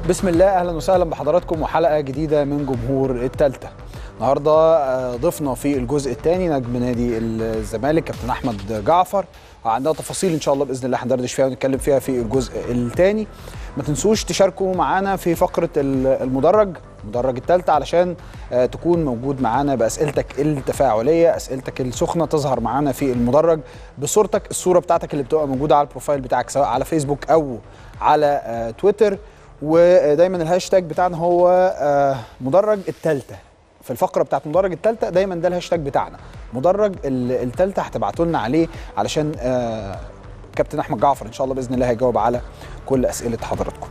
بسم الله اهلا وسهلا بحضراتكم وحلقه جديده من جمهور التالتة النهارده ضفنا في الجزء الثاني نجم نادي الزمالك كابتن احمد جعفر عندنا تفاصيل ان شاء الله باذن الله هندردش فيها ونتكلم فيها في الجزء الثاني ما تنسوش تشاركوا معانا في فقره المدرج مدرج الثالثة علشان تكون موجود معانا باسئلتك التفاعليه اسئلتك السخنه تظهر معانا في المدرج بصورتك الصوره بتاعتك اللي بتبقى موجوده على البروفايل بتاعك سواء على فيسبوك او على تويتر ودايما الهاشتاج بتاعنا هو مدرج التالتة في الفقره بتاعت مدرج التالتة دايما ده الهاشتاج بتاعنا مدرج التالتة هتبعتوا لنا عليه علشان كابتن احمد جعفر ان شاء الله باذن الله هيجاوب على كل اسئله حضراتكم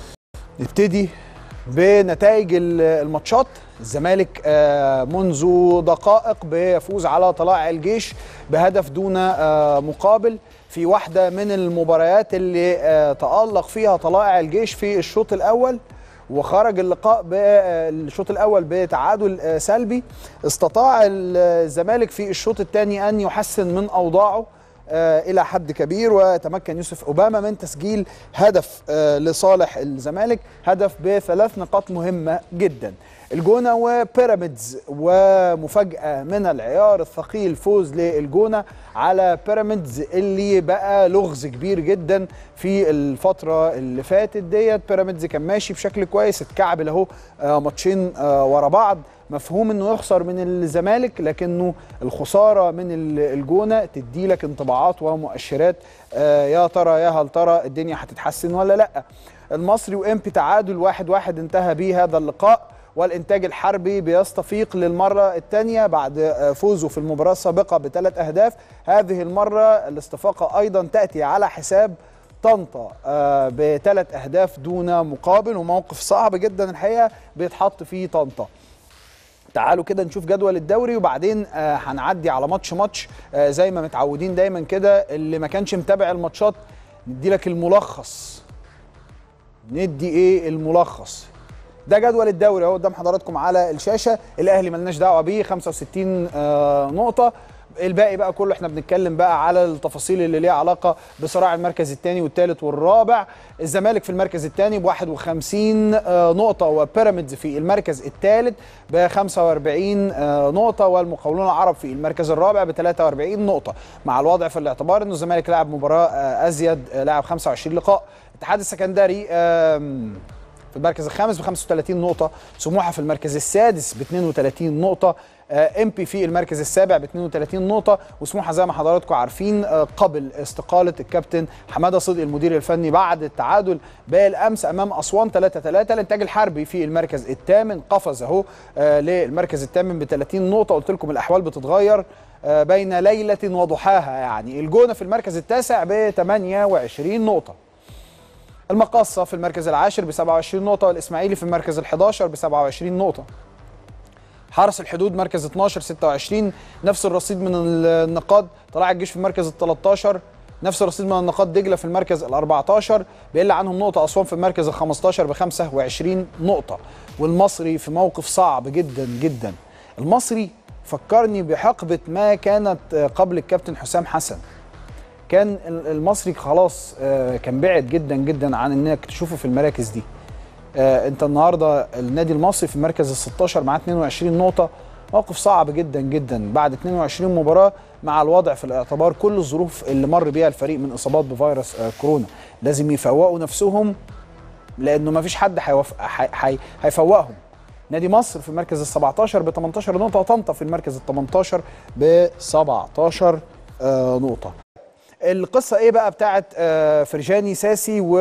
نبتدي بنتائج الماتشات الزمالك منذ دقائق بيفوز على طلائع الجيش بهدف دون مقابل في واحده من المباريات اللي تالق فيها طلائع الجيش في الشوط الاول وخرج اللقاء بالشوط الاول بتعادل سلبي استطاع الزمالك في الشوط الثاني ان يحسن من اوضاعه الى حد كبير وتمكن يوسف اوباما من تسجيل هدف لصالح الزمالك هدف بثلاث نقاط مهمه جدا الجونه وبيراميدز ومفاجاه من العيار الثقيل فوز للجونه على بيراميدز اللي بقى لغز كبير جدا في الفتره اللي فاتت ديت بيراميدز كان ماشي بشكل كويس اتكعبل اهو ماتشين ورا بعض مفهوم انه يخسر من الزمالك لكنه الخساره من الجونه تدي لك انطباعات ومؤشرات يا ترى يا هل ترى الدنيا هتتحسن ولا لا المصري وامبي تعادل واحد واحد انتهى به هذا اللقاء والانتاج الحربي بيستفيق للمره الثانيه بعد فوزه في المباراه السابقه بثلاث اهداف هذه المره الاستفاقه ايضا تاتي على حساب طنطا بثلاث اهداف دون مقابل وموقف صعب جدا الحقيقه بيتحط فيه طنطا تعالوا كده نشوف جدول الدوري وبعدين آه هنعدي على ماتش ماتش آه زي ما متعودين دايما كده اللي ما كانش متابع الماتشات ندي لك الملخص ندي ايه الملخص ده جدول الدوري اهو قدام حضراتكم على الشاشه الاهلي ملناش دعوه بيه 65 آه نقطه الباقي بقى كله احنا بنتكلم بقى على التفاصيل اللي ليها علاقه بصراع المركز الثاني والثالث والرابع الزمالك في المركز الثاني ب 51 نقطه وبيراميدز في المركز الثالث ب 45 نقطه والمقاولون العرب في المركز الرابع ب 43 نقطه مع الوضع في الاعتبار انه الزمالك لعب مباراه ازيد لعب 25 لقاء الاتحاد السكندري في المركز الخامس ب 35 نقطة، سموحة في المركز السادس ب 32 نقطة، ام بي في المركز السابع ب 32 نقطة، وسموحة زي ما حضراتكم عارفين قبل استقالة الكابتن حمادة صدقي المدير الفني بعد التعادل بالأمس أمام أسوان 3 3 الإنتاج الحربي في المركز الثامن قفز أهو للمركز الثامن ب 30 نقطة، قلت لكم الأحوال بتتغير بين ليلة وضحاها يعني، الجونة في المركز التاسع ب 28 نقطة. المقاصة في المركز العاشر ب 27 نقطة والإسماعيلي في المركز ال 11 ب 27 نقطة. حرس الحدود مركز 12 26 نفس الرصيد من النقاط طلع الجيش في المركز ال 13 نفس الرصيد من النقاط دجله في المركز ال 14 بيقل عنهم نقطه اسوان في المركز ال 15 ب 25 نقطه والمصري في موقف صعب جدا جدا المصري فكرني بحقبه ما كانت قبل الكابتن حسام حسن كان المصري خلاص كان بعد جدا جدا عن انك تشوفه في المراكز دي انت النهارده النادي المصري في المركز ال 16 معاه 22 نقطه موقف صعب جدا جدا بعد 22 مباراه مع الوضع في الاعتبار كل الظروف اللي مر بيها الفريق من اصابات بفيروس كورونا لازم يفوقوا نفسهم لانه ما فيش حد هيفوقهم نادي مصر في المركز ال 17 ب 18 نقطه وطنطا في المركز ال 18 ب 17 نقطه القصه ايه بقى بتاعت فرجاني ساسي و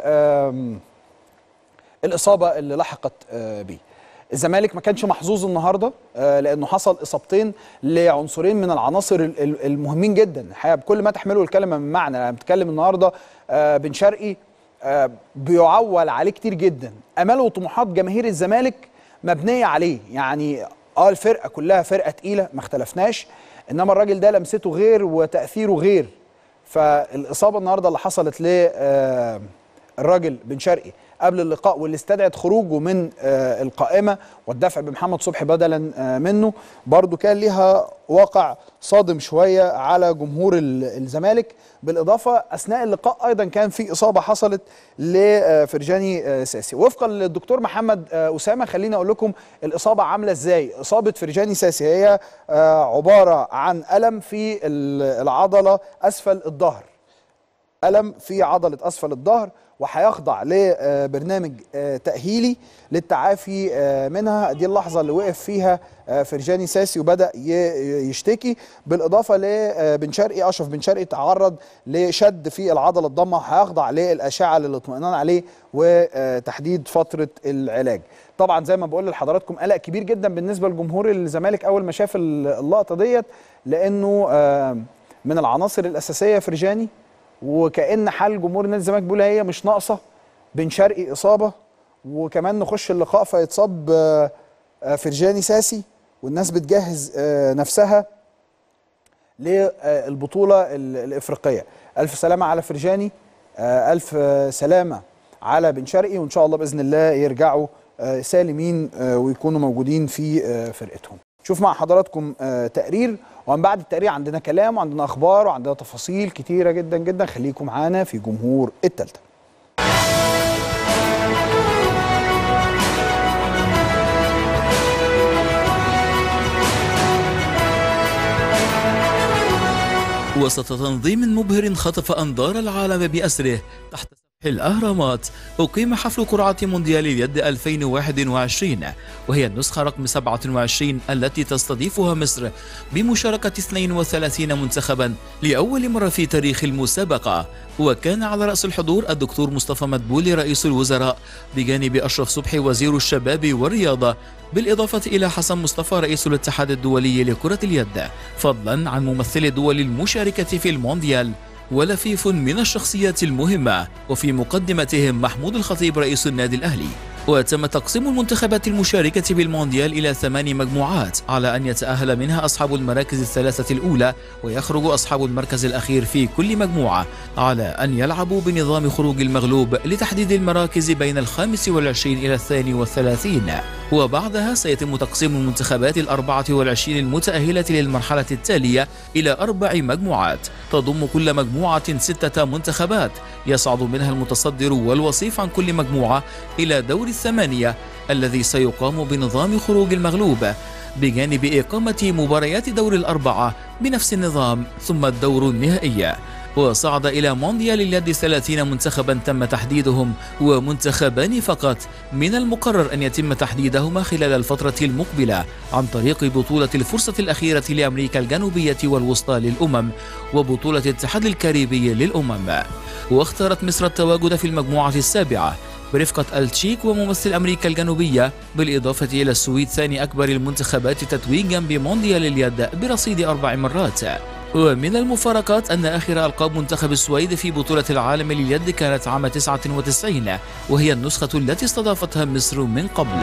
الاصابه اللي لحقت بيه الزمالك ما كانش محظوظ النهارده لانه حصل اصابتين لعنصرين من العناصر المهمين جدا الحقيقه بكل ما تحمله الكلمه من معنى انا بتكلم النهارده بن شرقي بيعول عليه كتير جدا امال وطموحات جماهير الزمالك مبنيه عليه يعني اه الفرقه كلها فرقه تقيله ما اختلفناش انما الراجل ده لمسته غير وتاثيره غير فالاصابه النهارده اللي حصلت للراجل بن شرقي قبل اللقاء واللي استدعت خروجه من القائمه والدفع بمحمد صبحي بدلا منه برضو كان ليها واقع صادم شويه على جمهور الزمالك بالاضافه اثناء اللقاء ايضا كان في اصابه حصلت لفرجاني ساسي وفقا للدكتور محمد اسامه خليني اقول لكم الاصابه عامله ازاي اصابه فرجاني ساسي هي عباره عن الم في العضله اسفل الظهر الم في عضله اسفل الظهر وهيخضع لبرنامج تأهيلي للتعافي منها دي اللحظة اللي وقف فيها فرجاني ساسي وبدأ يشتكي بالإضافة لبن شرقي أشرف بن شرقي تعرض لشد في العضلة الضمة هيخضع للأشعة للاطمئنان عليه وتحديد فترة العلاج طبعا زي ما بقول لحضراتكم قلق كبير جدا بالنسبة لجمهور الزمالك أول ما شاف اللقطة ديت لأنه من العناصر الأساسية فرجاني وكأن حال جمهور نادي الزمالك بيقول هي مش ناقصه بن شرقي اصابه وكمان نخش اللقاء فيتصاب فرجاني ساسي والناس بتجهز نفسها للبطوله الافريقيه الف سلامه على فرجاني الف سلامه على بن شرقي وان شاء الله باذن الله يرجعوا سالمين ويكونوا موجودين في فرقتهم شوف مع حضراتكم تقرير ومن بعد التقرير عندنا كلام وعندنا اخبار وعندنا تفاصيل كتيره جدا جدا خليكم معانا في جمهور التالتة وسط تنظيم مبهر خطف أنظار العالم بأسره تحت الأهرامات أقيم حفل قرعة مونديال اليد 2021 وهي النسخة رقم 27 التي تستضيفها مصر بمشاركة 32 منتخبا لأول مرة في تاريخ المسابقة وكان على رأس الحضور الدكتور مصطفى مدبولي رئيس الوزراء بجانب أشرف صبحي وزير الشباب والرياضة بالإضافة إلى حسن مصطفى رئيس الاتحاد الدولي لكرة اليد فضلا عن ممثلي الدول المشاركة في المونديال ولفيف من الشخصيات المهمة وفي مقدمتهم محمود الخطيب رئيس النادي الأهلي وتم تقسيم المنتخبات المشاركة بالمونديال إلى ثمان مجموعات على أن يتأهل منها أصحاب المراكز الثلاثة الأولى ويخرج أصحاب المركز الأخير في كل مجموعة على أن يلعبوا بنظام خروج المغلوب لتحديد المراكز بين الخامس والعشرين إلى الثاني والثلاثين وبعدها سيتم تقسيم المنتخبات الأربعة والعشرين المتأهلة للمرحلة التالية إلى أربع مجموعات تضم كل مجموعة ستة منتخبات يصعد منها المتصدر والوصيف عن كل مجموعة إلى دور الثمانية الذي سيقام بنظام خروج المغلوب بجانب إقامة مباريات دور الأربعة بنفس النظام ثم الدور النهائي وصعد إلى مونديال اليد 30 منتخبا تم تحديدهم ومنتخبان فقط من المقرر أن يتم تحديدهما خلال الفترة المقبلة عن طريق بطولة الفرصة الأخيرة لأمريكا الجنوبية والوسطى للأمم وبطولة الاتحاد الكاريبي للأمم واختارت مصر التواجد في المجموعة السابعة برفقة التشيك وممثل أمريكا الجنوبية بالإضافة إلى السويد ثاني أكبر المنتخبات تتويجا بمونديال اليد برصيد أربع مرات ومن المفارقات أن آخر ألقاب منتخب السويد في بطولة العالم لليد كانت عام 99 وهي النسخة التي استضافتها مصر من قبل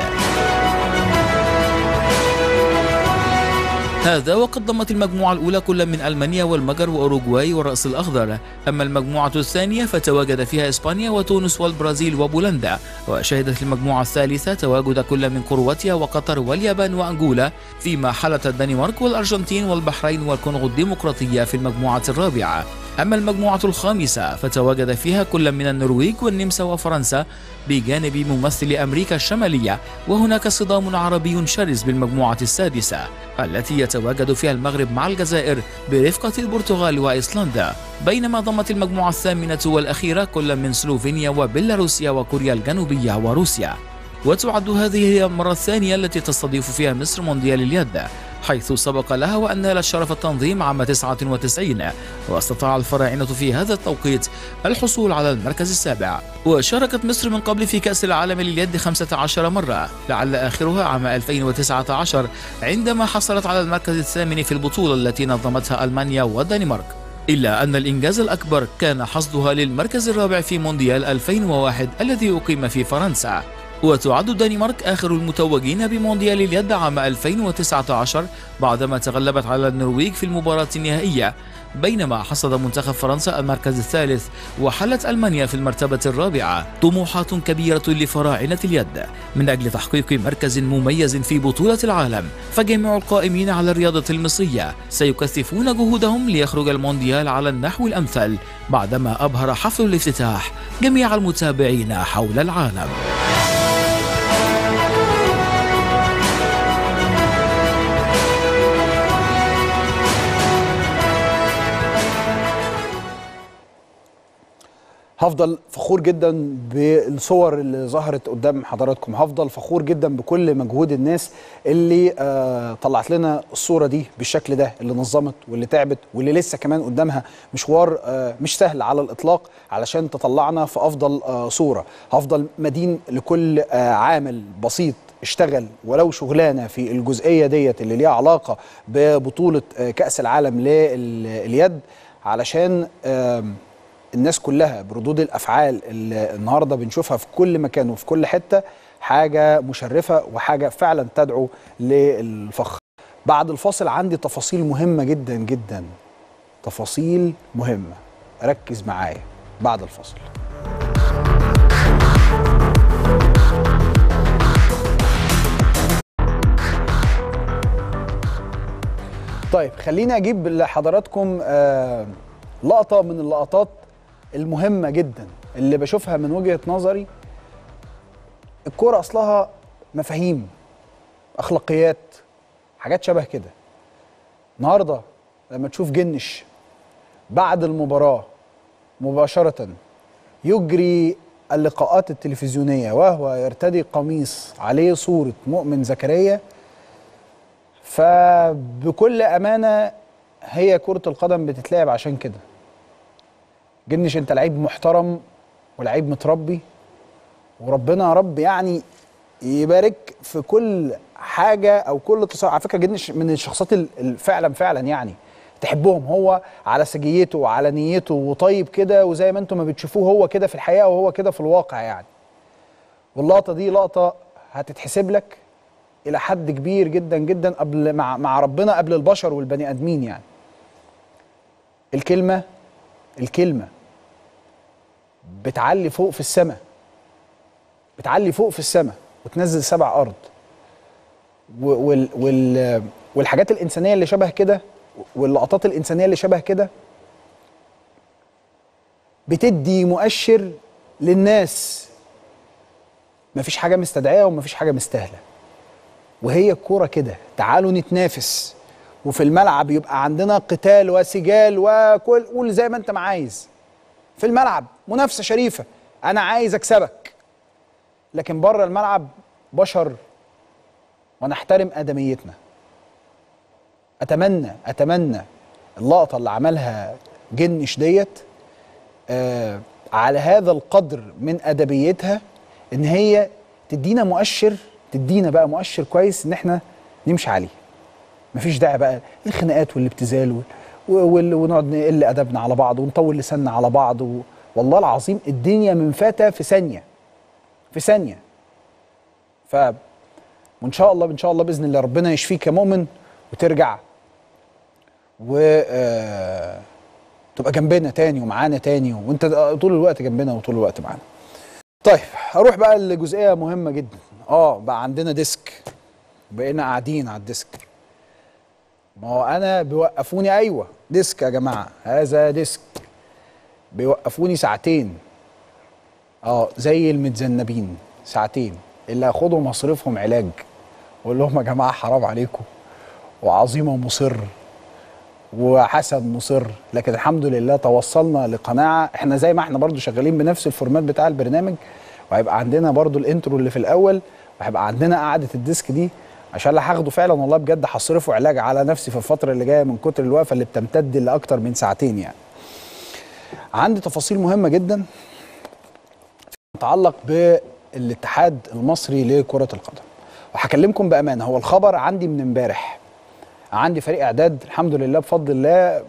هذا وقد ضمت المجموعة الأولى كل من ألمانيا والمجر وأوروغواي والرأس الأخضر أما المجموعة الثانية فتواجد فيها إسبانيا وتونس والبرازيل وبولندا وشهدت المجموعة الثالثة تواجد كل من كرواتيا وقطر واليابان وأنغولا فيما حلت الدنمارك والأرجنتين والبحرين والكونغو الديمقراطية في المجموعة الرابعة أما المجموعة الخامسة فتواجد فيها كل من النرويج والنمسا وفرنسا بجانب ممثل أمريكا الشمالية وهناك صدام عربي شرس بالمجموعة السادسة التي يتواجد فيها المغرب مع الجزائر برفقة البرتغال وإيسلندا بينما ضمت المجموعة الثامنة والأخيرة كل من سلوفينيا وبيلاروسيا وكوريا الجنوبية وروسيا وتعد هذه هي المرة الثانية التي تستضيف فيها مصر مونديال اليد حيث سبق لها وأن نالت شرف التنظيم عام 99 واستطاع الفراعنة في هذا التوقيت الحصول على المركز السابع وشاركت مصر من قبل في كأس العالم لليد 15 مرة لعل آخرها عام 2019 عندما حصلت على المركز الثامن في البطولة التي نظمتها ألمانيا والدنمارك إلا أن الإنجاز الأكبر كان حصدها للمركز الرابع في مونديال 2001 الذي أقيم في فرنسا وتعد الدنمارك آخر المتوجين بمونديال اليد عام 2019 بعدما تغلبت على النرويج في المباراة النهائية بينما حصد منتخب فرنسا المركز الثالث وحلت ألمانيا في المرتبة الرابعة طموحات كبيرة لفراعنة اليد من أجل تحقيق مركز مميز في بطولة العالم فجميع القائمين على الرياضة المصرية سيكثفون جهودهم ليخرج المونديال على النحو الأمثل بعدما أبهر حفل الافتتاح جميع المتابعين حول العالم هفضل فخور جدا بالصور اللي ظهرت قدام حضراتكم هفضل فخور جدا بكل مجهود الناس اللي آه طلعت لنا الصوره دي بالشكل ده اللي نظمت واللي تعبت واللي لسه كمان قدامها مشوار آه مش سهل على الاطلاق علشان تطلعنا في افضل آه صوره هفضل مدين لكل آه عامل بسيط اشتغل ولو شغلانه في الجزئيه ديت اللي ليها علاقه ببطوله آه كاس العالم لليد علشان آه الناس كلها بردود الافعال اللي النهارده بنشوفها في كل مكان وفي كل حته حاجه مشرفه وحاجه فعلا تدعو للفخر. بعد الفاصل عندي تفاصيل مهمه جدا جدا. تفاصيل مهمه. ركز معايا بعد الفاصل. طيب خليني اجيب لحضراتكم آه لقطه من اللقطات المهمه جدا اللي بشوفها من وجهه نظري الكوره اصلها مفاهيم اخلاقيات حاجات شبه كده النهارده لما تشوف جنش بعد المباراه مباشره يجري اللقاءات التلفزيونيه وهو يرتدي قميص عليه صوره مؤمن زكريا فبكل امانه هي كره القدم بتتلعب عشان كده جنش انت لعيب محترم ولعيب متربي وربنا يا رب يعني يبارك في كل حاجه او كل تصرف على فكره جنش من الشخصيات فعلا فعلا يعني تحبهم هو على سجيته وعلى نيته وطيب كده وزي ما انتم ما بتشوفوه هو كده في الحقيقه وهو كده في الواقع يعني واللقطه دي لقطه هتتحسب لك الى حد كبير جدا جدا قبل مع مع ربنا قبل البشر والبني ادمين يعني الكلمه الكلمة بتعلي فوق في السماء بتعلي فوق في السماء وتنزل سبع أرض وال وال والحاجات الإنسانية اللي شبه كده واللقطات الإنسانية اللي شبه كده بتدي مؤشر للناس مفيش حاجة مستدعية ومفيش حاجة مستاهلة وهي الكورة كده تعالوا نتنافس وفي الملعب يبقى عندنا قتال وسجال وكل قول زي ما انت ما عايز في الملعب منافسه شريفه انا عايز اكسبك لكن بره الملعب بشر ونحترم ادميتنا اتمنى اتمنى اللقطه اللي عملها جنش ديت آه على هذا القدر من ادبيتها ان هي تدينا مؤشر تدينا بقى مؤشر كويس ان احنا نمشي عليه مفيش داعي بقى الخناقات والابتذال ونقعد نقل ادبنا على بعض ونطول لساننا على بعض و... والله العظيم الدنيا منفتة في ثانيه في ثانيه ف وان شاء الله ان شاء الله باذن الله ربنا يشفيك يا مؤمن وترجع و آه... تبقى جنبنا تاني ومعانا تاني وانت طول الوقت جنبنا وطول الوقت معانا طيب هروح بقى لجزئيه مهمه جدا اه بقى عندنا ديسك بقينا قاعدين على الديسك ما هو انا بيوقفوني ايوه ديسك يا جماعه هذا ديسك بيوقفوني ساعتين اه زي المتذنبين ساعتين اللي هاخدوا مصاريفهم علاج واقول لهم يا جماعه حرام عليكم وعظيمه مصر وحسن مصر لكن الحمد لله توصلنا لقناعه احنا زي ما احنا برضو شغالين بنفس الفورمات بتاع البرنامج وهيبقى عندنا برضو الانترو اللي في الاول وهيبقى عندنا قعده الديسك دي عشان اللي هاخده فعلا والله بجد هصرفه علاج على نفسي في الفتره اللي جايه من كتر الوقفه اللي بتمتد لاكتر من ساعتين يعني. عندي تفاصيل مهمه جدا تتعلق بالاتحاد المصري لكره القدم. وهكلمكم بامانه هو الخبر عندي من امبارح. عندي فريق اعداد الحمد لله بفضل الله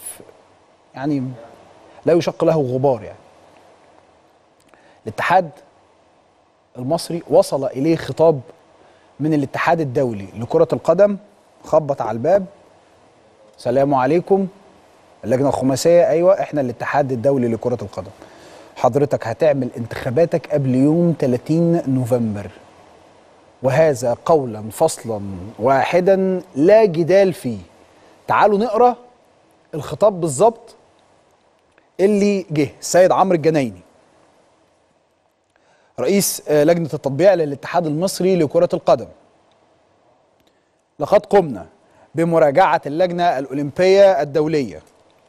يعني لا يشق له غبار يعني. الاتحاد المصري وصل اليه خطاب من الاتحاد الدولي لكره القدم خبط على الباب سلام عليكم اللجنه الخماسيه ايوه احنا الاتحاد الدولي لكره القدم حضرتك هتعمل انتخاباتك قبل يوم 30 نوفمبر وهذا قولا فصلا واحدا لا جدال فيه تعالوا نقرا الخطاب بالظبط اللي جه السيد عمرو الجنايني رئيس آه، لجنه التطبيع للاتحاد المصري لكره القدم لقد قمنا بمراجعه اللجنه الاولمبيه الدوليه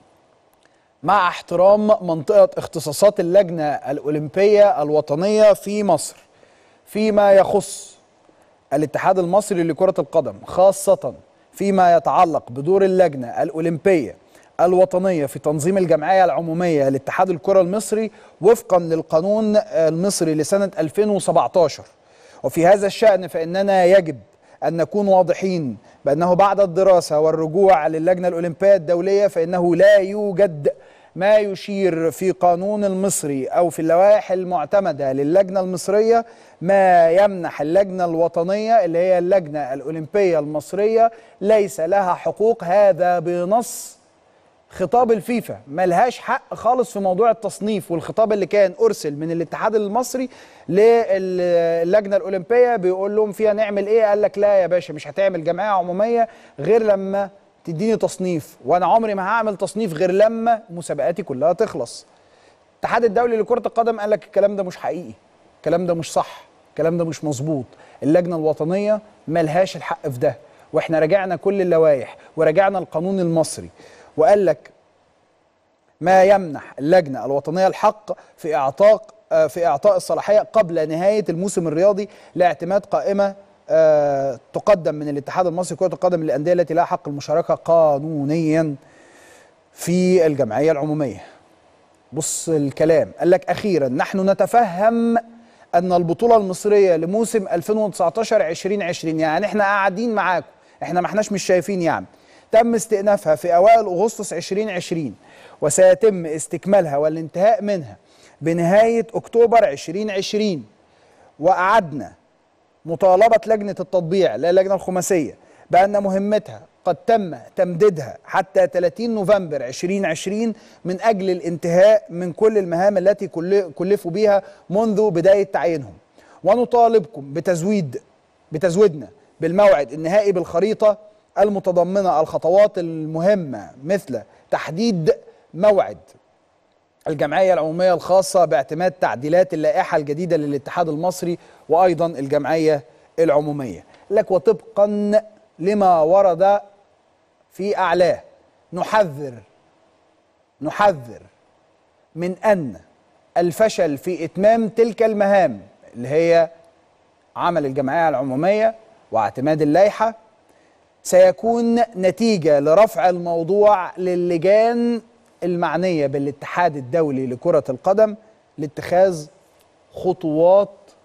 مع احترام منطقه اختصاصات اللجنه الاولمبيه الوطنيه في مصر فيما يخص الاتحاد المصري لكرة القدم خاصة فيما يتعلق بدور اللجنة الأولمبية الوطنية في تنظيم الجمعية العمومية لاتحاد الكرة المصري وفقا للقانون المصري لسنة 2017 وفي هذا الشأن فإننا يجب أن نكون واضحين بأنه بعد الدراسة والرجوع للجنة الأولمبية الدولية فإنه لا يوجد ما يشير في قانون المصري أو في اللوائح المعتمدة للجنة المصرية ما يمنح اللجنة الوطنية اللي هي اللجنة الأولمبية المصرية ليس لها حقوق هذا بنص خطاب الفيفا ملهاش حق خالص في موضوع التصنيف والخطاب اللي كان ارسل من الاتحاد المصري للجنه الاولمبيه بيقول لهم فيها نعمل ايه قال لك لا يا باشا مش هتعمل جمعيه عموميه غير لما تديني تصنيف وانا عمري ما هعمل تصنيف غير لما مسابقاتي كلها تخلص الاتحاد الدولي لكره القدم قال لك الكلام ده مش حقيقي الكلام ده مش صح الكلام ده مش مظبوط اللجنه الوطنيه ملهاش الحق في ده واحنا راجعنا كل اللوائح وراجعنا القانون المصري وقال لك ما يمنح اللجنه الوطنيه الحق في اعطاء آه، في اعطاء الصلاحيه قبل نهايه الموسم الرياضي لاعتماد قائمه آه، تقدم من الاتحاد المصري لكره القدم للانديه التي لها حق المشاركه قانونيا في الجمعيه العموميه. بص الكلام قال لك اخيرا نحن نتفهم ان البطوله المصريه لموسم 2019 2020 يعني احنا قاعدين معاكم احنا ما احناش مش شايفين يعني تم استئنافها في اوائل اغسطس 2020 وسيتم استكمالها والانتهاء منها بنهايه اكتوبر 2020 واعدنا مطالبه لجنه التطبيع لا اللجنه الخماسيه بان مهمتها قد تم تمديدها حتى 30 نوفمبر 2020 من اجل الانتهاء من كل المهام التي كل- كلفوا بها منذ بدايه تعيينهم ونطالبكم بتزويد بتزويدنا بالموعد النهائي بالخريطه المتضمنه الخطوات المهمه مثل تحديد موعد الجمعيه العموميه الخاصه باعتماد تعديلات اللائحه الجديده للاتحاد المصري وايضا الجمعيه العموميه لك وطبقا لما ورد في اعلاه نحذر نحذر من ان الفشل في اتمام تلك المهام اللي هي عمل الجمعيه العموميه واعتماد اللائحه سيكون نتيجه لرفع الموضوع للجان المعنيه بالاتحاد الدولي لكره القدم لاتخاذ خطوات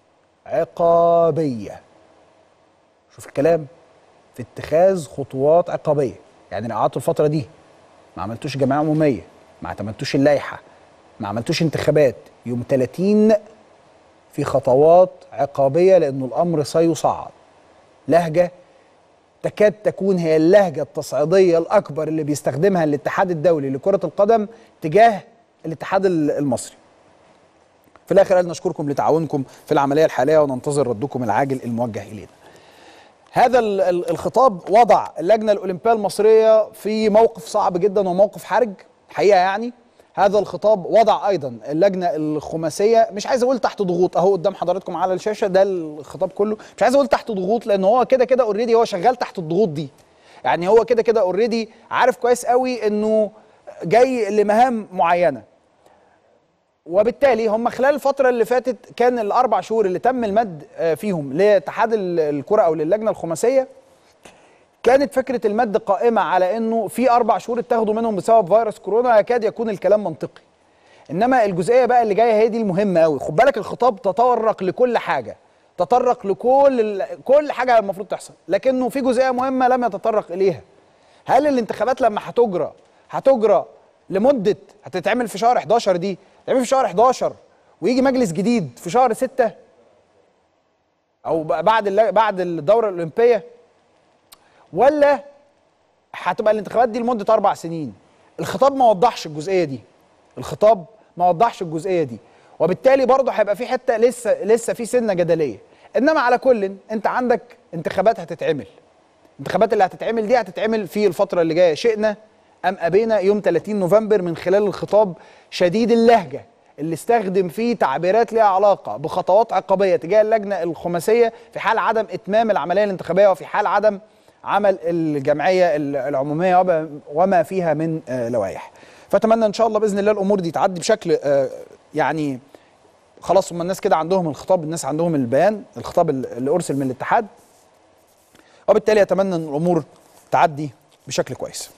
عقابيه شوف الكلام في اتخاذ خطوات عقابيه يعني لو قعدتوا الفتره دي ما عملتوش جمعيه عموميه ما اعتمدتوش اللائحه ما عملتوش انتخابات يوم 30 في خطوات عقابيه لانه الامر سيصعد لهجه تكاد تكون هي اللهجه التصعيديه الاكبر اللي بيستخدمها الاتحاد الدولي لكره القدم تجاه الاتحاد ال- المصري. في الاخر قال نشكركم لتعاونكم في العمليه الحاليه وننتظر ردكم العاجل الموجه الينا. هذا ال- ال- الخطاب وضع اللجنه الاولمبيه المصريه في موقف صعب جدا وموقف حرج حقيقه يعني هذا الخطاب وضع ايضا اللجنه الخماسيه مش عايز اقول تحت ضغوط اهو قدام حضراتكم على الشاشه ده الخطاب كله مش عايز اقول تحت ضغوط لان هو كده كده اوريدي هو شغال تحت الضغوط دي يعني هو كده كده اوريدي عارف كويس قوي انه جاي لمهام معينه وبالتالي هم خلال الفترة اللي فاتت كان الأربع شهور اللي تم المد آه، فيهم لاتحاد ال- الكرة أو للجنة الخماسية كانت فكرة المد قائمة على إنه في أربع شهور اتاخدوا منهم بسبب فيروس كورونا يكاد يكون الكلام منطقي. إنما الجزئية بقى اللي جاية هي دي المهمة أوي، خد بالك الخطاب تطرق لكل حاجة. تطرق لكل ال- كل حاجة المفروض تحصل، لكنه في جزئية مهمة لم يتطرق إليها. هل الانتخابات لما هتجرى هتجرى لمدة هتتعمل في شهر 11 دي، تتعمل في شهر 11 ويجي مجلس جديد في شهر 6 او ب- بعد الل- بعد الدوره الاولمبيه ولا هتبقى الانتخابات دي لمده اربع سنين الخطاب ما وضحش الجزئيه دي الخطاب ما وضحش الجزئيه دي وبالتالي برضه هيبقى في حته لسه لسه في سنه جدليه انما على كل انت عندك انتخابات هتتعمل الانتخابات اللي هتتعمل دي هتتعمل في الفتره اللي جايه شئنا ام ابينا يوم 30 نوفمبر من خلال الخطاب شديد اللهجه اللي استخدم فيه تعبيرات ليها علاقه بخطوات عقابيه تجاه اللجنه الخماسيه في حال عدم اتمام العمليه الانتخابيه وفي حال عدم عمل الجمعيه العموميه وما- وما فيها من آه، لوائح فاتمنى ان شاء الله باذن الله الامور دي تعدي بشكل آه، يعني خلاص هم الناس كده عندهم الخطاب الناس عندهم البيان الخطاب اللي ارسل من الاتحاد وبالتالي اتمنى ان الامور تعدي بشكل كويس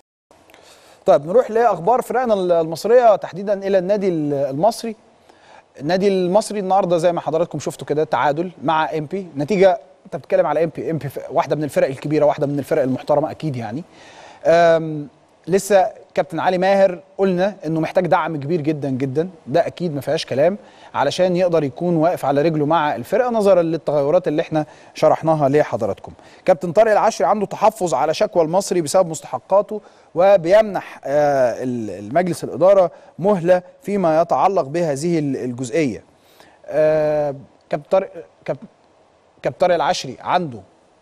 طيب نروح لاخبار فرقنا المصريه تحديدا الى النادي المصري النادي المصري النهارده زي ما حضراتكم شفتوا كده تعادل مع ام بي نتيجه انت بتتكلم على ام بي ام بي واحده من الفرق الكبيره واحده من الفرق المحترمه اكيد يعني أم لسه كابتن علي ماهر قلنا انه محتاج دعم كبير جدا جدا ده اكيد ما فيهاش كلام علشان يقدر يكون واقف على رجله مع الفرقه نظرا للتغيرات اللي احنا شرحناها لحضراتكم كابتن طارق العشري عنده تحفظ على شكوى المصري بسبب مستحقاته وبيمنح آه، ال- المجلس الاداره مهله فيما يتعلق بهذه ال- الجزئيه آه، كابتن طارق كاب- كابتن طارق العشري عنده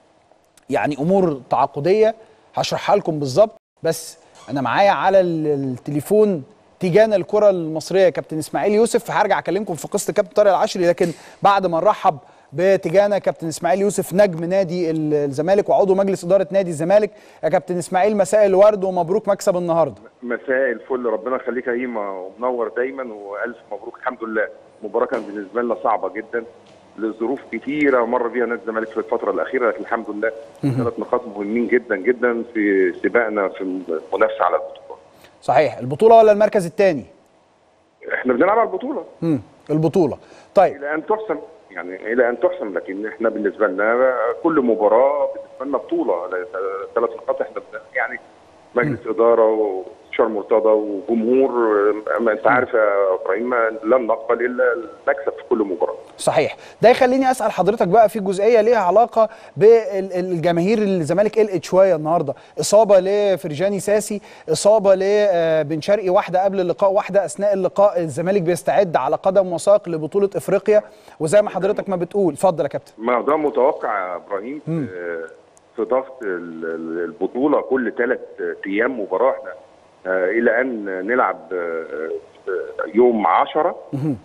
يعني امور تعاقديه هشرحها لكم بالظبط بس انا معايا على ال- التليفون تيجان الكره المصريه كابتن اسماعيل يوسف فهرجع اكلمكم في قصه كابتن طارق العشري لكن بعد ما نرحب بتيجانا كابتن اسماعيل يوسف نجم نادي ال- الزمالك وعضو مجلس اداره نادي الزمالك يا كابتن اسماعيل مساء الورد ومبروك مكسب النهارده مساء الفل ربنا يخليك يا هيما ومنور دايما والف مبروك الحمد لله مباراه كانت بالنسبه لنا صعبه جدا لظروف كتيره مر بيها نادي الزمالك في الفتره الاخيره لكن الحمد لله ثلاث نقاط مهمين جدا جدا في سباقنا في المنافسه على البطوله صحيح البطوله ولا المركز الثاني احنا بنلعب على البطوله امم البطوله طيب الى ان تحسم يعني الى ان تحسم لكن احنا بالنسبه لنا كل مباراه بالنسبه لنا بطوله ثلاث نقاط احنا بن- يعني مجلس اداره وشار مرتضى وجمهور ما انت عارف يا ابراهيم لن نقبل الا المكسب في كل مباراه صحيح ده يخليني اسال حضرتك بقى في جزئيه ليها علاقه بالجماهير الزمالك قلقت شويه النهارده اصابه لفرجاني ساسي اصابه لبن شرقي واحده قبل اللقاء واحده اثناء اللقاء الزمالك بيستعد على قدم وساق لبطوله افريقيا وزي ما حضرتك ما بتقول اتفضل يا كابتن ما ده متوقع يا ابراهيم في, في ضغط ال- ال- البطوله كل ثلاث ايام مباراه احنا آه، الى ان نلعب آه، آه، يوم 10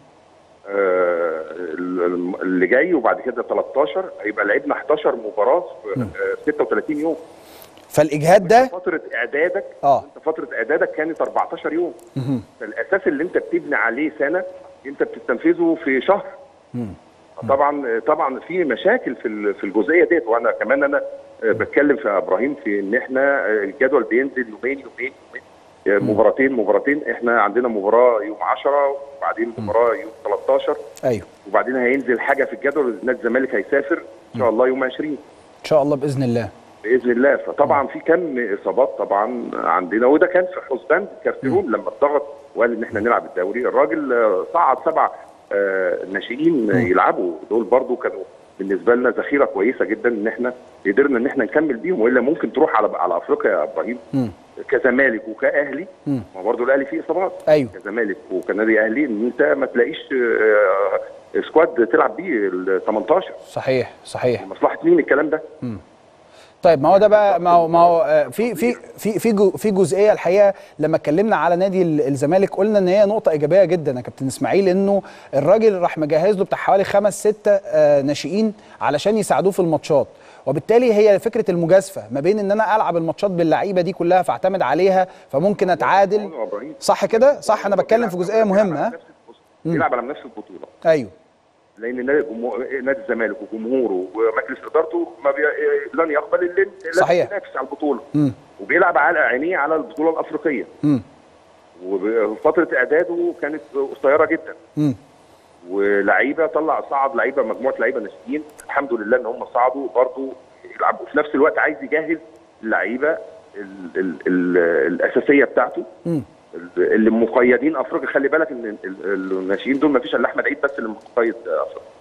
آه، ال- اللي جاي وبعد كده 13 هيبقى لعبنا 11 مباراه في آه، 36 يوم فالاجهاد ده فتره اعدادك اه انت فتره اعدادك كانت 14 يوم فالاساس اللي انت بتبني عليه سنه انت بتستنفذه في شهر طبعا طبعا في مشاكل في ال- في الجزئيه ديت وانا كمان انا آه، بتكلم في ابراهيم في ان احنا آه، الجدول بينزل يومين يومين يومين آه، مباراتين مباراتين احنا عندنا مباراه يوم 10 وبعدين مباراه يوم 13 ايوه وبعدين هينزل حاجه في الجدول نادي الزمالك هيسافر ان شاء الله يوم 20 ان شاء الله باذن الله باذن الله فطبعا في كم اصابات طبعا عندنا وده كان في حسبان كارتيرون لما اتضغط وقال ان احنا نلعب الدوري الراجل آه، صعد سبع آه، ناشئين يلعبوا دول برضو كانوا بالنسبه لنا ذخيره كويسه جدا ان احنا قدرنا ان احنا نكمل بيهم والا ممكن تروح على على افريقيا يا ابراهيم كزمالك وكاهلي ما برضو الاهلي فيه اصابات ايوه كزمالك وكنادي اهلي ان انت ما تلاقيش آه، سكواد تلعب بيه ال 18 صحيح صحيح مصلحه مين الكلام ده؟ طيب ما هو ده بقى ما هو ما هو آه، في في في في جو- في جزئيه الحقيقه لما اتكلمنا على نادي ال- الزمالك قلنا ان هي نقطه ايجابيه جدا يا كابتن اسماعيل انه الراجل راح مجهز له بتاع حوالي خمس ستة آه، ناشئين علشان يساعدوه في الماتشات وبالتالي هي فكره المجازفه ما بين ان انا العب الماتشات باللعيبه دي كلها فاعتمد عليها فممكن اتعادل صح كده صح انا بتكلم في جزئيه مهمه ها بيلعب على نفس البطوله ايوه لان نادي جمهور- نادي الزمالك وجمهوره ومجلس ادارته ما بي... لن يقبل اللي لازم صحيح. ينافس على البطوله مم. وبيلعب على عينيه على البطوله الافريقيه مم. وفتره اعداده كانت قصيره جدا مم. ولعيبه طلع صعد لعيبه مجموعه لعيبه ناشئين الحمد لله ان هم صعدوا برضه يلعبوا في نفس الوقت عايز يجهز اللعيبه ال... ال... ال... الاساسيه بتاعته مم. اللي مقيدين افريقيا خلي بالك ان ال- ال- الناشئين دول ما فيش الا احمد عيد بس اللي مقيد افريقيا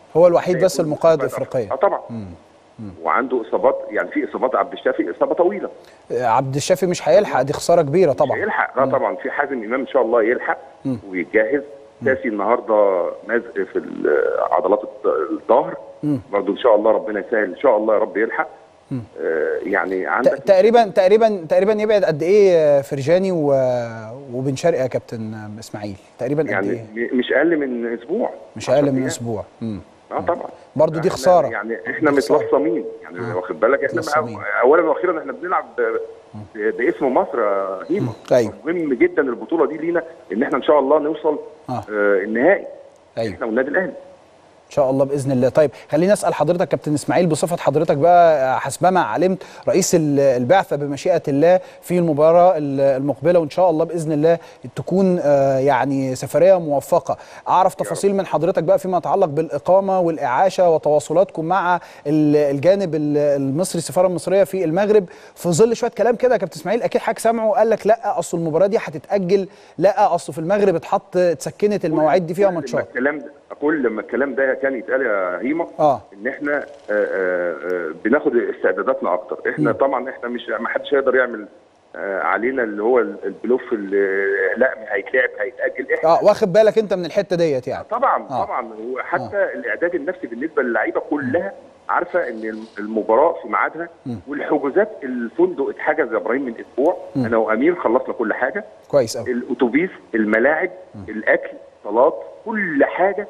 هو الوحيد لا بس يكون المقيد مقيد افريقيا اه طبعا وعنده اصابات يعني في اصابات عبد الشافي اصابه طويله آه، عبد الشافي مش هيلحق دي خساره كبيره مش طبعا هيلحق اه طبعا في حازم امام ان شاء الله يلحق ويتجهز ساسي النهارده مازق في ال- عضلات الظ- الظهر برضه ان شاء الله ربنا يسهل ان شاء الله يا رب يلحق آه يعني ت- عندك تقريبا تقريبا تقريبا يبعد قد ايه آه، فرجاني و... وبن شرقي يا كابتن آه، اسماعيل تقريبا قد يعني ايه م- مش اقل من اسبوع مش 10 اقل من أيام. اسبوع مم. اه طبعا برضو دي إحنا- خسارة. يعني احنا دي خسارة. متلصمين يعني واخد بالك احنا متلصمين. مع- اولا واخيرا احنا بنلعب ب- باسم مصر يا هيما أيوة. مهم جدا البطوله دي لينا ان احنا ان شاء الله نوصل آه. آه النهائي ايوه احنا والنادي الاهلي ان شاء الله باذن الله طيب خليني اسال حضرتك كابتن اسماعيل بصفه حضرتك بقى حسبما علمت رئيس ال- البعثه بمشيئه الله في المباراه ال- المقبله وان شاء الله باذن الله تكون آه، يعني سفريه موفقه اعرف تفاصيل من حضرتك بقى فيما يتعلق بالاقامه والاعاشه وتواصلاتكم مع ال- الجانب ال- المصري السفاره المصريه في المغرب في ظل شويه كلام كده يا كابتن اسماعيل اكيد حضرتك سامعه قال لك لا اصل المباراه دي هتتاجل لا اصل في المغرب اتحط اتسكنت المواعيد دي فيها كل ما ماتشات الكلام ده كل ما الكلام ده كان يتقال يا هيما اه ان احنا آه، آه، آه، بناخد استعداداتنا اكتر احنا طبعا احنا مش ما حدش هيقدر يعمل آه، علينا اللي هو ال- البلوف اللي لا هيتلعب هيتاجل احنا اه واخد بالك انت من الحته ديت يعني طبعا آه. طبعا وحتى الاعداد النفسي بالنسبه للعيبه كلها عارفه ان المباراه في ميعادها والحجوزات الفندق اتحجز يا ابراهيم من اسبوع انا وامير خلصنا كل حاجه كويس قوي الاتوبيس الملاعب الاكل صالات كل حاجه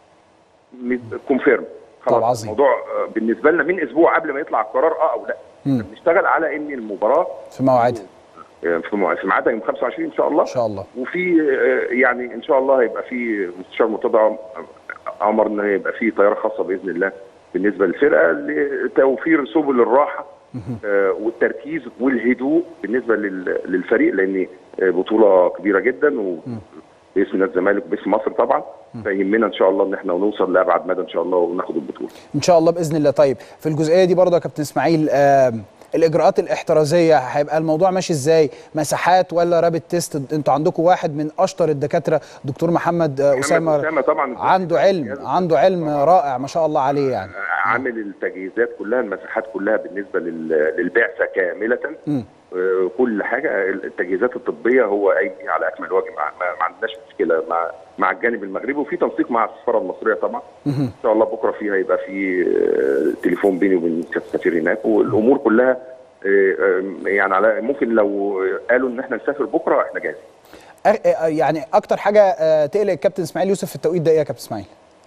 كونفيرم طب عظيم. الموضوع آه، بالنسبه لنا من اسبوع قبل ما يطلع القرار اه او لا مم. بنشتغل على ان المباراه في مواعيدها آه، في مع- في ميعادها يوم 25 ان شاء الله ان شاء الله وفي آه، يعني ان شاء الله هيبقى في مستشار مرتضى امر ان هيبقى في طياره خاصه باذن الله بالنسبه للفرقه لتوفير سبل الراحه آه، والتركيز والهدوء بالنسبه لل- للفريق لان آه، بطوله كبيره جدا و باسم نادي الزمالك وباسم مصر طبعا فيهمنا ان شاء الله ان احنا نوصل لابعد مدى ان شاء الله وناخد البطوله ان شاء الله باذن الله طيب في الجزئيه دي برضه يا كابتن اسماعيل آم، الاجراءات الاحترازيه هيبقى الموضوع ماشي ازاي مساحات ولا رابط تيست انتوا عندكم واحد من اشطر الدكاتره دكتور محمد آه، اسامه أسامة طبعا عنده علم عنده علم رائع ما شاء الله عليه يعني عامل التجهيزات كلها المساحات كلها بالنسبه لل- للبعثه كامله مم. آه، كل حاجه التجهيزات الطبيه هو قايم بيها على اكمل وجه ما, ما ما عندناش مشكله مع مع الجانب المغربي وفي تنسيق مع السفاره المصريه طبعا ان شاء الله بكره فيه هيبقى في آه، تليفون بيني وبين السفير هناك والامور كلها آه، آه، يعني على ممكن لو قالوا ان احنا نسافر بكره احنا جاهزين أ- آه، يعني اكتر حاجه آه، تقلق الكابتن اسماعيل يوسف في التوقيت ده ايه يا كابتن اسماعيل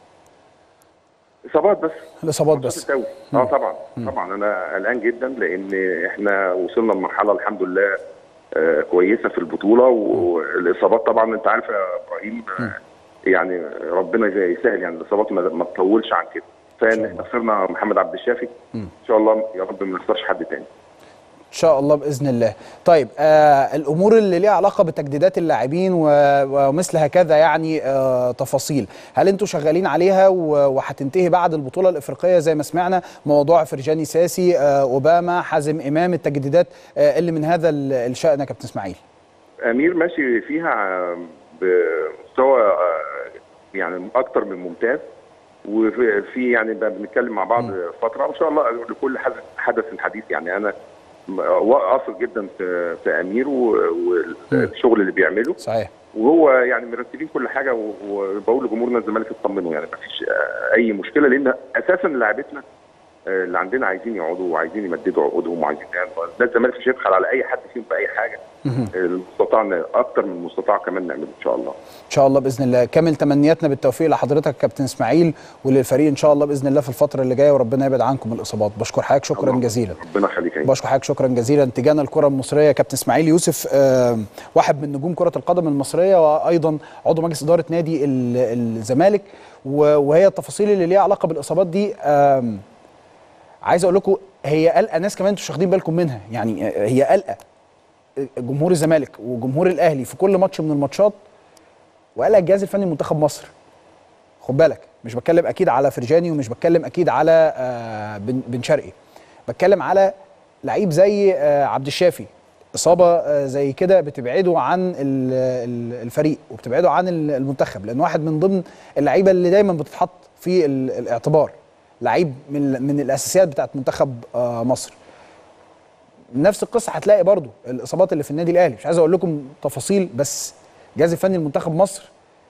اصابات بس الاصابات ماتشات بس الدوري اه طبعا طبعا انا قلقان جدا لان احنا وصلنا لمرحله الحمد لله آه كويسه في البطوله والاصابات طبعا انت عارف يا ابراهيم آه يعني ربنا يسهل يعني الاصابات ما, ما تطولش عن كده فان احنا خسرنا محمد عبد الشافي ان شاء الله يا رب ما نخسرش حد تاني ان شاء الله باذن الله طيب آه الامور اللي ليها علاقه بتجديدات اللاعبين و- ومثل هكذا يعني آه تفاصيل هل انتوا شغالين عليها و- وهتنتهي بعد البطوله الافريقيه زي ما سمعنا موضوع فرجاني ساسي آه اوباما حازم امام التجديدات آه اللي من هذا ال- الشان يا كابتن اسماعيل امير ماشي فيها بمستوى آه، يعني اكتر من ممتاز وفي في يعني ب- بنتكلم مع بعض فتره وان شاء الله لكل حدث حدث حديث يعني انا م- واثق جدا في في امير و- والشغل اللي بيعمله صحيح وهو يعني مرتبين كل حاجه و- وبقول لجمهورنا الزمالك اطمنوا يعني ما فيش آه، اي مشكله لان اساسا لاعبتنا آه، اللي عندنا عايزين يقعدوا وعايزين يمددوا عقودهم وعايزين يعني ده الزمالك مش هيبخل على اي حد فيهم باي حاجه آه، المستطاع ن- اكتر من المستطاع كمان نعمله ان شاء الله ان شاء الله باذن الله كامل تمنياتنا بالتوفيق لحضرتك كابتن اسماعيل وللفريق ان شاء الله باذن الله في الفتره اللي جايه وربنا يبعد عنكم الاصابات بشكر حضرتك شكرا الله. جزيلا ربنا يخليك يا بشكر حضرتك شكرا جزيلا تجانا الكره المصريه كابتن اسماعيل يوسف آه، واحد من نجوم كره القدم المصريه وايضا عضو مجلس اداره نادي ال- الزمالك و- وهي التفاصيل اللي ليها علاقه بالاصابات دي آم، عايز اقول لكم هي قلقه ناس كمان انتوا مش واخدين بالكم منها يعني آه، هي قلقه جمهور الزمالك وجمهور الاهلي في كل ماتش من الماتشات وقلق الجهاز الفني لمنتخب مصر خد بالك مش بتكلم اكيد على فرجاني ومش بتكلم اكيد على آه، بن بن شرقي بتكلم على لعيب زي آه، عبد الشافي اصابه آه، زي كده بتبعده عن ال- ال- الفريق وبتبعده عن ال- المنتخب لان واحد من ضمن اللعيبه اللي دايما بتتحط في ال- الاعتبار لعيب من من الاساسيات بتاعت منتخب آه، مصر نفس القصه هتلاقي برضو الاصابات اللي في النادي الاهلي مش عايز اقول لكم تفاصيل بس الجهاز الفني لمنتخب مصر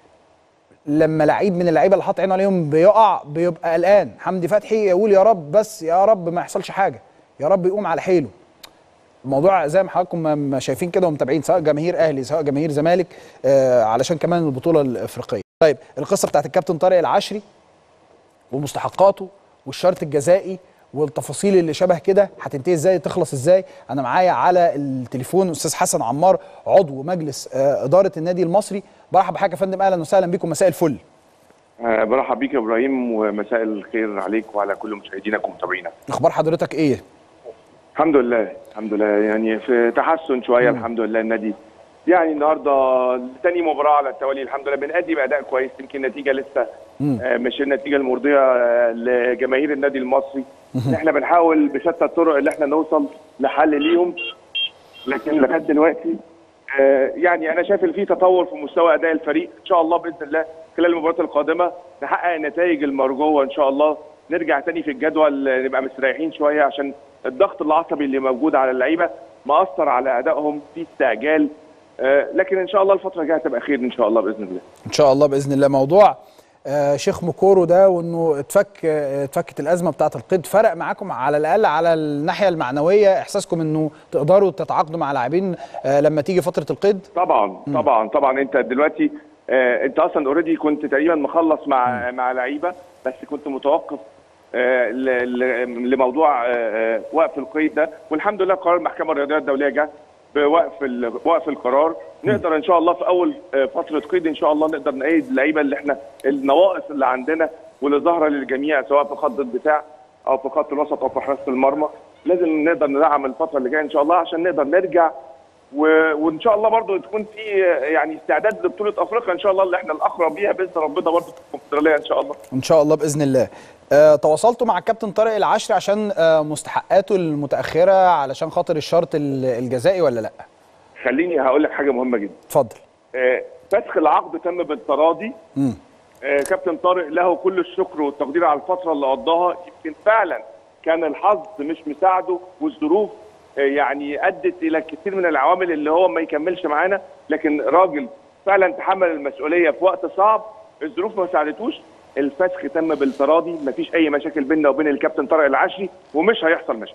لما لعيب من اللعيبه اللي حاط عينه عليهم بيقع بيبقى قلقان حمدي فتحي يقول يا رب بس يا رب ما يحصلش حاجه يا رب يقوم على حيله الموضوع زي ما حضراتكم ما- ما شايفين كده ومتابعين سواء جماهير اهلي سواء جماهير زمالك آه علشان كمان البطوله الافريقيه طيب القصه بتاعت الكابتن طارق العشري ومستحقاته والشرط الجزائي والتفاصيل اللي شبه كده هتنتهي ازاي تخلص ازاي انا معايا على التليفون استاذ حسن عمار عضو مجلس آه اداره النادي المصري برحب بحضرتك يا فندم اهلا وسهلا بكم مساء الفل آه، برحب بيك يا ابراهيم ومساء الخير عليك وعلى كل مشاهدينك ومتابعينك. اخبار حضرتك ايه الحمد لله الحمد لله يعني في تحسن شويه الحمد لله النادي يعني النهارده تاني مباراه على التوالي الحمد لله بنأدي باداء كويس يمكن النتيجه لسه آه، مش النتيجه المرضيه آه، لجماهير النادي المصري احنا بنحاول بشتى الطرق اللي احنا نوصل لحل ليهم لكن لغايه دلوقتي آه، يعني انا شايف ان في تطور في مستوى اداء الفريق ان شاء الله باذن الله خلال المباريات القادمه نحقق النتائج المرجوه ان شاء الله نرجع تاني في الجدول آه، نبقى مستريحين شويه عشان الضغط العصبي اللي موجود على اللعيبه مأثر على ادائهم في استعجال آه، لكن ان شاء الله الفتره الجايه هتبقى خير ان شاء الله باذن الله ان شاء الله باذن الله موضوع آه شيخ مكورو ده وانه اتفك آه اتفكت الازمه بتاعه القيد فرق معاكم على الاقل على الناحيه المعنويه احساسكم انه تقدروا تتعاقدوا مع لاعبين آه لما تيجي فتره القيد طبعا طبعا طبعا انت دلوقتي آه انت اصلا اوريدي كنت تقريبا مخلص مع مع لعيبه بس كنت متوقف آه ل- ل- لموضوع آه آه وقف القيد ده والحمد لله قرار المحكمه الرياضيه الدوليه جه بوقف ال- وقف القرار نقدر ان شاء الله في اول آه فتره قيد ان شاء الله نقدر نأيد اللعيبه اللي احنا النواقص اللي عندنا واللي ظاهره للجميع سواء في خط الدفاع او في خط الوسط او في حراسه المرمى لازم نقدر ندعم الفتره اللي جايه ان شاء الله عشان نقدر نرجع و... وان شاء الله برضو تكون في يعني استعداد لبطوله افريقيا ان شاء الله اللي احنا الاقرب بيها باذن ربنا برضو في الكونفدراليه ان شاء الله ان شاء الله باذن الله آه تواصلتوا مع الكابتن طارق العشري عشان آه مستحقاته المتاخره علشان خاطر الشرط ال- الجزائي ولا لا خليني هقول لك حاجه مهمه جدا اتفضل آه، فسخ العقد تم بالتراضي مم. آه، كابتن طارق له كل الشكر والتقدير على الفتره اللي قضاها يمكن فعلا كان الحظ مش مساعده والظروف آه، يعني ادت الى كثير من العوامل اللي هو ما يكملش معانا لكن راجل فعلا تحمل المسؤوليه في وقت صعب الظروف ما ساعدتوش الفسخ تم بالتراضي مفيش اي مشاكل بيننا وبين الكابتن طارق العشري ومش هيحصل مشاكل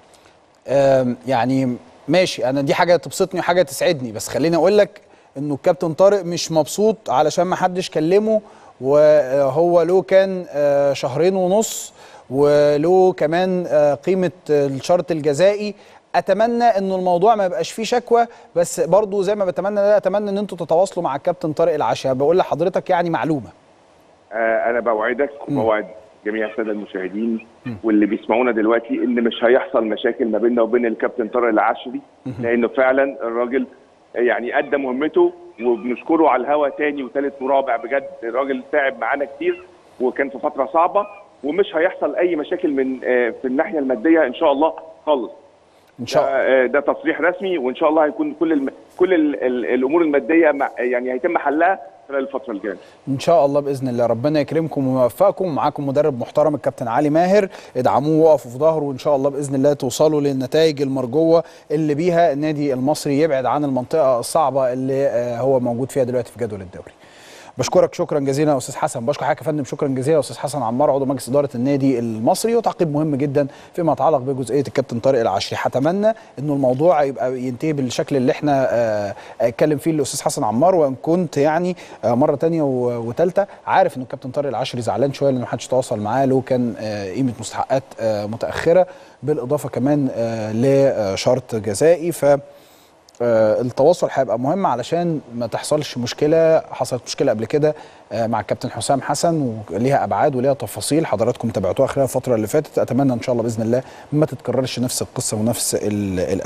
آم، يعني ماشي انا دي حاجه تبسطني وحاجه تسعدني بس خليني اقول لك انه الكابتن طارق مش مبسوط علشان ما حدش كلمه وهو له كان آه، شهرين ونص وله كمان آه، قيمه الشرط الجزائي اتمنى انه الموضوع ما يبقاش فيه شكوى بس برضو زي ما بتمنى ده اتمنى ان انتوا تتواصلوا مع الكابتن طارق العشاء بقول لحضرتك يعني معلومه آه، انا بوعدك وبوعد جميع الساده المشاهدين واللي بيسمعونا دلوقتي ان مش هيحصل مشاكل ما بيننا وبين الكابتن طارق العشري لانه فعلا الراجل يعني ادى مهمته وبنشكره على الهوا تاني وثالث ورابع بجد الراجل تعب معانا كتير وكان في فتره صعبه ومش هيحصل اي مشاكل من آه، في الناحيه الماديه ان شاء الله خالص ان شاء الله ده, آه، ده تصريح رسمي وان شاء الله هيكون كل الم... كل ال... ال... الامور الماديه مع... يعني هيتم حلها خلال الفتره الجايه ان شاء الله باذن الله ربنا يكرمكم ويوفقكم ومعاكم مدرب محترم الكابتن علي ماهر ادعموه وقفوا في ظهره وان شاء الله باذن الله توصلوا للنتائج المرجوه اللي بيها النادي المصري يبعد عن المنطقه الصعبه اللي آه، هو موجود فيها دلوقتي في جدول الدوري بشكرك شكرا جزيلا يا استاذ حسن بشكر حضرتك يا فندم شكرا جزيلا يا استاذ حسن عمار عضو مجلس اداره النادي المصري وتعقيب مهم جدا فيما يتعلق بجزئيه الكابتن طارق العشري هتمنى انه الموضوع يبقى ينتهي بالشكل اللي احنا آه، اتكلم فيه الاستاذ حسن عمار وان كنت يعني آه، مره تانية و- وتالتة عارف انه الكابتن طارق العشري زعلان شويه لانه محدش تواصل معاه له كان آه، قيمه مستحقات آه، متاخره بالاضافه كمان آه، لشرط جزائي ف آه، التواصل هيبقى مهم علشان ما تحصلش مشكله حصلت مشكله قبل كده آه، مع الكابتن حسام حسن وليها ابعاد وليها تفاصيل حضراتكم تابعتوها خلال الفتره اللي فاتت اتمنى ان شاء الله باذن الله ما تتكررش نفس القصه ونفس ال ال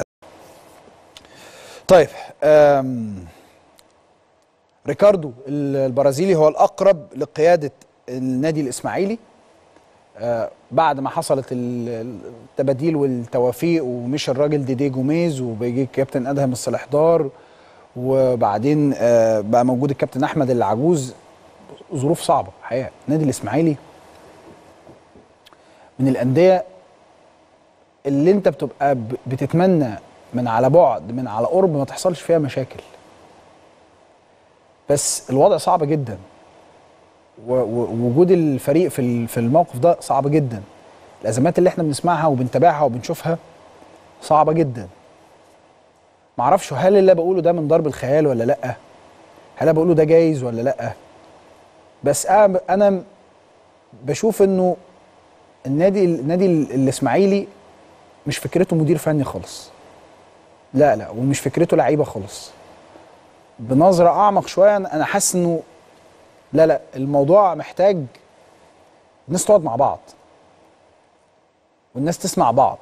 طيب آم، ريكاردو البرازيلي هو الاقرب لقياده النادي الاسماعيلي آه، بعد ما حصلت ال- التباديل والتوافيق ومشي الراجل ديدي جوميز وبيجي الكابتن ادهم الصالح دار وبعدين آه، بقى موجود الكابتن احمد العجوز ظروف صعبه الحقيقه النادي الاسماعيلي من الانديه اللي انت بتبقى ب- بتتمنى من على بعد من على قرب ما تحصلش فيها مشاكل بس الوضع صعب جدا و- و- ووجود الفريق في ال- في الموقف ده صعب جدا الازمات اللي احنا بنسمعها وبنتابعها وبنشوفها صعبه جدا معرفش هل اللي بقوله ده من ضرب الخيال ولا لا هل انا بقوله ده جايز ولا لا بس انا انا بشوف انه النادي النادي ال- الاسماعيلي مش فكرته مدير فني خالص لا لا ومش فكرته لعيبه خالص بنظره اعمق شويه انا أنا حاسس انه لا لا الموضوع محتاج الناس تقعد مع بعض والناس تسمع بعض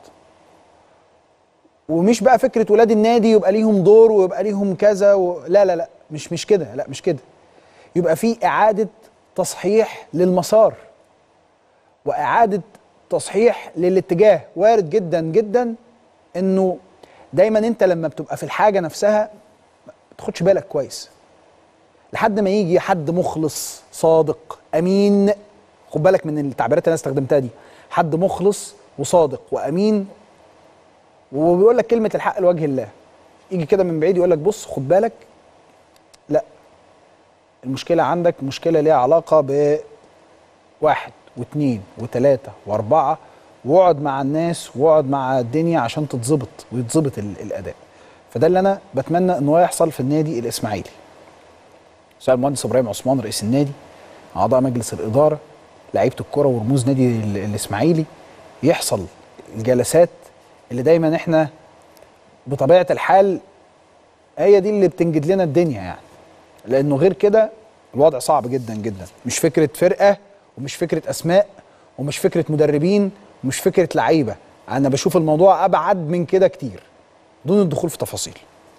ومش بقى فكره ولاد النادي يبقى ليهم دور ويبقى ليهم كذا و... لا لا لا مش مش كده لا مش كده يبقى في اعاده تصحيح للمسار واعاده تصحيح للاتجاه وارد جدا جدا انه دايما انت لما بتبقى في الحاجه نفسها ما تاخدش بالك كويس لحد ما يجي حد مخلص صادق امين خد بالك من التعبيرات اللي انا استخدمتها دي حد مخلص وصادق وامين وبيقول لك كلمه الحق لوجه الله يجي كده من بعيد يقول لك بص خد بالك لا المشكله عندك مشكله ليها علاقه ب واحد واثنين وثلاثه واربعه واقعد مع الناس واقعد مع الدنيا عشان تتظبط ويتظبط ال- الاداء فده اللي انا بتمنى ان هو يحصل في النادي الاسماعيلي سواء المهندس ابراهيم عثمان رئيس النادي اعضاء مجلس الاداره لعيبه الكره ورموز نادي ال- الاسماعيلي يحصل الجلسات اللي دايما احنا بطبيعه الحال هي دي اللي بتنجد لنا الدنيا يعني لانه غير كده الوضع صعب جدا جدا مش فكره فرقه ومش فكره اسماء ومش فكره مدربين ومش فكره لعيبه انا بشوف الموضوع ابعد من كده كتير دون الدخول في تفاصيل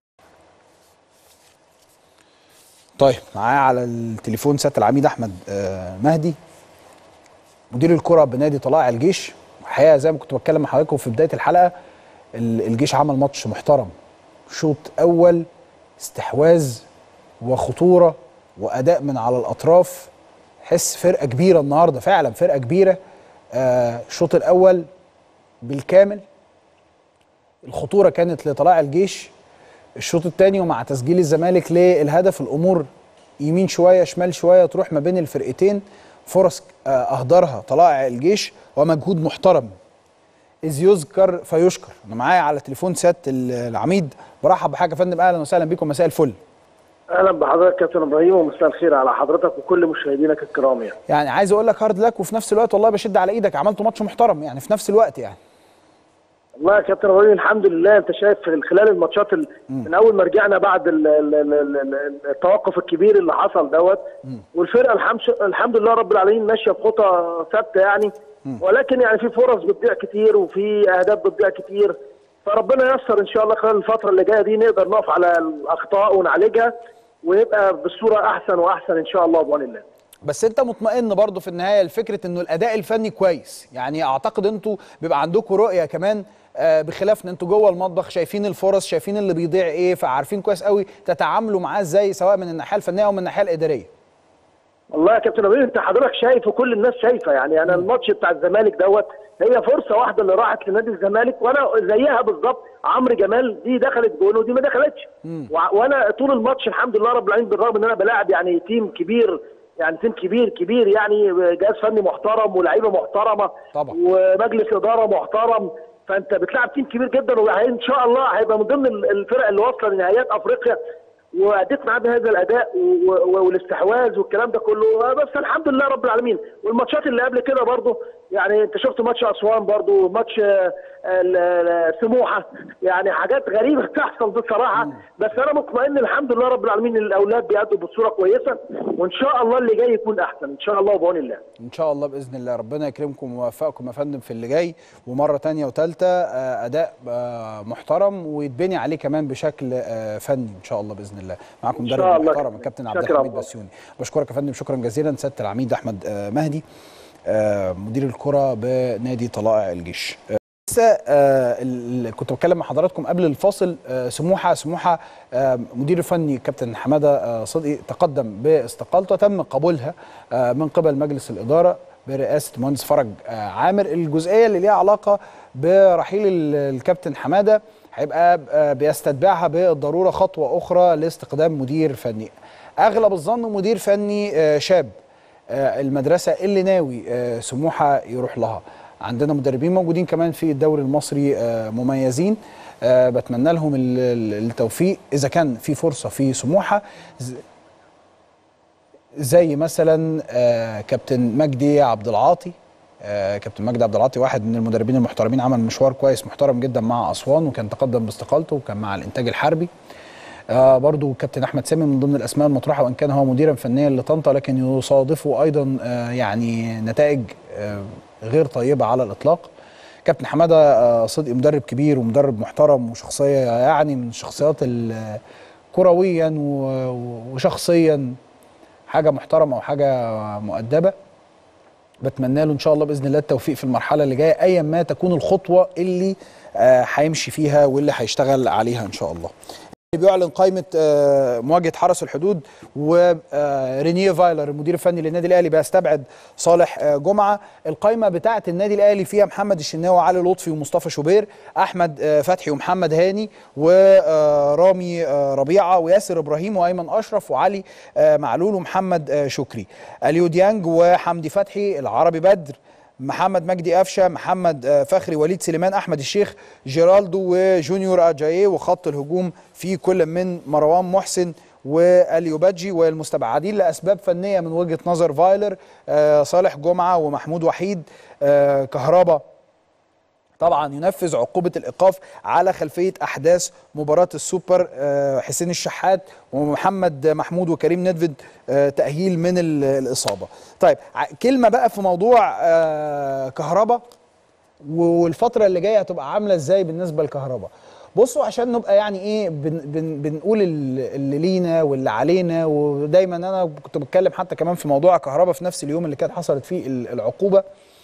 طيب معايا على التليفون سياده العميد احمد آه، مهدي مدير الكره بنادي طلائع الجيش الحقيقه زي ما كنت بتكلم مع حضراتكم في بدايه الحلقه ال- الجيش عمل ماتش محترم شوط اول استحواذ وخطوره واداء من على الاطراف حس فرقه كبيره النهارده فعلا فرقه كبيره آه، الشوط الاول بالكامل الخطوره كانت لطلائع الجيش الشوط الثاني ومع تسجيل الزمالك للهدف الامور يمين شويه شمال شويه تروح ما بين الفرقتين فرص آه، اهدرها طلائع الجيش ومجهود محترم اذ يذكر فيشكر انا معايا على تليفون سياده ال- العميد برحب بحاجه يا فندم اهلا وسهلا بكم مساء الفل اهلا بحضرتك كابتن ابراهيم ومساء الخير على حضرتك وكل مشاهدينك الكرام يعني يعني عايز اقول لك هارد لك وفي نفس الوقت والله بشد على ايدك عملتوا ماتش محترم يعني في نفس الوقت يعني والله يا كابتن ابراهيم الحمد لله انت شايف في خلال الماتشات ال- من اول ما رجعنا بعد ال- ال- ال- ال- ال- التوقف الكبير اللي حصل دوت والفرقه الحمد الحمد لله رب العالمين ماشيه بخطى ثابته يعني ولكن يعني في فرص بتضيع كتير وفي اهداف بتضيع كتير فربنا ييسر ان شاء الله خلال الفتره اللي جايه دي نقدر نقف على الاخطاء ونعالجها ويبقى بالصوره احسن واحسن ان شاء الله بعون الله بس انت مطمئن برضه في النهايه لفكره انه الاداء الفني كويس يعني اعتقد انتوا بيبقى عندكم رؤيه كمان آه، بخلاف ان انتوا جوه المطبخ شايفين الفرص شايفين اللي بيضيع ايه فعارفين كويس قوي تتعاملوا معاه ازاي سواء من الناحيه الفنيه او من الناحيه الاداريه والله يا كابتن ابراهيم انت حضرتك شايف وكل الناس شايفه يعني انا الماتش بتاع الزمالك دوت هي فرصه واحده اللي راحت لنادي الزمالك وانا زيها بالظبط عمرو جمال دي دخلت جون ودي ما دخلتش وع- وانا طول الماتش الحمد لله رب العالمين بالرغم ان انا بلاعب يعني تيم كبير يعني تيم كبير كبير يعني جهاز فني محترم ولاعيبه محترمه طبعا. ومجلس اداره محترم فانت بتلعب تيم كبير جدا وان شاء الله هيبقى من ضمن الفرق اللي واصله لنهائيات افريقيا واديت معاه بهذا الاداء و- و- والاستحواذ والكلام ده كله بس الحمد لله رب العالمين والماتشات اللي قبل كده برضه يعني انت شفت ماتش اسوان برضه ماتش آه، ال- ال- سموحه يعني حاجات غريبه بتحصل بصراحه بس انا مطمئن الحمد لله رب العالمين ان الاولاد بيأدوا بصوره كويسه وان شاء الله اللي جاي يكون احسن ان شاء الله بعون الله ان شاء الله باذن الله ربنا يكرمكم ويوفقكم يا فندم في اللي جاي ومره تانية وثالثه اداء آه، محترم ويتبني عليه كمان بشكل آه، فني ان شاء الله باذن الله معاكم إن شاء مدرب الله. محترم الكابتن عبد شكرا الحميد الله. بسيوني بشكرك يا فندم شكرا جزيلا سياده العميد احمد آه، مهدي آه، مدير الكره بنادي طلائع الجيش آه، لسه آه، ال- ال- كنت بتكلم مع حضراتكم قبل الفاصل آه، سموحه سموحه آه، مدير الفني كابتن حماده آه، صدقي تقدم باستقالته تم قبولها آه، من قبل مجلس الاداره برئاسه المهندس فرج آه، عامر الجزئيه اللي ليها علاقه برحيل ال- الكابتن حماده هيبقى آه، بيستتبعها بالضروره خطوه اخرى لاستقدام مدير فني اغلب الظن مدير فني آه، شاب آه، المدرسه اللي ناوي آه، سموحه يروح لها عندنا مدربين موجودين كمان في الدوري المصري آه، مميزين آه، بتمنى لهم ال- ال- التوفيق اذا كان في فرصه في سموحه ز- زي مثلا آه، كابتن مجدي عبد العاطي آه، كابتن مجدي عبد العاطي واحد من المدربين المحترمين عمل مشوار كويس محترم جدا مع اسوان وكان تقدم باستقالته وكان مع الانتاج الحربي آه برضو كابتن احمد سامي من ضمن الاسماء المطروحه وان كان هو مديرا فنيا لطنطا لكن يصادفه ايضا آه يعني نتائج آه غير طيبه على الاطلاق كابتن حماده آه صدقي مدرب كبير ومدرب محترم وشخصيه يعني من الشخصيات ال- كرويا و- وشخصيا حاجه محترمه وحاجه مؤدبه بتمنى له ان شاء الله باذن الله التوفيق في المرحله اللي جايه ايا ما تكون الخطوه اللي آه، هيمشي فيها واللي هيشتغل عليها ان شاء الله بيعلن قائمه آه، مواجهه حرس الحدود ورينيه فايلر المدير الفني للنادي الاهلي بيستبعد صالح آه، جمعه القائمه بتاعه النادي الاهلي فيها محمد الشناوي وعلي لطفي ومصطفى شوبير احمد آه، فتحي ومحمد هاني ورامي ربيعه وياسر ابراهيم وايمن اشرف وعلي آه، معلول ومحمد آه، شكري اليو ديانج وحمدي فتحي العربي بدر محمد مجدي قفشه محمد آه، فخري وليد سليمان احمد الشيخ جيرالدو وجونيور اجاييه وخط الهجوم في كل من مروان محسن واليو بادجي والمستبعدين لاسباب فنيه من وجهه نظر فايلر آه، صالح جمعه ومحمود وحيد آه، كهربا طبعا ينفذ عقوبة الإيقاف على خلفية أحداث مباراة السوبر آه، حسين الشحات ومحمد محمود وكريم ندفد آه، تأهيل من ال- الإصابة طيب ع- كلمة بقى في موضوع آه، كهربا والفترة اللي جاية هتبقى عاملة إزاي بالنسبة لكهربا بصوا عشان نبقى يعني ايه بن بن بنقول ال- اللي لينا واللي علينا ودايما انا كنت بتكلم حتى كمان في موضوع كهربا في نفس اليوم اللي كانت حصلت فيه ال- العقوبه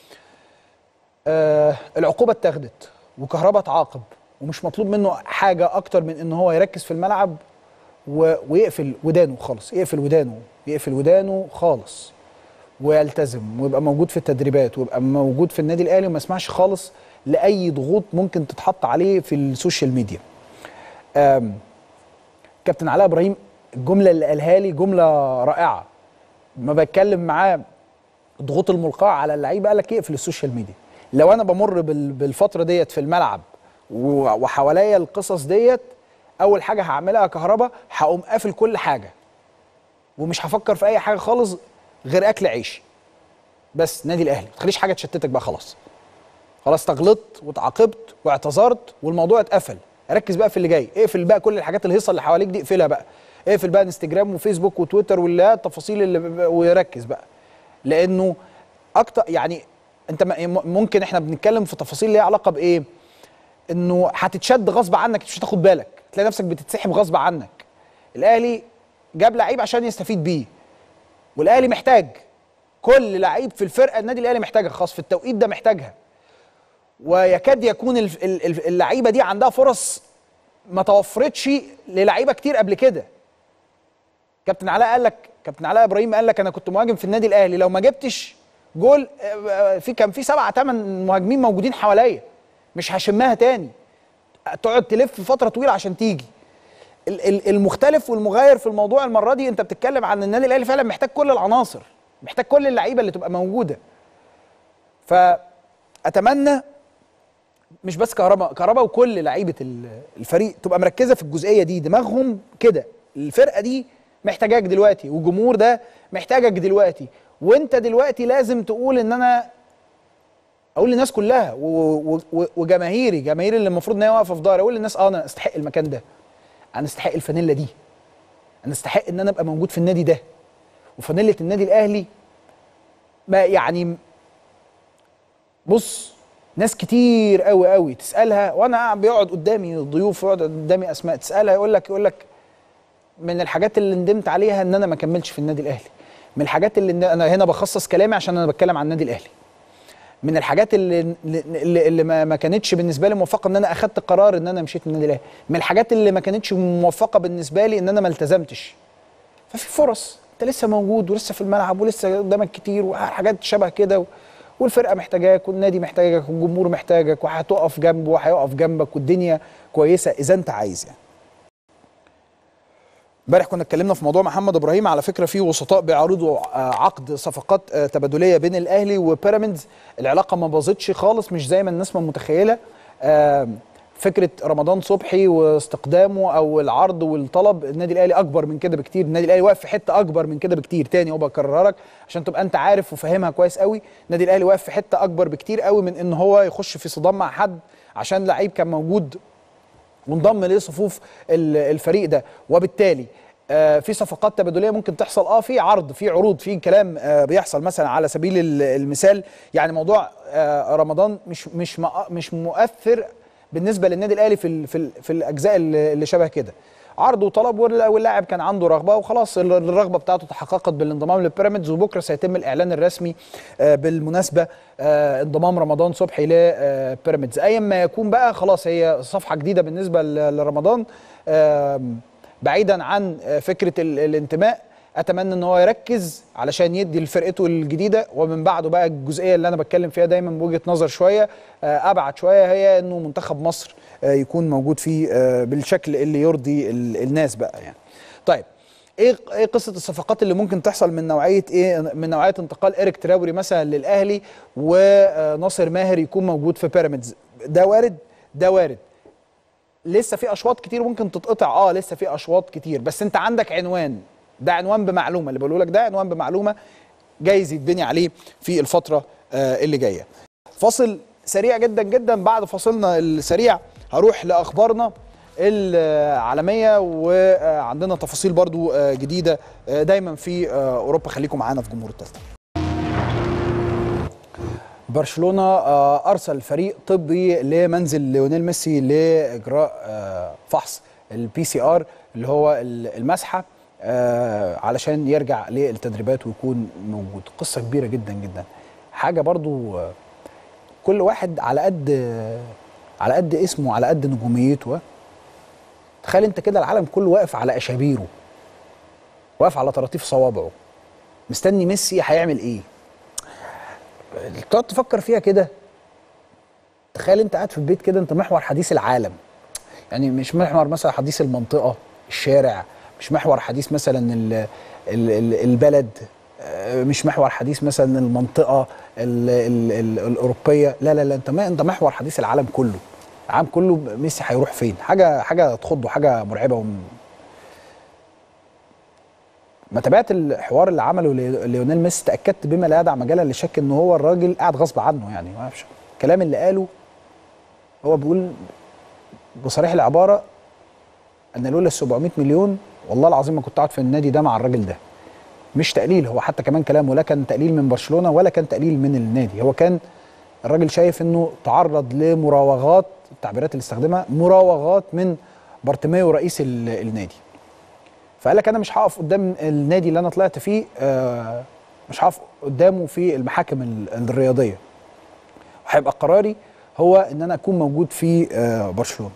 آه العقوبه اتاخدت وكهربا اتعاقب ومش مطلوب منه حاجه اكتر من ان هو يركز في الملعب و... ويقفل ودانه خالص يقفل ودانه يقفل ودانه خالص ويلتزم ويبقى موجود في التدريبات ويبقى موجود في النادي الاهلي وما يسمعش خالص لاي ضغوط ممكن تتحط عليه في السوشيال ميديا آم، كابتن علاء ابراهيم الجمله اللي قالها لي جمله رائعه ما بتكلم معاه الضغوط الملقاه على اللعيبه قال لك اقفل السوشيال ميديا لو انا بمر بال- بالفتره ديت في الملعب و- وحواليا القصص ديت اول حاجه هعملها كهربا هقوم قافل كل حاجه ومش هفكر في اي حاجه خالص غير اكل عيشي بس نادي الاهلي ما تخليش حاجه تشتتك بقى خلاص خلاص تغلطت واتعاقبت واعتذرت والموضوع اتقفل ركز بقى في اللي جاي اقفل بقى كل الحاجات الهيصه اللي حواليك دي اقفلها بقى اقفل بقى انستجرام وفيسبوك وتويتر واللي التفاصيل اللي ب- ب- وركز بقى لانه اكتر يعني انت م- ممكن احنا بنتكلم في تفاصيل ليها علاقه بايه انه هتتشد غصب عنك مش هتاخد بالك تلاقي نفسك بتتسحب غصب عنك الاهلي جاب لعيب عشان يستفيد بيه والاهلي محتاج كل لعيب في الفرقه النادي الاهلي محتاجها خاص في التوقيت ده محتاجها ويكاد يكون الف- ال- ال- اللعيبه دي عندها فرص ما توفرتش للعيبه كتير قبل كده كابتن علاء قال لك كابتن علاء ابراهيم قال لك انا كنت مهاجم في النادي الاهلي لو ما جبتش جول آه، في كان في سبعة ثمان مهاجمين موجودين حواليا مش هشمها تاني تقعد تلف فتره طويله عشان تيجي ال- ال- المختلف والمغاير في الموضوع المره دي انت بتتكلم عن النادي الاهلي فعلا محتاج كل العناصر محتاج كل اللعيبه اللي تبقى موجوده فاتمنى مش بس كهرباء كهرباء وكل لعيبه ال- الفريق تبقى مركزه في الجزئيه دي دماغهم كده الفرقه دي محتاجاك دلوقتي والجمهور ده محتاجك دلوقتي وانت دلوقتي لازم تقول ان انا اقول للناس كلها و- و- و- وجماهيري جماهيري اللي المفروض ان هي واقفه في ظهري اقول للناس اه انا استحق المكان ده انا استحق الفانيلا دي انا استحق ان انا ابقى موجود في النادي ده وفانيله النادي الاهلي ما يعني بص ناس كتير قوي قوي تسالها وانا قاعد بيقعد قدامي ضيوف يقعد قدامي اسماء تسالها يقول لك يقول لك من الحاجات اللي ندمت عليها ان انا ما كملتش في النادي الاهلي من الحاجات اللي انا هنا بخصص كلامي عشان انا بتكلم عن النادي الاهلي من الحاجات اللي اللي, اللي ما ما كانتش بالنسبه لي موفقه ان انا اخدت قرار ان انا مشيت من النادي الاهلي من الحاجات اللي ما كانتش موفقه بالنسبه لي ان انا ما التزمتش ففي فرص انت لسه موجود ولسه في الملعب ولسه قدامك كتير وحاجات شبه كده و... والفرقه محتاجاك والنادي محتاجك والجمهور محتاجك وهتقف جنبه وهيقف جنبك والدنيا كويسه اذا انت عايز يعني امبارح كنا اتكلمنا في موضوع محمد ابراهيم على فكره في وسطاء بيعرضوا عقد صفقات تبادليه بين الاهلي وبيراميدز العلاقه ما باظتش خالص مش زي ما الناس ما متخيله فكره رمضان صبحي واستقدامه او العرض والطلب النادي الاهلي اكبر من كده بكتير النادي الاهلي واقف في حته اكبر من كده بكتير تاني وبكررها لك عشان تبقى انت عارف وفاهمها كويس قوي النادي الاهلي واقف في حته اكبر بكتير قوي من ان هو يخش في صدام مع حد عشان لعيب كان موجود وانضم لصفوف الفريق ده وبالتالي آه في صفقات تبادليه ممكن تحصل اه في عرض في عروض في كلام آه بيحصل مثلا على سبيل المثال يعني موضوع آه رمضان مش مش مش مؤثر بالنسبه للنادي الاهلي في في, في الاجزاء اللي شبه كده عرض وطلب واللاعب كان عنده رغبه وخلاص الرغبه بتاعته تحققت بالانضمام للبيراميدز وبكره سيتم الاعلان الرسمي بالمناسبه انضمام رمضان صبحي لبيراميدز ايا ما يكون بقى خلاص هي صفحه جديده بالنسبه لرمضان بعيدا عن فكره الانتماء اتمنى ان هو يركز علشان يدي لفرقته الجديده ومن بعده بقى الجزئيه اللي انا بتكلم فيها دايما بوجهه نظر شويه ابعد شويه هي انه منتخب مصر يكون موجود فيه بالشكل اللي يرضي الناس بقى يعني. طيب ايه ايه قصه الصفقات اللي ممكن تحصل من نوعيه ايه من نوعيه انتقال ايريك تراوري مثلا للاهلي وناصر ماهر يكون موجود في بيراميدز ده وارد ده وارد لسه في اشواط كتير ممكن تتقطع اه لسه في اشواط كتير بس انت عندك عنوان ده عنوان بمعلومه اللي بقوله لك ده عنوان بمعلومه جايز يتبني عليه في الفتره آه اللي جايه فاصل سريع جدا جدا بعد فاصلنا السريع هروح لاخبارنا العالميه وعندنا تفاصيل برضو جديده دايما في اوروبا خليكم معانا في جمهور التالتة برشلونه ارسل فريق طبي لمنزل ليونيل ميسي لاجراء فحص البي سي ار اللي هو المسحه علشان يرجع للتدريبات ويكون موجود قصه كبيره جدا جدا حاجه برضو كل واحد على قد على قد اسمه على قد نجوميته تخيل انت كده العالم كله واقف على اشابيره واقف على طراطيف صوابعه مستني ميسي هيعمل ايه تقعد تفكر فيها كده تخيل انت قاعد في البيت كده انت محور حديث العالم يعني مش محور مثلا حديث المنطقه الشارع مش محور حديث مثلا ال ال ال البلد مش محور حديث مثلا المنطقه ال ال ال الاوروبيه لا لا لا انت ما انت محور حديث العالم كله العالم كله ميسي هيروح فين حاجه حاجه تخض وحاجه مرعبه وم... ما تابعت الحوار اللي عمله ليونيل ميسي تاكدت بما لا يدع مجالا لشك ان هو الراجل قاعد غصب عنه يعني ما اعرفش الكلام اللي قاله هو بيقول بصريح العباره ان لولا ال 700 مليون والله العظيم ما كنت قاعد في النادي ده مع الراجل ده مش تقليل هو حتى كمان كلامه لا كان تقليل من برشلونه ولا كان تقليل من النادي هو كان الراجل شايف انه تعرض لمراوغات التعبيرات اللي استخدمها مراوغات من بارتيميو رئيس النادي فقال لك انا مش هقف قدام النادي اللي انا طلعت فيه آه مش هقف قدامه في المحاكم الرياضيه وهيبقى قراري هو ان انا اكون موجود في آه برشلونه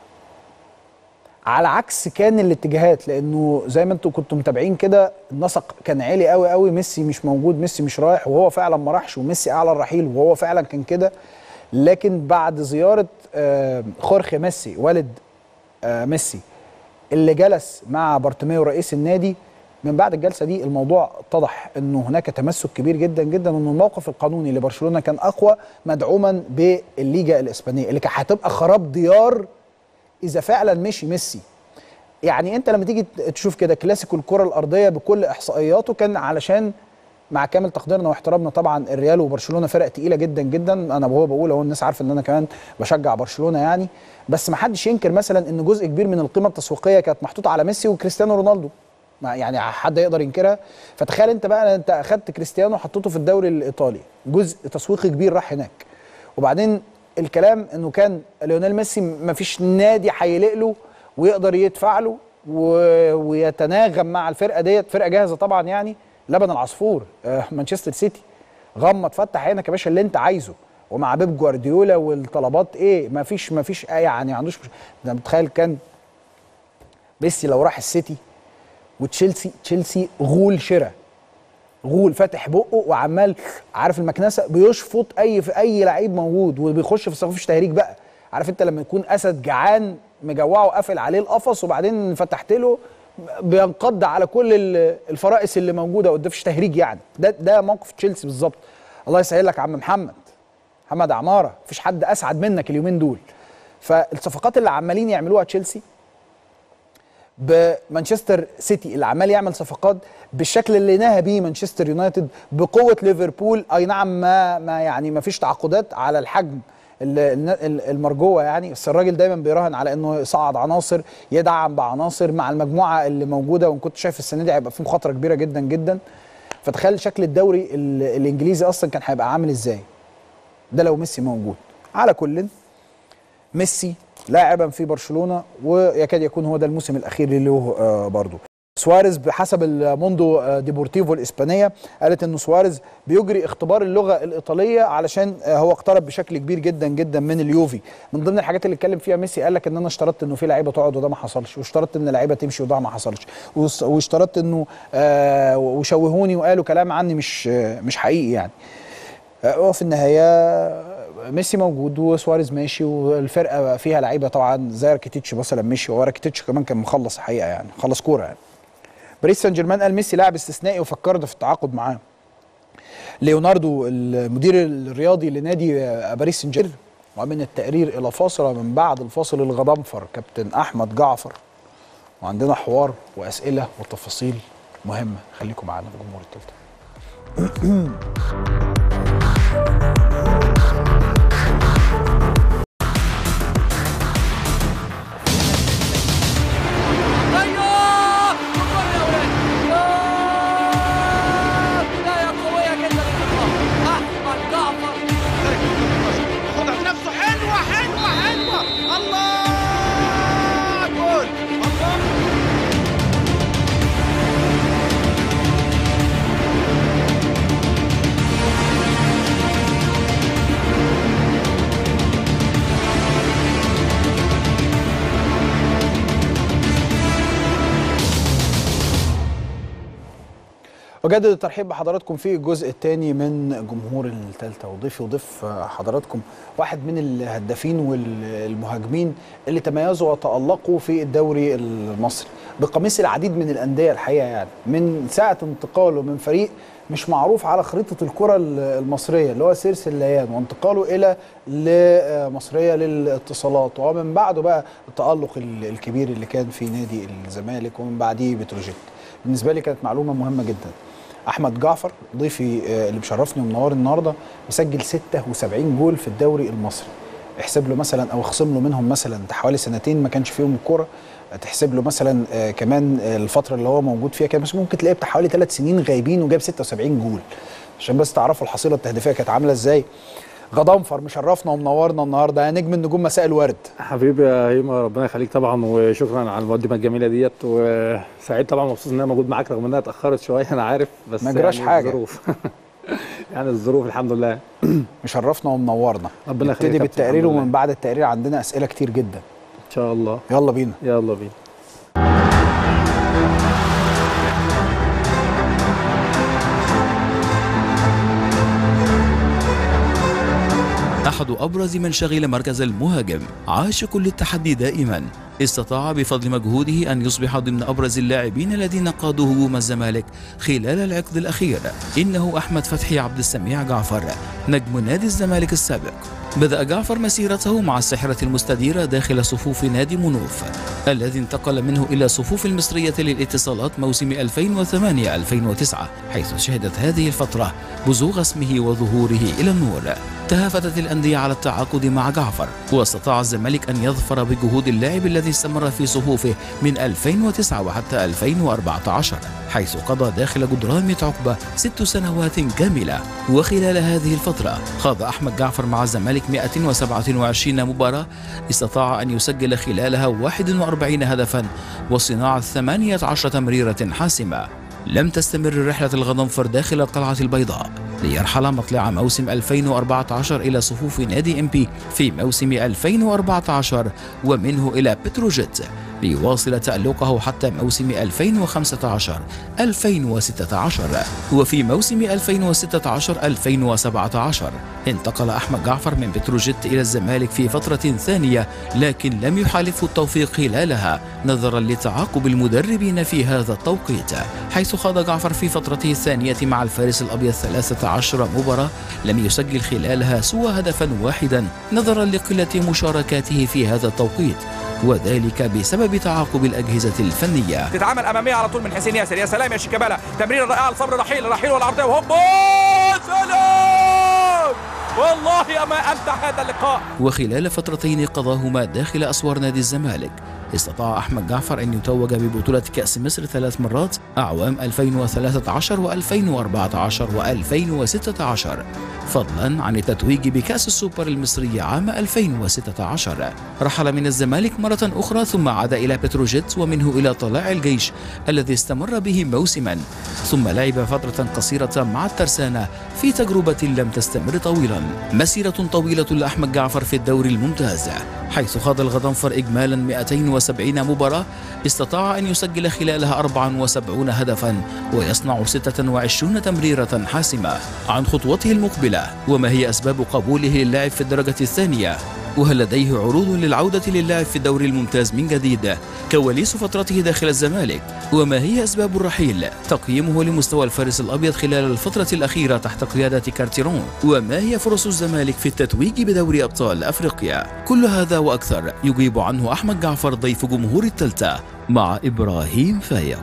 على عكس كان الاتجاهات لانه زي ما انتم كنتم متابعين كده النسق كان عالي قوي قوي ميسي مش موجود ميسي مش رايح وهو فعلا ما راحش وميسي اعلى الرحيل وهو فعلا كان كده لكن بعد زياره آه خورخي ميسي والد آه ميسي اللي جلس مع بارتيميو رئيس النادي من بعد الجلسه دي الموضوع اتضح انه هناك تمسك كبير جدا جدا وان الموقف القانوني لبرشلونه كان اقوى مدعوما بالليجا الاسبانيه اللي كانت هتبقى خراب ديار اذا فعلا مشي ميسي يعني انت لما تيجي تشوف كده كلاسيكو الكره الارضيه بكل احصائياته كان علشان مع كامل تقديرنا واحترامنا طبعا الريال وبرشلونه فرق تقيله جدا جدا انا وهو بقول اهو الناس عارفه ان انا كمان بشجع برشلونه يعني بس ما حدش ينكر مثلا ان جزء كبير من القيمه التسويقيه كانت محطوطه على ميسي وكريستيانو رونالدو ما يعني حد يقدر ينكرها فتخيل انت بقى انت اخدت كريستيانو حطيته في الدوري الايطالي جزء تسويقي كبير راح هناك وبعدين الكلام انه كان ليونيل ميسي ما فيش نادي هيلق له ويقدر يدفع له و... ويتناغم مع الفرقه ديت فرقه جاهزه طبعا يعني لبن العصفور آه مانشستر سيتي غمض فتح عينك يا باشا اللي انت عايزه ومع بيب جوارديولا والطلبات ايه ما فيش ما فيش آه يعني ما عندوش انت متخيل كان ميسي لو راح السيتي وتشيلسي تشيلسي غول شراء غول فاتح بقه وعمال عارف المكنسه بيشفط اي في اي لعيب موجود وبيخش في صفوف تهريج بقى عارف انت لما يكون اسد جعان مجوعه وقافل عليه القفص وبعدين فتحت له بينقض على كل ال- الفرائس اللي موجوده قدام فيش تهريج يعني ده ده موقف تشيلسي بالظبط الله يسهل لك يا عم محمد محمد عماره مفيش حد اسعد منك اليومين دول فالصفقات اللي عمالين يعملوها تشيلسي بمانشستر سيتي اللي عمال يعمل صفقات بالشكل اللي نهى بيه مانشستر يونايتد بقوه ليفربول اي نعم ما ما يعني ما فيش تعاقدات على الحجم ال- ال- المرجوه يعني بس الراجل دايما بيراهن على انه يصعد عناصر يدعم بعناصر مع المجموعه اللي موجوده وان كنت شايف السنه دي هيبقى في مخاطره كبيره جدا جدا فتخيل شكل الدوري ال- الانجليزي اصلا كان هيبقى عامل ازاي ده لو ميسي موجود على كل ميسي لاعبا في برشلونه ويكاد يكون هو ده الموسم الاخير له آه برضه سواريز بحسب الموندو آه، ديبورتيفو الاسبانيه قالت ان سواريز بيجري اختبار اللغه الايطاليه علشان آه، هو اقترب بشكل كبير جدا جدا من اليوفي من ضمن الحاجات اللي اتكلم فيها ميسي قال لك ان انا اشترطت انه في لعيبه تقعد وده ما حصلش واشترطت ان اللعيبه تمشي وده ما حصلش وس- واشترطت انه آه وشوهوني وقالوا كلام عني مش آه مش حقيقي يعني آه، وفي النهايه ميسي موجود وسواريز ماشي والفرقه فيها لعيبه طبعا زي راكيتيتش مثلا مشي وهو راكيتيتش كمان كان مخلص الحقيقه يعني خلص كوره يعني باريس سان جيرمان قال ميسي لاعب استثنائي وفكرنا في التعاقد معاه ليوناردو المدير الرياضي لنادي آه، باريس سان جيرمان ومن التقرير الى فاصل ومن بعد الفاصل الغضنفر كابتن احمد جعفر وعندنا حوار واسئله وتفاصيل مهمه خليكم معانا في جمهور التالتة ايوه وكل يا ولاد آه، بدايه قويه جدا للقاء احمد جعفر خدها بنفسه حلوه حلوه حلوه الله جول الله أجدد الترحيب بحضراتكم في الجزء الثاني من جمهور الثالثة وضيفي وضيف حضراتكم واحد من الهدافين والمهاجمين اللي تميزوا وتألقوا في الدوري المصري بقميص العديد من الأندية الحقيقة يعني من ساعة انتقاله من فريق مش معروف على خريطة الكرة المصرية اللي هو سيرس الليان وانتقاله إلى لمصرية للاتصالات ومن بعده بقى التألق الكبير اللي كان في نادي الزمالك ومن بعديه بتروجيت بالنسبة لي كانت معلومة مهمة جدا احمد جعفر ضيفي آه، اللي مشرفني ومنور النهارده مسجل 76 جول في الدوري المصري احسب له مثلا او اخصم له منهم مثلا ده حوالي سنتين ما كانش فيهم الكوره تحسب له مثلا آه، كمان آه، الفتره اللي هو موجود فيها كان بس ممكن تلاقيه بتاع حوالي ثلاث سنين غايبين وجاب 76 جول عشان بس تعرفوا الحصيله التهديفيه كانت عامله ازاي غضنفر مشرفنا ومنورنا النهارده يا نجم النجوم مساء الورد حبيبي يا هيما ربنا يخليك طبعا وشكرا على المقدمه الجميله ديت وسعيد طبعا مبسوط ان انا موجود معاك رغم انها اتاخرت شويه انا عارف بس ما جراش يعني حاجة. الظروف يعني الظروف الحمد لله مشرفنا ومنورنا ربنا يخليك نبتدي يا كابتن، بالتقرير الحمد لله. ومن بعد التقرير عندنا اسئله كتير جدا ان شاء الله يلا بينا يلا بينا أحد أبرز من شغل مركز المهاجم عاشق للتحدي دائما استطاع بفضل مجهوده أن يصبح ضمن أبرز اللاعبين الذين قادوا هجوم الزمالك خلال العقد الأخير إنه أحمد فتحي عبد السميع جعفر نجم نادي الزمالك السابق بدأ جعفر مسيرته مع الساحرة المستديرة داخل صفوف نادي منوف الذي انتقل منه إلى صفوف المصرية للاتصالات موسم 2008-2009 حيث شهدت هذه الفترة بزوغ اسمه وظهوره إلى النور تهافتت الأندية على التعاقد مع جعفر واستطاع الزمالك أن يظفر بجهود اللاعب الذي استمر في صفوفه من 2009 وحتى 2014 حيث قضى داخل جدران عقبة ست سنوات كاملة وخلال هذه الفترة خاض أحمد جعفر مع الزمالك 127 مباراة استطاع أن يسجل خلالها 41 هدفا وصناعة 18 تمريرة حاسمة لم تستمر رحلة الغضنفر داخل القلعة البيضاء ليرحل مطلع موسم 2014 إلى صفوف نادي إم بي في موسم 2014 ومنه إلى بتروجيت ليواصل تألقه حتى موسم 2015-2016 وفي موسم 2016-2017 انتقل أحمد جعفر من بتروجيت إلى الزمالك في فترة ثانية لكن لم يحالفه التوفيق خلالها نظرا لتعاقب المدربين في هذا التوقيت حيث خاض جعفر في فترته الثانية مع الفارس الأبيض 13 مباراة لم يسجل خلالها سوى هدفا واحدا نظرا لقلة مشاركاته في هذا التوقيت وذلك بسبب تعاقب الأجهزة الفنية تتعامل اماميه على طول من حسين ياسر يا سلام يا شيكابالا تمرير رائعه لصبر رحيل رحيل والعرضيه وهوب سلام والله ما امتع هذا اللقاء وخلال فترتين قضاهما داخل أسوار نادي الزمالك استطاع أحمد جعفر أن يتوج ببطولة كأس مصر ثلاث مرات أعوام 2013 و2014 و2016 فضلا عن التتويج بكأس السوبر المصري عام 2016 رحل من الزمالك مرة أخرى ثم عاد إلى بتروجيت ومنه إلى طلاع الجيش الذي استمر به موسما ثم لعب فترة قصيرة مع الترسانة في تجربة لم تستمر طويلا مسيرة طويلة لأحمد جعفر في الدوري الممتاز حيث خاض الغضنفر إجمالا 270 مباراة استطاع أن يسجل خلالها 74 هدفا ويصنع 26 تمريرة حاسمة عن خطوته المقبلة وما هي أسباب قبوله للعب في الدرجة الثانية وهل لديه عروض للعودة للعب في الدوري الممتاز من جديد كواليس فترته داخل الزمالك وما هي أسباب الرحيل تقييمه لمستوى الفارس الأبيض خلال الفترة الأخيرة تحت قيادة كارتيرون وما هي فرص الزمالك في التتويج بدوري أبطال أفريقيا كل هذا وأكثر يجيب عنه أحمد جعفر ضيف جمهور التلتة مع إبراهيم فايق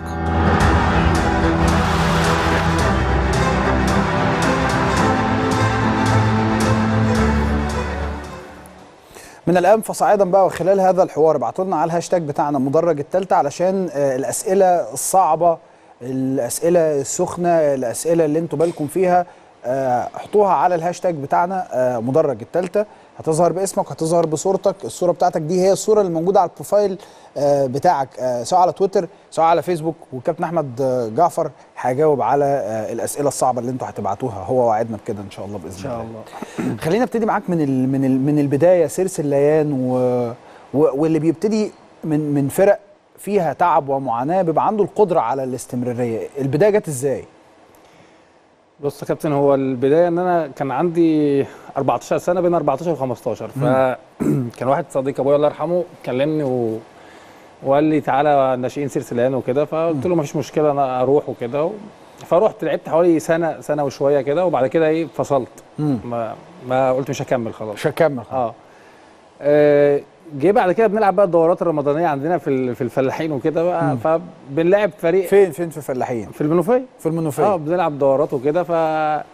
من الان فصاعدا بقى وخلال هذا الحوار ابعتوا لنا على الهاشتاج بتاعنا مدرج التالتة علشان آه، الاسئله الصعبه الاسئله السخنه الاسئله اللي انتوا بالكم فيها آه، حطوها على الهاشتاج بتاعنا آه، مدرج التالتة هتظهر باسمك وهتظهر بصورتك الصوره بتاعتك دي هي الصوره اللي موجوده على البروفايل آه، بتاعك آه، سواء على تويتر سواء على فيسبوك والكابتن احمد آه، جعفر هيجاوب على آه، الاسئله الصعبه اللي انتوا هتبعتوها هو وعدنا بكده ان شاء الله باذن ان شاء الله الله خلينا ابتدي معاك من ال من ال من البدايه سيرس الليان و و واللي بيبتدي من من فرق فيها تعب ومعاناه بيبقى عنده القدره على الاستمراريه البدايه جت ازاي بص يا كابتن هو البدايه ان انا كان عندي 14 سنه بين 14 و 15 فكان واحد صديق ابويا الله يرحمه كلمني و... وقال لي تعالى ناشئين سير سليان وكده فقلت له مفيش مشكله انا اروح وكده و... فرحت لعبت حوالي سنه سنه وشويه كده وبعد كده ايه فصلت مم. ما ما قلت مش هكمل خلاص مش هكمل اه آه، جه بعد كده بنلعب بقى الدورات الرمضانيه عندنا في ال- في الفلاحين وكده بقى فبنلعب فريق فين فين في الفلاحين في المنوفيه في المنوفيه اه بنلعب دورات وكده ف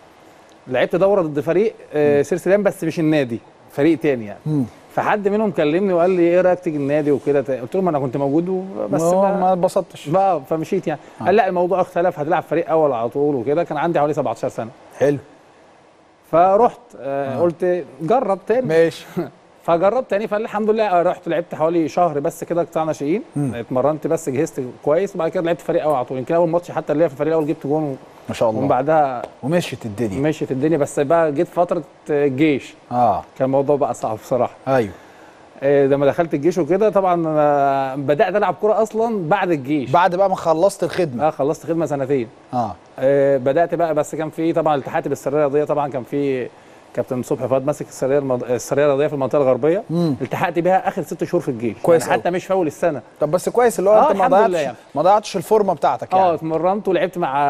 لعبت دوره ضد فريق آه سير سلام بس مش النادي فريق تاني يعني مم. فحد منهم كلمني وقال لي ايه رايك تيجي النادي وكده قلت له ما انا كنت موجود و- بس ما ما ما اتبسطتش بقى فمشيت يعني قال لا الموضوع اختلف هتلعب فريق اول على طول وكده كان عندي حوالي 17 سنه حلو فرحت آه قلت جرب تاني ماشي فجربت تاني فالحمد لله رحت لعبت حوالي شهر بس كده قطاع ناشئين اتمرنت بس جهزت كويس وبعد كده لعبت فريق اول على طول يمكن اول ماتش حتى اللي هي في الفريق الاول جبت جون ما شاء ومن الله بعدها ومشيت الدنيا مشيت الدنيا بس بقى جيت فتره الجيش اه كان الموضوع بقى صعب بصراحه ايوه إيه، لما دخلت الجيش وكده طبعا انا بدات العب كوره اصلا بعد الجيش بعد بقى ما خلصت الخدمه اه خلصت خدمه سنتين اه آه بدات بقى بس كان في طبعا الاتحاد بالسريه الرياضيه طبعا كان في كابتن صبحي فؤاد ماسك السريه المض... السريه الرياضيه في المنطقه الغربيه مم. التحقت بيها اخر ست شهور في الجيش كويس يعني حتى أوي. مش في اول السنه طب بس كويس اللي هو آه، انت ما الحمد لله ضيعتش يعني. ما ضيعتش الفورمه بتاعتك اه يعني اتمرنت ولعبت مع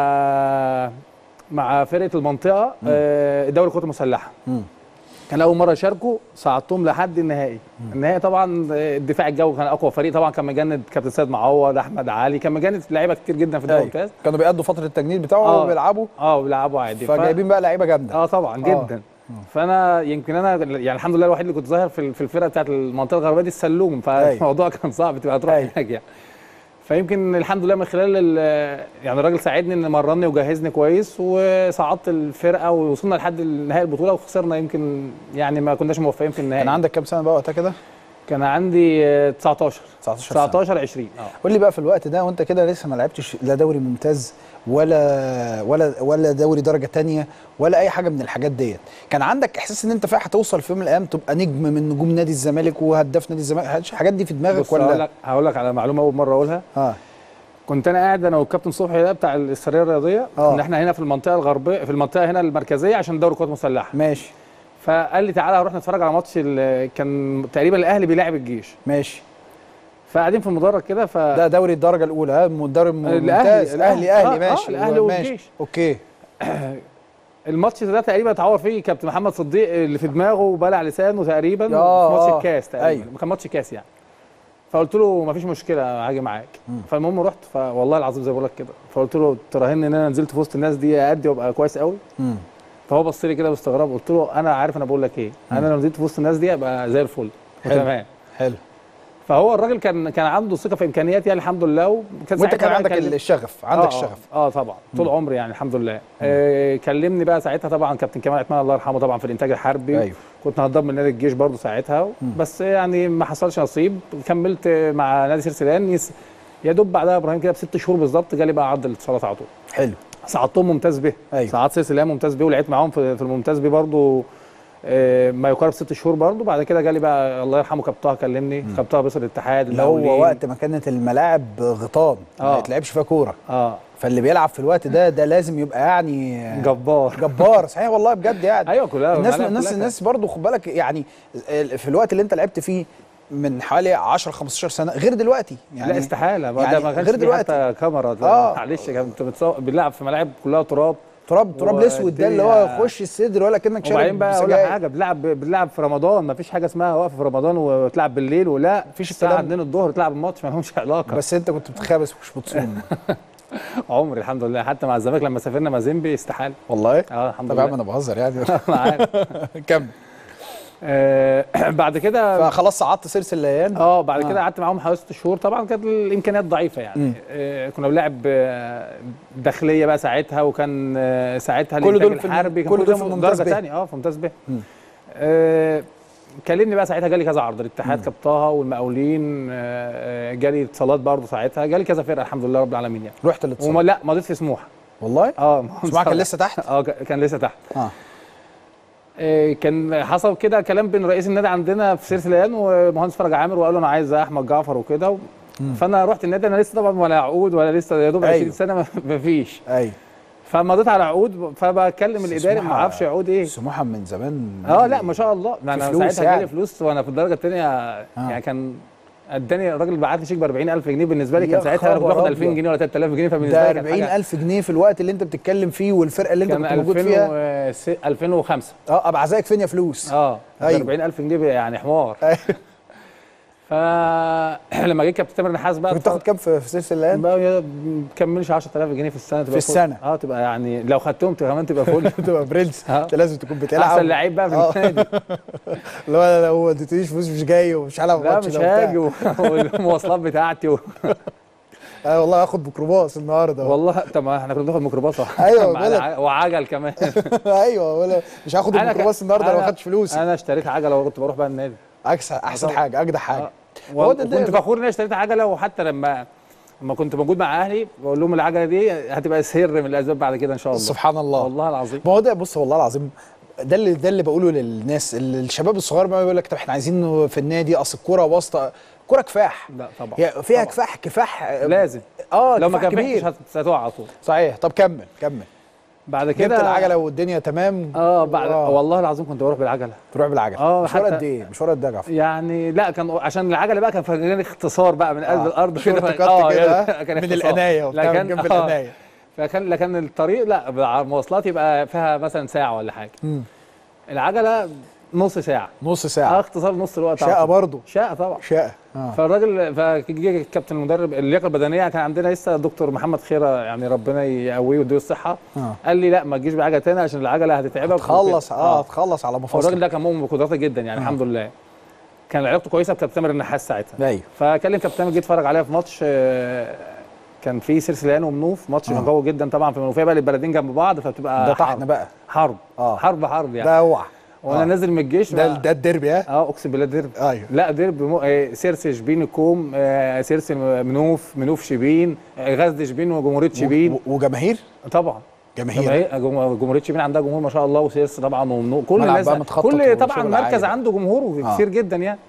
مع فرقه المنطقه آه الدوري القوات المسلحه مم. كان اول مره يشاركوا صعدتهم لحد النهائي النهائي طبعا آه، الدفاع الجوي كان اقوى فريق طبعا كان مجند كابتن سيد معوض احمد علي كان مجند لعيبه كتير جدا في الدوري أيوة. الممتاز كانوا بيقضوا فتره التجنيد بتاعه آه. وبيلعبوا اه بيلعبوا عادي ف- فجايبين بقى لعيبه جامده اه طبعا آه. جدا فانا يمكن انا يعني الحمد لله الوحيد اللي كنت ظاهر في في الفرقه بتاعت المنطقه الغربيه دي السلوم فالموضوع كان صعب تبقى تروح أيوة. هناك يعني فيمكن الحمد لله من خلال ال- يعني الراجل ساعدني ان مرني وجهزني كويس وصعدت الفرقه ووصلنا لحد نهائي البطوله وخسرنا يمكن يعني ما كناش موفقين في النهائي كان عندك كام سنه بقى وقتها كده كان عندي آه، 19 19 سنة. 19 20 اه قول لي بقى في الوقت ده وانت كده لسه ما لعبتش لا دوري ممتاز ولا ولا ولا دوري درجه تانية ولا اي حاجه من الحاجات ديت كان عندك احساس ان انت فعلا هتوصل في يوم من الايام تبقى نجم من نجوم نادي الزمالك وهداف نادي الزمالك الحاجات دي في دماغك بص هقول ولا لك هقول لك على معلومه اول مره اقولها اه كنت انا قاعد انا والكابتن صبحي ده بتاع السريه الرياضيه آه. ان احنا هنا في المنطقه الغربيه في المنطقه هنا المركزيه عشان دوري قوات مسلحه ماشي فقال لي تعالى هنروح نتفرج على ماتش ال- كان تقريبا الاهلي بيلاعب الجيش ماشي فقاعدين في المدرج كده ف ده دوري الدرجه الاولى ها الدوري الممتاز الاهلي آه، اهلي آه، ماشي الأهلي ماشي. والجيش. اوكي الماتش ده تقريبا اتعور فيه كابتن محمد صديق اللي في دماغه وبلع لسانه تقريبا آه، في ماتش آه. الكاس تقريبا أيوة. كان ماتش كاس يعني فقلت له مفيش مشكله هاجي معاك فالمهم رحت فوالله العظيم زي ما بقول لك كده فقلت له تراهن ان انا نزلت في وسط الناس دي ادي وابقى كويس قوي مم. فهو بص لي كده باستغراب قلت له انا عارف انا بقول لك ايه انا لو نزلت في وسط الناس دي ابقى زي الفل حلو. تمام حلو فهو الراجل كان كان عنده ثقه في امكانياتي يعني الحمد لله وكان وانت ساعتها كان بقى عندك كلم- الشغف عندك آه الشغف اه, آه طبعا طول عمري يعني الحمد لله آه كلمني بقى ساعتها طبعا كابتن كمال عثمان الله يرحمه طبعا في الانتاج الحربي أيوه. كنت هنضم من نادي الجيش برضه ساعتها بس يعني ما حصلش نصيب كملت مع نادي سيرسلان يس- يا دوب بعدها ابراهيم كده بست شهور بالظبط جالي بقى عرض الاتصالات على طول حلو صعدتهم ممتاز به أيوه. صعدت سيرسلان ممتاز به ولعبت معاهم في في الممتاز به برضه آه، ما يقارب ست شهور برضه بعد كده جالي بقى الله يرحمه كابتن طه كلمني كابتن طه بيصل الاتحاد اللي هو المقاولين. وقت ما كانت الملاعب غطان ما آه. يتلعبش فيها كوره اه فاللي بيلعب في الوقت ده ده لازم يبقى يعني جبار جبار صحيح والله بجد يعني ايوه كلها الناس الملاعب الناس كلها الناس برضه خد بالك يعني في الوقت اللي انت لعبت فيه من حوالي 10 15 سنه غير دلوقتي يعني لا استحاله يعني يعني ده ما كانش غير فيه دلوقتي. حتى كاميرا آه. اه معلش كنت بتصور بنلعب في ملاعب كلها تراب تراب تراب الاسود ده اللي هو والدنيا- يخش الصدر ولا كانك شارب وبعدين بقى اقول لك سجاير. حاجه بنلعب بنلعب في رمضان ما فيش حاجه اسمها وقف في رمضان وتلعب بالليل ولا مفيش الساعه الكلام ده. 2 الظهر تلعب الماتش ما لهمش علاقه بس انت كنت بتخابس ومش بتصوم عمري الحمد لله حتى مع الزمالك لما سافرنا مازيمبي استحاله والله اه الحمد طب يا عم لله انا بهزر يعني انا عارف كمل آه، بعد كده فخلاص صعدت سيرس الليان اه بعد كده قعدت معاهم حوالي ست شهور طبعا كانت الامكانيات ضعيفه يعني آه كنا بنلعب آه، داخليه بقى ساعتها وكان آه ساعتها كل الإنتاج دول في الم- الحربي كان كل دول في ده الممتاز درجه ب. ثانيه اه في ممتاز ب آه كلمني بقى ساعتها جالي كذا عرض الاتحاد كاب طه والمقاولين آه آه، جالي اتصالات برضه ساعتها جالي كذا فرقه الحمد لله رب العالمين يعني رحت الاتصال وما لا مضيت في سموحه والله اه سموحة كان لسه تحت اه ك- كان لسه تحت اه آه، كان حصل كده كلام بين رئيس النادي عندنا في سير سليان ومهندس فرج عامر وقال له انا عايز احمد جعفر وكده و... فانا رحت النادي انا لسه طبعا ولا عقود ولا لسه يا دوب 20 أيوه. سنه ما فيش ايوه فمضيت على عقود فبكلم الاداري ما سموحة- اعرفش عقود ايه سموحه من زمان اه لا ما شاء الله ده انا فلوس ساعتها يعني. جالي فلوس وانا في الدرجه الثانيه يعني كان اداني الراجل بعت لي شيك ب 40000 جنيه بالنسبه لي يا كان ساعتها انا كنت خبر باخد أبيض. 2000 جنيه ولا 3000 جنيه فبالنسبه ده لي كانت حاجة- 40000 جنيه في الوقت اللي انت بتتكلم فيه والفرقه اللي انت كان كنت موجود فيها 2000 2005 اه ابقى عايزك فين يا فلوس اه أيوه. أيوه. 40000 جنيه يعني حوار فلما جه كابتن تامر نحاس بقى كنت بتاخد كام في في سيرس الليان بقى ما كملش 10000 جنيه في السنه تبقى في فل. السنة. اه تبقى يعني لو خدتهم كمان تبقى فل تبقى برنس آه. انت لازم تكون بتلعب احسن لعيب بقى آه. في النادي اللي هو لو ما اديتنيش فلوس مش جاي ومش هلعب لا ماتش مش لو بتاع. هاجي و- والمواصلات بتاعتي و... اه والله هاخد ميكروباص النهارده والله طب ما احنا كنا بناخد ميكروباص أيوة، مع بالك. الع- وعجل كمان ايوه ولا مش هاخد أنا ك- الميكروباص النهارده لو ما أنا- خدتش فلوسي انا اشتريت عجله وكنت بروح بقى النادي احسن احسن طبعا. حاجه اجدع حاجه و- هو ده- ده- وكنت فخور ان انا اشتريت عجله وحتى لما لما كنت موجود مع اهلي بقول لهم العجله دي هتبقى سر من الاسباب بعد كده ان شاء الله سبحان الله والله العظيم ما هو ده بص والله العظيم ده اللي ده اللي بقوله للناس ال- الشباب الصغير بقى يقول لك طب احنا عايزين في النادي اصل الكوره واسطه كوره كفاح لا طبعا هي فيها طبعا. كفاح كفاح لازم اه لو ما كفاح كفيتش كبير هت- هتقع على طول صحيح طب كمل كمل بعد جبت كده العجله والدنيا تمام اه بعد آه. والله العظيم كنت بروح بالعجله تروح بالعجله آه، مشوار حتى- قد ايه مشوار قد ايه يا جعفر يعني لا كان عشان العجله بقى كان فاكرين اختصار بقى من قلب آه. الارض شوية كده تقطع كده، يعني ها؟ كان من اختصار. القناية وبتاع، من لكن- جنب آه. القناية. فكان لكن الطريق لا بالمواصلات يبقى فيها مثلا ساعه ولا حاجه العجله نص ساعه نص اه ساعه اختصار نص الوقت شقه على طول. برضه شقه طبعا شقه اه فالراجل فجه الكابتن المدرب اللياقه البدنيه كان عندنا لسه دكتور محمد خيره يعني ربنا يقويه ويديه الصحه آه. قال لي لا ما تجيش بعجله تاني عشان العجله هتتعبك تخلص وكده. اه تخلص على الراجل مفاصل ده كان مؤمن بقدراته جدا يعني الحمد لله كان علاقته كويسه بكابتن تامر النحاس ساعتها ايوه فكلم كابتن تامر جه اتفرج عليها في ماتش آه، كان في سيرسليان ومنوف ماتش كان قوي جدا طبعا في المنوفيه بقى البلدين جنب بعض فبتبقى ده حرب. طحن بقى حرب آه. حرب حرب يعني ده اوعى وانا آه. نازل من الجيش ده بقى- ده الديربي ها اه اقسم بالله ديربي ايوه لا ديربي مو... آه، سيرس شبين كوم آه، سيرس منوف منوف شبين آه، غزل شبين وجمهوريه شبين و- وجماهير طبعا جماهير جماهير جم- جمهوريه شبين عندها جمهور ما شاء الله وسيرس طبعا ومنو كل ملعب الناس بقى متخطط كل طبعا وشغل مركز عالي. عنده جمهور آه. كتير جدا يعني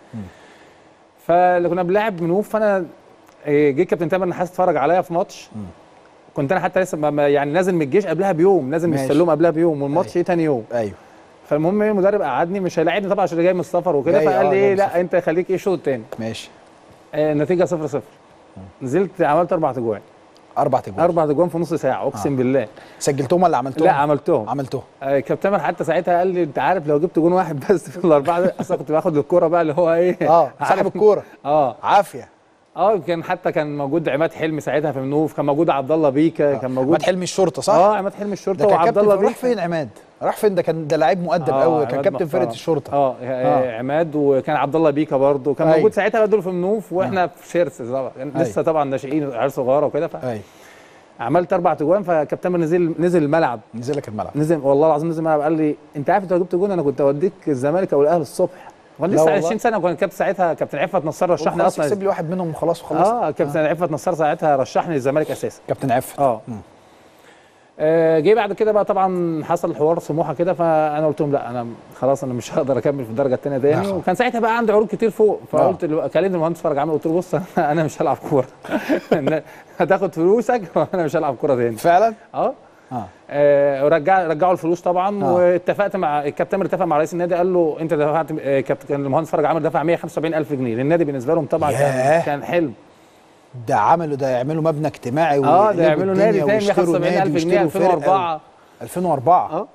فاللي كنا بنلعب منوف فانا آه، جه كابتن تامر نحاس اتفرج عليا في ماتش كنت انا حتى لسه ما- ما- يعني نازل من الجيش قبلها بيوم نازل من ماشي. السلوم قبلها بيوم والماتش ايه تاني يوم ايوه فالمهم ايه المدرب قعدني مش هيلاعبني طبعا عشان جاي من السفر وكده جاي، فقال آه، لي جاي ايه من لا انت خليك ايه الشوط التاني ماشي آه، النتيجه 0 0 نزلت عملت اربع تجوان اربع تجوان اربع تجوان في نص ساعه اقسم آه. بالله سجلتهم ولا عملتهم لا عملتهم عملتهم آه، كابتن تامر حتى ساعتها قال لي انت عارف لو جبت جون واحد بس في الاربعه دول اصلا كنت باخد الكوره بقى اللي هو ايه اه عارف- صاحب الكوره اه عافيه اه كان حتى كان موجود عماد حلمي ساعتها في منوف كان موجود عبد الله بيكا كان موجود عماد حلمي الشرطه صح؟ اه عماد حلمي الشرطه ده كان وعبد كابتن الله راح بيكا فين عماد؟ راح فين ده كان ده لعيب مؤدب آه، قوي كان عماد كابتن محترم. فرقه الشرطه اه, آه. عماد وكان عبد الله بيكا برضه كان أيوة. موجود ساعتها دول في منوف واحنا في شيرس طبعا كان أيوة. لسه طبعا ناشئين عيال صغيره وكده ايوه فعملت اربع تجوان فكابتن تامر نزل نزل الملعب نزل لك الملعب نزل والله العظيم نزل الملعب قال لي انت عارف انت لو جبت جون انا كنت اوديك الزمالك او الاهلي الصبح وانا لا لسه والله. 20 سنه وكان كابتن ساعتها كابتن عفت نصار رشحني خلاص اصلا اكسب لي واحد منهم وخلاص وخلاص اه كابتن عفت نصار ساعتها رشحني للزمالك اساسا كابتن عفت اه آه، جه بعد كده بقى طبعا حصل حوار سموحه كده فانا قلت لهم لا انا خلاص انا مش هقدر اكمل في الدرجه الثانيه تاني لا. وكان ساعتها بقى عندي عروض كتير فوق فقلت له كلمني المهندس فرج عامل قلت له بص انا مش هلعب كوره هتاخد فلوسك وانا مش هلعب كوره تاني فعلا اه اه آه، ورجع رجعوا الفلوس طبعا آه. واتفقت مع الكابتن تامر اتفق مع رئيس النادي قال له انت دفعت آه، كابتن كان المهندس فرج عامر دفع 175000 جنيه للنادي بالنسبه لهم طبعا كان ياه. كان حلم ده عملوا ده يعملوا مبنى اجتماعي اه ويقلبوا ده يعملوا نادي الدنيا تاني ويشتروا 175000 نادي جنيه ويشتروا فرقة. 2004 2004 اه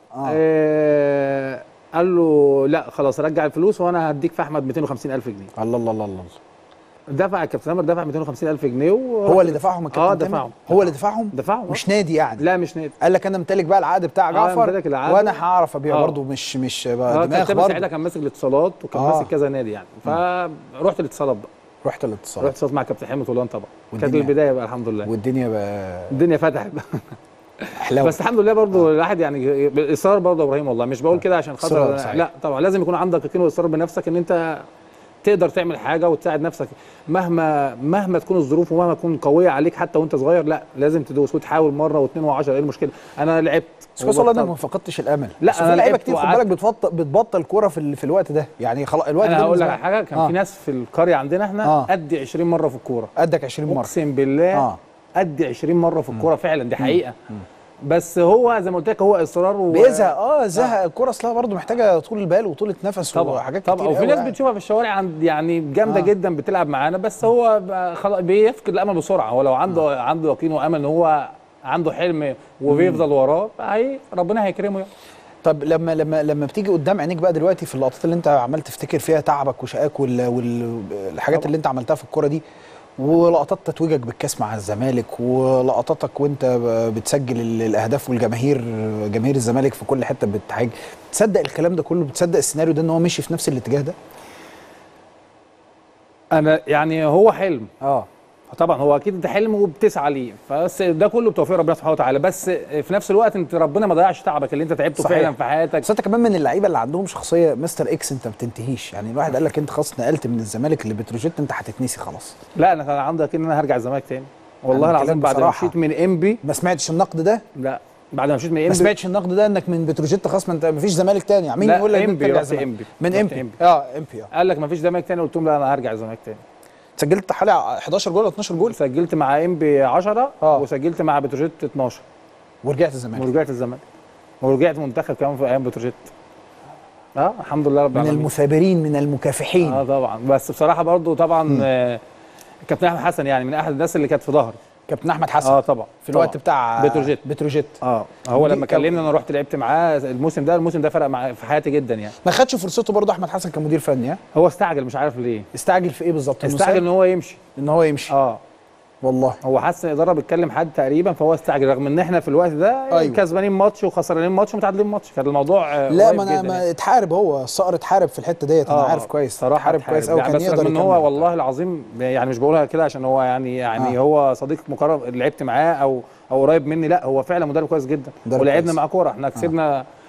آه، قال له لا خلاص رجع الفلوس وانا هديك في احمد 250000 جنيه الله الله الله الله دفع الكابتن تامر دفع 250000 جنيه و... هو اللي دفعهم الكابتن اه تامر؟ دفعهم هو اللي دفعهم دفعهم مش نادي يعني لا مش نادي قال لك انا امتلك بقى العقد بتاع آه، جعفر أمتلك العقد. وانا هعرف ابيع آه. برضه مش مش اه دماغ كابتن تامر ساعتها برضه كان ماسك الاتصالات وكان آه. ماسك كذا نادي يعني فرحت الاتصالات بقى رحت الاتصال رحت اتصالات مع كابتن حلمي طولان طبعا كانت والدنيا- البدايه بقى الحمد لله والدنيا بقى الدنيا فتحت حلاوه بس الحمد لله برضو الواحد يعني بالاصرار برضو يا ابراهيم والله مش بقول كده عشان إصرار، خاطر صحيح. لا طبعا لازم يكون عندك يقين واصرار بنفسك ان انت تقدر تعمل حاجه وتساعد نفسك مهما مهما تكون الظروف ومهما تكون قويه عليك حتى وانت صغير لا لازم تدوس وتحاول مره واثنين وعشرة ايه المشكله انا لعبت بس كويس والله انك ما وبطلت. فقدتش الامل لا، بس أنا في لعيبه لعبت كتير خد وقعدت. بالك بتبطل بتبطل كوره في ال- في الوقت ده يعني خلاص الوقت انا ده هقول لك بالنسبة- على حاجه كان آه. في ناس في القريه عندنا احنا آه. قد 20 مره في الكوره قدك 20 مره اقسم بالله اه قد 20 مره في الكوره فعلا دي حقيقه بس هو زي ما قلت لك هو اصرار و... بيزهق اه زهق الكوره اصلها برضه محتاجه طول بال وطولة نفس طبعا وحاجات طبعا كتير وفي قوي ناس يعني. بتشوفها في الشوارع عند يعني جامده آه. آه. جدا بتلعب معانا بس هو بقى خلاص بيفقد الامل بسرعه هو لو عنده آه. عنده يقين وامل ان هو عنده حلم وبيفضل وراه هي ربنا هيكرمه يعني. طب لما لما لما بتيجي قدام عينيك بقى دلوقتي في اللقطات اللي انت عمال تفتكر فيها تعبك وشقاك وال- والحاجات طبعا. اللي انت عملتها في الكوره دي ولقطات تتويجك بالكاس مع الزمالك ولقطاتك وانت ب- بتسجل ال- الاهداف والجماهير جماهير الزمالك في كل حته بتحاج تصدق الكلام ده كله بتصدق السيناريو ده ان هو مشي في نفس الاتجاه ده انا يعني هو حلم اه طبعا هو اكيد ده حلم وبتسعى ليه بس ده كله بتوفيق ربنا سبحانه وتعالى بس في نفس الوقت انت ربنا ما ضيعش تعبك اللي انت تعبته صحيح. فعلا في حياتك بس انت كمان من اللعيبه اللي عندهم شخصيه مستر اكس انت ما بتنتهيش يعني الواحد قال لك انت خلاص نقلت من الزمالك لبتروجيت انت هتتنسي خلاص لا انا كان عندي يقين ان انا هرجع الزمالك تاني والله أنا العظيم بتكلم بعد ما بصراحة. مشيت من انبي ما سمعتش النقد ده لا بعد ما مشيت من ما انبي سمعتش النقد ده انك من بتروجيت خلاص ما انت ما فيش زمالك تاني مين لا، يقول لك انت إنبي، ترجع رحت الزمالك؟ إنبي. من رحت امبي إنبي. اه امبي اه قال لك ما فيش زمالك تاني قلت لهم لا انا هرجع الزمالك تاني سجلت حوالي 11 جول ولا 12 جول سجلت مع انبي 10 آه. وسجلت مع بتروجيت 12 ورجعت الزمالك ورجعت الزمالك ورجعت منتخب كمان في ايام بتروجيت اه الحمد لله رب من العالمين المثابرين من المكافحين اه طبعا بس بصراحه برضو طبعا آه كابتن احمد حسن يعني من احد الناس اللي كانت في ظهري كابتن احمد حسن اه طبعا في الوقت طبعاً. بتاع بتروجيت. بتروجيت اه هو دي لما كان- كلمني انا رحت لعبت معاه الموسم ده الموسم ده فرق مع في حياتي جدا يعني ما خدش فرصته برضه احمد حسن كمدير فني ها هو استعجل مش عارف ليه استعجل في ايه بالظبط إنه استعجل ساب؟ ان هو يمشي ان هو يمشي اه والله هو حس ان الاداره بتكلم حد تقريبا فهو استعجل رغم ان احنا في الوقت ده أيوة. أيوة. كسبانين ماتش وخسرانين ماتش ومتعادلين ماتش كان الموضوع آه، لا قريب ما انا جداً ما يعني. اتحارب هو الصقر اتحارب في الحته ديت انا آه، عارف كويس صراحه اتحارب كويس قوي يعني كان بس يقدر رغم ان هو يكمل. والله العظيم يعني مش بقولها كده عشان هو يعني يعني آه. آه. هو صديق مقرب لعبت معاه او او قريب مني لا هو فعلا مدرب كويس جدا مدرب ولعبنا كويس. مع كوره احنا كسبنا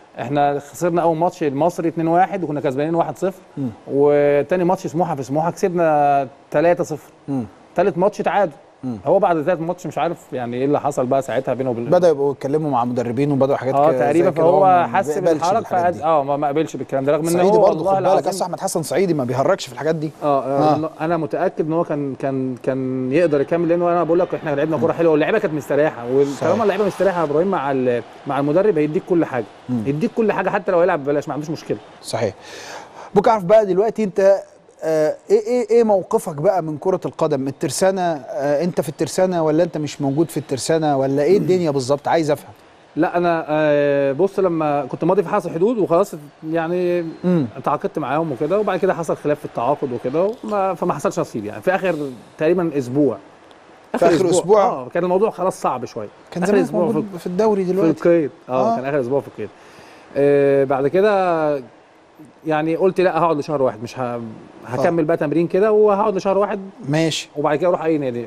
احنا خسرنا اول ماتش المصري 2-1 وكنا كسبانين 1-0 وتاني ماتش سموحه في سموحه كسبنا 3-0 تالت ماتش تعادل هو بعد ثالث ماتش مش عارف يعني ايه اللي حصل بقى ساعتها بينه وبين بدأوا يبقوا يتكلموا مع مدربين وبدأوا حاجات اه كده تقريبا زي كده، هو فهو ما حس بيقبلش بالحرج الحاجات فقد دي. اه ما ما قبلش بالكلام ده رغم ان صعيدي هو برضه والله خد بالك العظيم اصل احمد حسن صعيدي ما بيهرجش في الحاجات دي اه, آه. آه. انا متاكد ان هو كان كان كان يقدر يكمل لانه انا بقول لك احنا لعبنا كوره حلوه واللعيبه كانت مستريحه وطالما اللعيبه مستريحه يا ابراهيم مع ال- مع المدرب هيديك كل حاجه يديك كل حاجه حتى لو يلعب ببلاش ما عندوش مشكله صحيح ممكن اعرف بقى دلوقتي انت آه ايه ايه ايه موقفك بقى من كرة القدم الترسانة آه انت في الترسانة ولا انت مش موجود في الترسانة ولا ايه الدنيا بالظبط عايز افهم لا انا آه، بص لما كنت ماضي في حرس الحدود وخلاص يعني امم تعاقدت معاهم وكده وبعد كده حصل خلاف في التعاقد وكده وما- فما حصلش نصيب يعني في اخر تقريبا اسبوع في آخر أسبوع؟ اه كان الموضوع خلاص صعب شويه كان آخر زمان أسبوع في- موجود في الدوري في دلوقتي القيد اه, آه. كان اخر اسبوع في القيد آه بعد كده يعني قلت لا هقعد لشهر واحد مش ه... هكمل بقى تمرين كده وهقعد لشهر واحد ماشي وبعد كده اروح اي نادي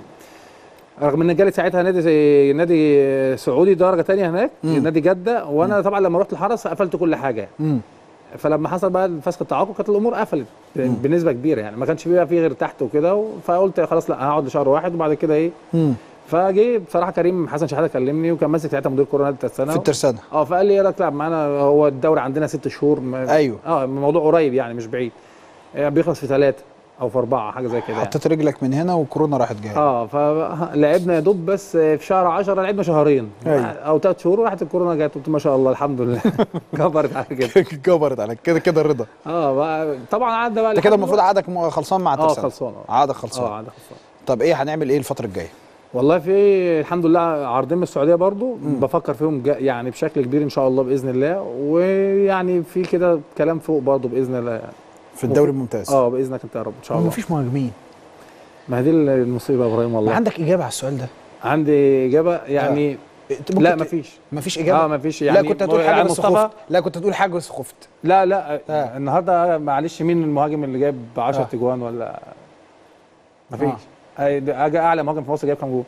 رغم ان جالي ساعتها نادي زي نادي سعودي درجه تانية هناك مم. نادي جده وانا طبعا لما رحت الحرس قفلت كل حاجه امم فلما حصل بقى فسخ التعاقد كانت الامور قفلت بنسبه كبيره يعني ما كانش بيبقى فيه غير تحت وكده فقلت خلاص لا هقعد لشهر واحد وبعد كده ايه امم فجه بصراحه كريم حسن شحاته كلمني وكان ماسك ساعتها مدير كوره نادي الترسانه في الترسانة اه فقال لي ايه رايك تلعب معانا هو الدوري عندنا ست شهور ما ايوه اه الموضوع قريب يعني مش بعيد آه، بيخلص في ثلاثه او في اربعه حاجه زي كده يعني. حطيت رجلك من هنا وكورونا راحت جايه اه فلعبنا يا دوب بس في شهر 10 لعبنا شهرين أيوة. او ثلاث شهور وراحت الكورونا جت قلت ما شاء الله الحمد لله كبرت على كده كبرت عليك كده كده رضا اه بقى طبعا عدى بقى انت لحد كده المفروض دلوقتي. عقدك م- خلصان مع اه الترسانة خلصان اه عقدك اه خلصان عدى خلصان طب ايه هنعمل ايه الفترة الجاية والله في الحمد لله عارضين من السعوديه برضو بفكر فيهم جا يعني بشكل كبير ان شاء الله باذن الله ويعني في كده كلام فوق برضو باذن الله يعني. في الدوري الممتاز اه باذنك انت يا رب ان شاء الله مفيش مهاجمين ما هي دي المصيبه يا ابراهيم ما والله عندك اجابة على السؤال ده عندي اجابه يعني أنت ممكن لا ت- مفيش مفيش اجابة اه مفيش يعني لا كنت هتقول يعني حاجة بس مصطفى خفت لا كنت هتقول حاجة بس خفت لا لا آه. النهارده معلش مين المهاجم اللي جايب 10 آه. تجوان ولا مفيش آه. اجي اعلى مهاجم في مصر جايب كام جول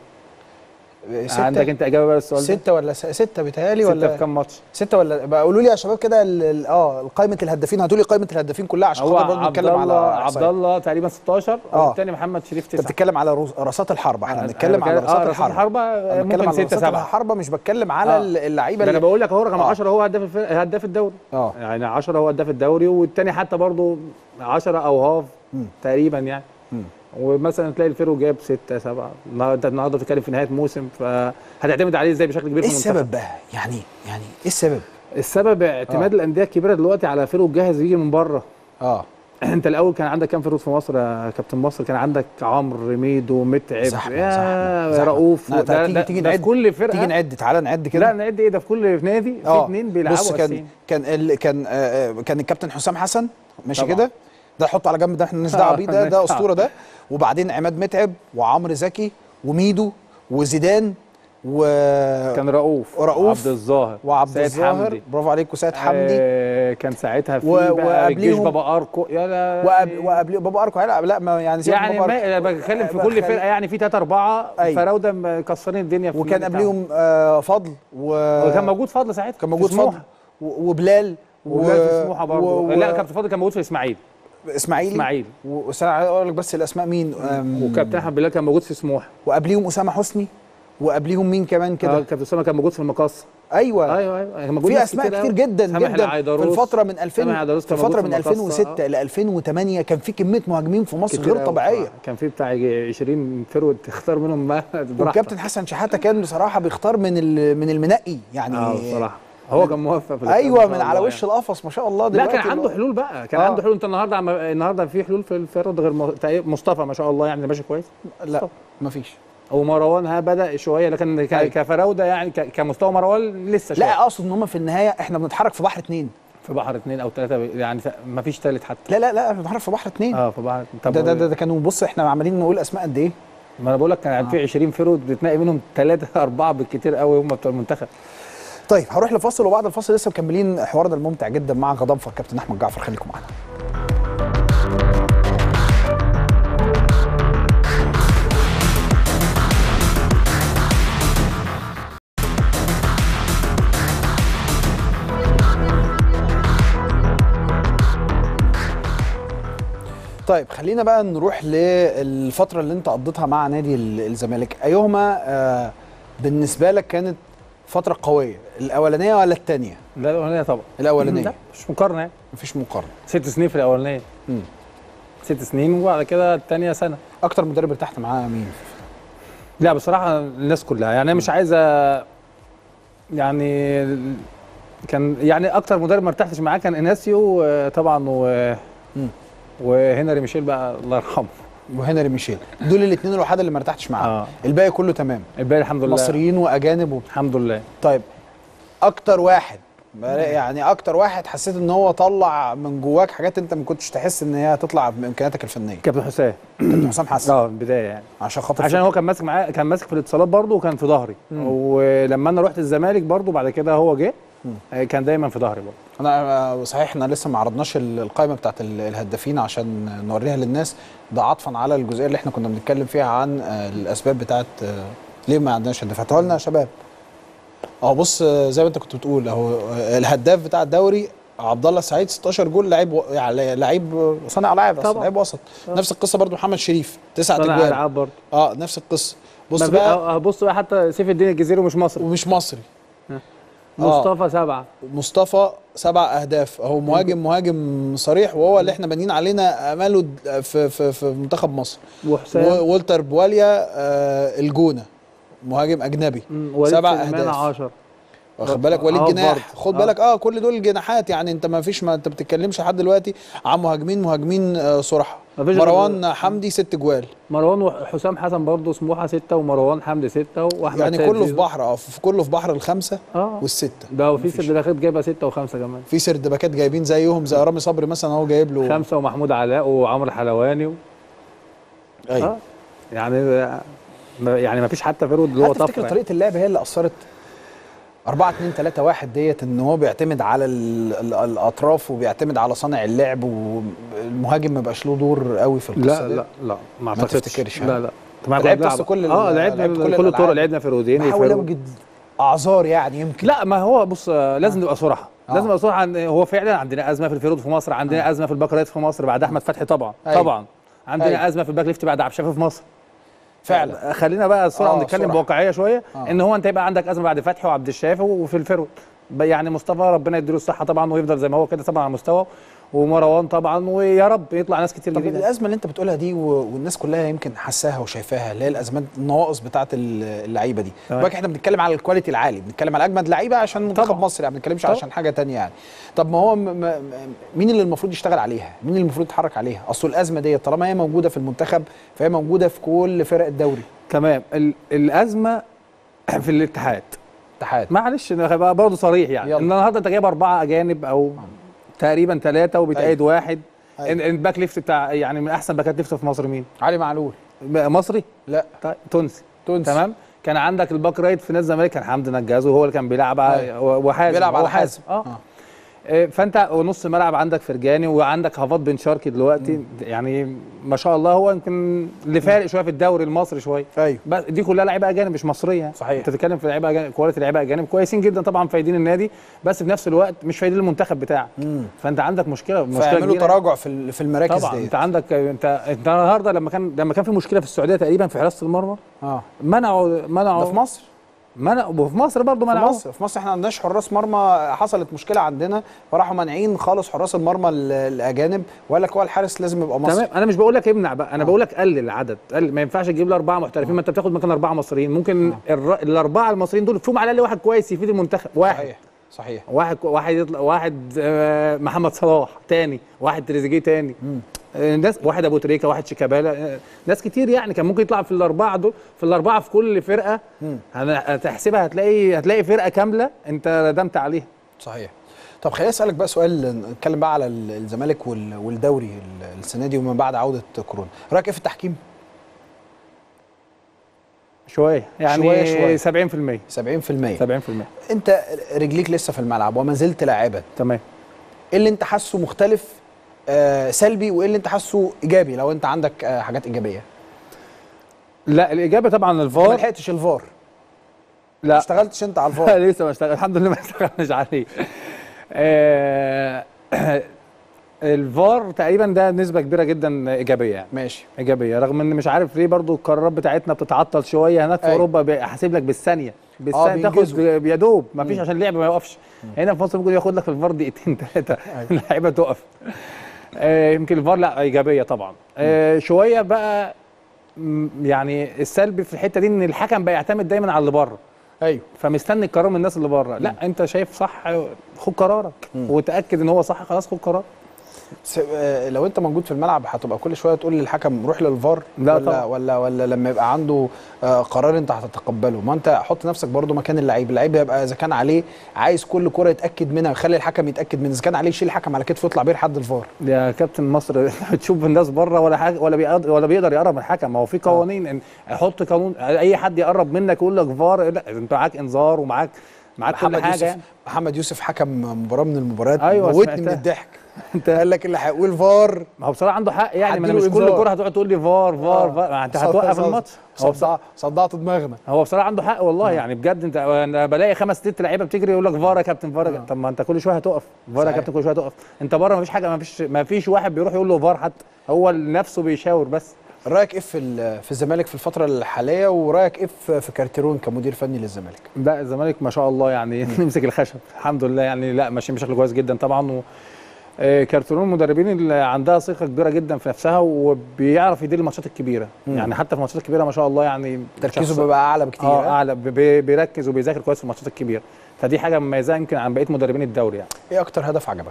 ستة عندك انت اجابه بقى السؤال ده ستة ولا س- ستة بيتهيألي ستة ولا في كام ماتش ستة ولا بقى قولوا لي يا شباب كده ال- ال- اه قائمة الهدافين هاتوا لي قائمة الهدافين كلها عشان هو خاطر برضه عبد نتكلم على الله عبد إحصائيات. الله تقريبا 16 آه. والثاني محمد شريف انت 9 بتتكلم على رص- رصات الحربة احنا بنتكلم على اه رصات رصاص الحربة الحربه أنا بتكلم ممكن على 6 رصات 7 الحربة مش بتكلم على آه. اللعيبة ده انا اللي بقول لك هو رقم آه. 10 هو هداف الف- هداف الدوري اه يعني 10 هو هداف الدوري والثاني حتى برضه 10 او هاف مم. تقريبا يعني مم. ومثلا تلاقي الفيرو جاب 6 7 النهارده النهارده بتتكلم في نهايه موسم فهتعتمد عليه ازاي بشكل كبير ايه في المنتخب السبب بقى يعني يعني ايه السبب السبب اعتماد آه. الانديه الكبيره دلوقتي على فيرو جاهز يجي من بره اه انت الاول كان عندك كام فيرود في مصر يا كابتن مصر كان عندك عمرو رميدو متعب زحمة، يا زحمة، زحمة. رؤوف لا، ده, تيجي- ده, تيجي ده في نعد- كل فرقه تيجي نعد تعالى نعد كده لا نعد ايه ده في كل نادي في اه اثنين بيلعبوا بص كان أساسيين. كان ال... كان آه آه، كان الكابتن حسام حسن ماشي طبعا. كده ده حطه على جنب ده احنا مالناش دعوه بيه ده ده مالناش دعوة. اسطوره ده وبعدين عماد متعب وعمرو زكي وميدو وزيدان و كان رؤوف رؤوف عبد الظاهر وعبد سيد الظاهر حمدي. برافو عليك وسيد حمدي آه كان ساعتها في و- بقى الجيش وقبليهم- بابا اركو يا لا وقبل وقبل بابا اركو هيلعب لا ما يعني سيبك يعني بابا ما أركو. أنا بتكلم في آه، كل خلي- فرقه يعني في ثلاثة أربعة أيوة. فراوده مكسرين الدنيا في وكان النادي بتاعهم. قبليهم آه فضل و وكان موجود فضل ساعتها كان موجود في سموحة. فضل و- وبلال وبلال في سموحه برضه و- لا كابتن فضل كان موجود في اسماعيل اسماعيلي اسماعيل وانا عايز اقول لك بس الاسماء مين أم، وكابتن احمد بلال كان موجود في سموحه وقبليهم اسامه حسني وقبليهم مين كمان آه، كده كابتن اسامه كان موجود في المقص ايوه ايوه ايوه كان موجود في ناس اسماء كتير أوي. جدا سامح جدا في العيدروس. الفتره من 2000 سامح العيدروس في كان الفتره موجود من في المقصة. 2006 ل 2008 كان في كميه مهاجمين في مصر كتير غير أوي. طبيعيه آه، كان في بتاع يجي 20 فرود تختار منهم بقى براحتك. والكابتن حسن شحاته كان بصراحه بيختار من ال- من المنقي يعني اه بصراحه هو كان موفق في الاختيار ايوه ما من شاء على الله وش يعني. القفص ما شاء الله لا دلوقتي كان عنده حلول بقى كان آه. عنده حلول انت النهارده عم... النهارده في حلول في الفرد غير م... تقريبا مصطفى ما شاء الله يعني ماشي كويس لا مفيش ومروان ها بدا شويه لكن ك... أيوة. كفراوده يعني ك... كمستوى مروان لسه شويه لا اقصد ان هم في النهايه احنا بنتحرك في بحر اتنين في بحر اثنين او ثلاثه يعني ما فيش ثالث حتى لا لا لا احنا بنتحرك في بحر اتنين اه في بحر طب ده, ده, ده, ده كانوا بص احنا عمالين نقول اسماء قد ايه ما انا بقول لك كان في 20 فرود بتنقي منهم ثلاثه اربعه بالكثير قوي هم بتوع المنتخب طيب هروح لفاصل وبعد الفاصل لسه مكملين حوارنا الممتع جدا مع غضنفر كابتن احمد جعفر خليكم معانا طيب خلينا بقى نروح للفتره اللي انت قضيتها مع نادي ال- الزمالك ايهما آه بالنسبه لك كانت فتره قويه الاولانيه ولا الثانيه لا الاولانيه طبعا الاولانيه لا مش مقارنه يعني مفيش مقارنه ست سنين في الاولانيه مم. ست سنين وبعد كده الثانيه سنه اكتر مدرب ارتحت معاه مين لا بصراحه الناس كلها يعني انا مش عايزه يعني كان يعني اكتر مدرب ما ارتحتش معاه كان اناسيو آه، طبعا و مم. وهنري ميشيل بقى الله يرحمه وهنري ميشيل دول الاثنين الوحيد اللي ما ارتحتش معاهم اه الباقي كله تمام الباقي الحمد لله مصريين واجانب و... الحمد لله طيب اكتر واحد يعني اكتر واحد حسيت ان هو طلع من جواك حاجات انت ما كنتش تحس ان هي هتطلع بامكانياتك الفنيه كابتن حسام كابتن حسام حسن اه البدايه يعني عشان خاطر عشان هو كان ماسك معايا كان ماسك في الاتصالات برضه وكان في ظهري ولما انا رحت الزمالك برضه بعد كده هو جه آه، كان دايما في ظهري برضه انا صحيح احنا لسه ما عرضناش ال- القائمه بتاعت ال- الهدافين عشان نوريها للناس ده عطفا على الجزئيه اللي احنا كنا بنتكلم فيها عن آه، الاسباب بتاعت آه، ليه ما عندناش هدافات هاتوها لنا يا شباب اهو بص آه، زي ما انت كنت بتقول اهو آه، الهداف بتاع الدوري عبد الله السعيد 16 جول لعيب و... يعني لعيب صانع العاب اصلا طبعا. لعيب وسط نفس القصه برضو محمد شريف تسع صانع اجوال العاب برضه اه نفس القصه بص ما في- بقى آه، آه، بص بقى حتى سيف الدين الجزيري مش مصري ومش مصري مصطفى سبعه مصطفى سبع اهداف اهو مهاجم مهاجم صريح وهو اللي احنا بانيين علينا اماله د- في في في منتخب مصر وحسام وولتر بواليا آه الجونه مهاجم اجنبي مم، وليد سبع سليمان اهداف 10 واخد بالك وليد آه، جناح برضه. خد آه. بالك اه كل دول جناحات يعني انت ما فيش ما انت بتتكلمش لحد دلوقتي عن مهاجمين مهاجمين آه صراحه مفيش غير- مروان حمدي ست جوال مروان وحسام حسن برضه سموحه سته ومروان حمدي سته واحمد يعني سيد كله في زيزو. بحر اه في كله في بحر الخمسه اه والسته ده وفي مفيش. سردباكات جايبه سته وخمسه كمان في سردباكات جايبين زيهم زي رامي صبري مثلا هو جايب له خمسه ومحمود علاء وعمرو حلواني و... ايوه آه. يعني ما- يعني ما فيش حتى فيرود اللي هو هل تفتكر طفره يعني. طريقه اللعب هي اللي اثرت 4 2 3 1 ديت ان هو بيعتمد على ال ال الاطراف وبيعتمد على صانع اللعب والمهاجم ما بقاش له دور قوي في القصه لا دي لا لا ما ما اعتقدش تفتكرش، ها؟ لا لا طبعا لعبت كنا أصل بنلعب. كل ال- اه لعبت لعبنا كل كل الطرق الألعاب. لعبنا في رودين بحاول اوجد اعذار يعني يمكن لا ما هو بص آه، لازم نبقى صراحه آه. لازم نبقى صراحه إن هو فعلا عندنا ازمه في الفيرود في مصر عندنا ازمه في الباك رايت في مصر بعد احمد فتحي طبعا أيوة. طبعا عندنا أيوة. ازمه في الباك ليفت بعد عبد الشافي في مصر فعلا خلينا بقى الصراحه آه، نتكلم صراحة. بواقعيه شويه آه. ان هو انت يبقى عندك ازمه بعد فتحي وعبد الشافي وفي الفيرود ب- يعني مصطفى ربنا يديله الصحه طبعا ويفضل زي ما هو كده طبعا على مستوى ومروان طبعا ويا رب يطلع ناس كتير طب جديده الازمه اللي انت بتقولها دي و- والناس كلها يمكن حساها وشايفاها اللي هي الازمات النواقص بتاعه ال- اللعيبه دي تمام. ولكن احنا بنتكلم على الكواليتي العالي بنتكلم على اجمد لعيبه عشان منتخب طبعا. مصر يعني ما بنتكلمش طبعا. عشان حاجه تانية يعني طب ما هو م م م- مين اللي المفروض يشتغل عليها مين اللي المفروض يتحرك عليها اصل الازمه دي طالما هي موجوده في المنتخب فهي موجوده في كل فرق الدوري تمام ال- الازمه في الاتحاد اتحاد معلش انا هبقى برضه صريح يعني يلا. ان النهارده انت جايب اربعه اجانب او تقريبا ثلاثه وبتأيد واحد أيوة. ال- الباك ليفت بتاع يعني من احسن باكات ليفت في مصر مين؟ علي معلول مصري؟ لا طيب تونسي تونسي تمام كان عندك الباك رايت في نادي الزمالك كان حمدي نجاز وهو اللي كان بيلعب على- أيوة. وحازم بيلعب هو على حازم. اه, آه. آه. فانت ونص ملعب عندك فرجاني وعندك هافات بن شرقي دلوقتي يعني ما شاء الله هو يمكن اللي فارق شويه في الدوري المصري شويه ايوه بس دي كلها لعيبه اجانب مش مصريه صحيح. انت بتتكلم في لعيبه اجانب كواليتي لعيبه اجانب كويسين جدا طبعا فايدين النادي بس في نفس الوقت مش فايدين المنتخب بتاعك مم. فانت عندك مشكله مشكله فيعملوا كبيرة. تراجع في ال- في المراكز طبعا دي انت عندك انت انت النهارده لما كان لما كان في مشكله في السعوديه تقريبا في حراسه المرمى اه منعوا منعوا ده في مصر منعوا وفي مصر برضه في منعوه مصر في مصر احنا ما عندناش حراس مرمى حصلت مشكله عندنا فراحوا مانعين خالص حراس المرمى ال- الاجانب وقال لك هو الحارس لازم يبقى مصري تمام انا مش بقول لك امنع بقى انا بقول لك قلل العدد قلل ما ينفعش تجيب لي اربعه محترفين ما انت بتاخد مكان اربعه مصريين ممكن الر... الاربعه المصريين دول فيهم على الاقل واحد كويس يفيد المنتخب واحد صحيح صحيح واحد واحد يطلع واحد آه، محمد صلاح تاني واحد تريزيجيه تاني آه، ناس واحد ابو تريكه واحد شيكابالا آه، ناس كتير يعني كان ممكن يطلع في الاربعه دول في الاربعه في كل فرقه هن- هتحسبها هتلاقي هتلاقي فرقه كامله انت ندمت عليها صحيح طب خليني اسالك بقى سؤال نتكلم بقى على ال- الزمالك وال- والدوري ال- السنه دي ومن بعد عوده كورونا رايك ايه في التحكيم شويه يعني شوية- شوية. 70% 70% 70% انت رجليك لسه في الملعب وما زلت لاعبا تمام ايه اللي انت حاسه مختلف آه سلبي وايه اللي انت حاسه ايجابي لو انت عندك آه حاجات ايجابيه لا الاجابه طبعا ما الفار لحقتش الفار ما لا اشتغلتش انت على الفار لسه ما اشتغل الحمد لله ما اشتغلناش عليه آه، الفار تقريبا ده نسبه كبيره جدا ايجابيه يعني ماشي ايجابيه رغم ان مش عارف ليه برضو القرارات بتاعتنا بتتعطل شويه هناك في أيوة. اوروبا بيحاسب لك بالثانيه بالثانيه تاخد بينجزوا. يا دوب ما فيش عشان اللعب ما يوقفش هنا في مصر ممكن ياخد لك في الفار دقيقتين ثلاثه اللعيبه تقف آه يمكن الفار لا ايجابيه طبعا آه شويه بقى م- يعني السلبي في الحته دي ان الحكم بقى يعتمد دايما على اللي بره ايوه فمستني القرار من الناس اللي بره لا انت شايف صح خد قرارك وتاكد ان هو صح خلاص خد قرار س- آه، لو انت موجود في الملعب هتبقى كل شويه تقول للحكم روح للفار لا ولا طبعا. ولا ولا لما يبقى عنده آه، قرار انت هتتقبله ما انت حط نفسك برضو مكان اللعيب اللعيب يبقى اذا كان عليه عايز كل كره يتاكد منها يخلي الحكم يتاكد من اذا كان عليه يشيل الحكم على كتفه ويطلع بيه لحد الفار يا كابتن مصر بتشوف الناس بره ولا حاجه ولا بيقدر ولا بيقدر يقرب من الحكم ما هو في قوانين ان حط قانون اي حد يقرب منك يقول لك فار لا انت معاك انذار ومعاك معاك كل محمد حاجه يوسف يعني. محمد يوسف حكم مباراه من المباريات أيوة، موتني من سمعتها. الضحك انت قال لك اللي هيقول فار ما هو بصراحه عنده حق يعني ما انا هديله مش كل إنذار. كره هتقعد تقول لي فار فار فار ما انت هتوقف الماتش هو بصراحه صدعت صدعت دماغنا هو بصراحه عنده حق والله يعني بجد انت انا بلاقي خمس ست لعيبه بتجري يقول لك فار يا كابتن فار يا- طب ما انت كل شويه هتقف فار يا صحيح. كابتن كل شويه هتقف انت بره ما فيش حاجه ما فيش ما فيش واحد بيروح يقول له فار حتى هو نفسه بيشاور بس رايك ايه في ال- في الزمالك في الفتره الحاليه ورايك ايه في في كارتيرون كمدير فني للزمالك لا الزمالك ما شاء الله يعني نمسك الخشب الحمد لله يعني لا ماشيين بشكل كويس جدا طبعا و آه، كارترون المدربين اللي عندها ثقه كبيره جدا في نفسها وبيعرف يدير الماتشات الكبيره مم. يعني حتى في الماتشات الكبيره ما شاء الله يعني تركيزه شخص- بيبقى اعلى بكتير اه ها؟ اعلى بي- بي- بيركز وبيذاكر كويس في الماتشات الكبيره فدي حاجه مميزه يمكن عن بقيه مدربين الدوري يعني ايه اكتر هدف عجبك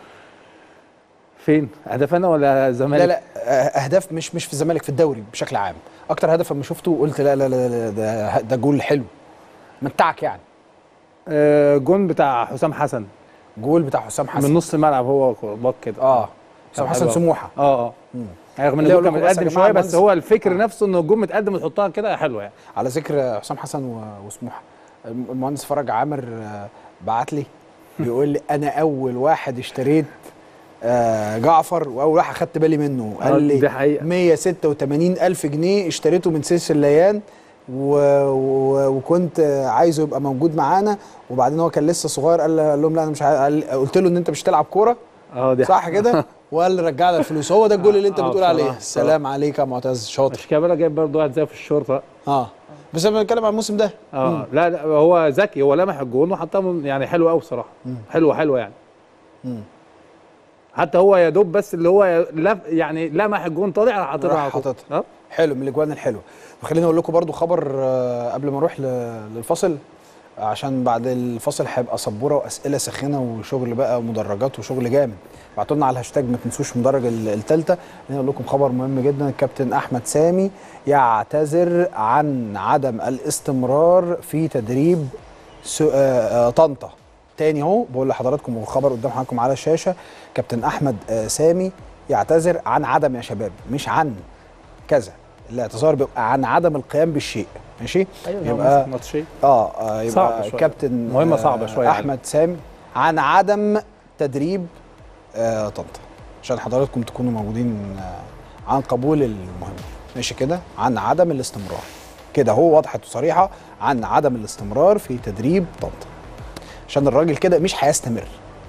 فين اهداف انا ولا الزمالك لا لا آه، اهداف مش مش في الزمالك في الدوري بشكل عام اكتر هدف لما شفته قلت لا لا لا, لا ده ده جول حلو متعك يعني آه جون بتاع حسام حسن جول بتاع حسام حسن من نص الملعب هو باك كده اه حسام كان حسن حلو أوي. سموحه اه اه مم. رغم ان اللي الجون أقول كان لكم بس يا متقدم جماعة شويه بس المهندس- هو الفكر نفسه ان الجون متقدم وتحطها كده حلوه يعني على ذكر حسام حسن و- وسموحه المهندس فرج عامر آه، بعت لي بيقول لي انا اول واحد اشتريت آه، جعفر واول واحد خدت بالي منه آه، قال لي دي حقيقة. 186 الف جنيه اشتريته من سيس الليان و... و... وكنت آه، عايزه يبقى موجود معانا وبعدين هو كان لسه صغير قال قال لهم لا انا مش عايز قال... قلت له ان انت مش هتلعب كوره اه دي صح كده وقال لي رجعنا الفلوس هو ده الجول اللي انت آه، بتقول عليه بصراحة، السلام عليك يا معتز شاطر شيكابالا جايب برضه واحد زي في الشرطه اه بس انا بنتكلم عن الموسم ده اه لا لا هو ذكي هو لمح الجون وحطها من- يعني حلو قوي بصراحه حلوه حلوه يعني مم. حتى هو يا دوب بس اللي هو لف يعني لمح الجون طالع راح حاططها راح على طول. حاططها. اه حلو من الاجوان الحلوه وخليني اقول لكم برضو خبر آه، قبل ما نروح ل- للفصل عشان بعد الفصل هيبقى سبوره واسئله ساخنه وشغل بقى مدرجات وشغل جامد بعتوا لنا على الهاشتاج ما تنسوش مدرج الثالثه خليني اقول لكم خبر مهم جدا الكابتن احمد سامي يعتذر عن عدم الاستمرار في تدريب سو- آه، آه، طنطا تاني اهو بقول لحضراتكم والخبر قدام حضراتكم على الشاشه كابتن احمد آه، سامي يعتذر عن عدم يا شباب مش عن كذا الاعتذار بيبقى عن عدم القيام بالشيء ماشي ايوه يبقى ماتشين اه, آه يبقى صعبة شوية. كابتن مهمة آه، صعبة شوية عليه. احمد سامي عن عدم تدريب آه طنطا عشان حضراتكم تكونوا موجودين آه عن قبول المهمه ماشي كده عن عدم الاستمرار كده هو وضحت وصريحه عن عدم الاستمرار في تدريب طنطا عشان الراجل كده مش هيستمر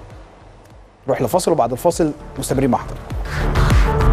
نروح لفاصل وبعد الفاصل مستمرين مع حضرتك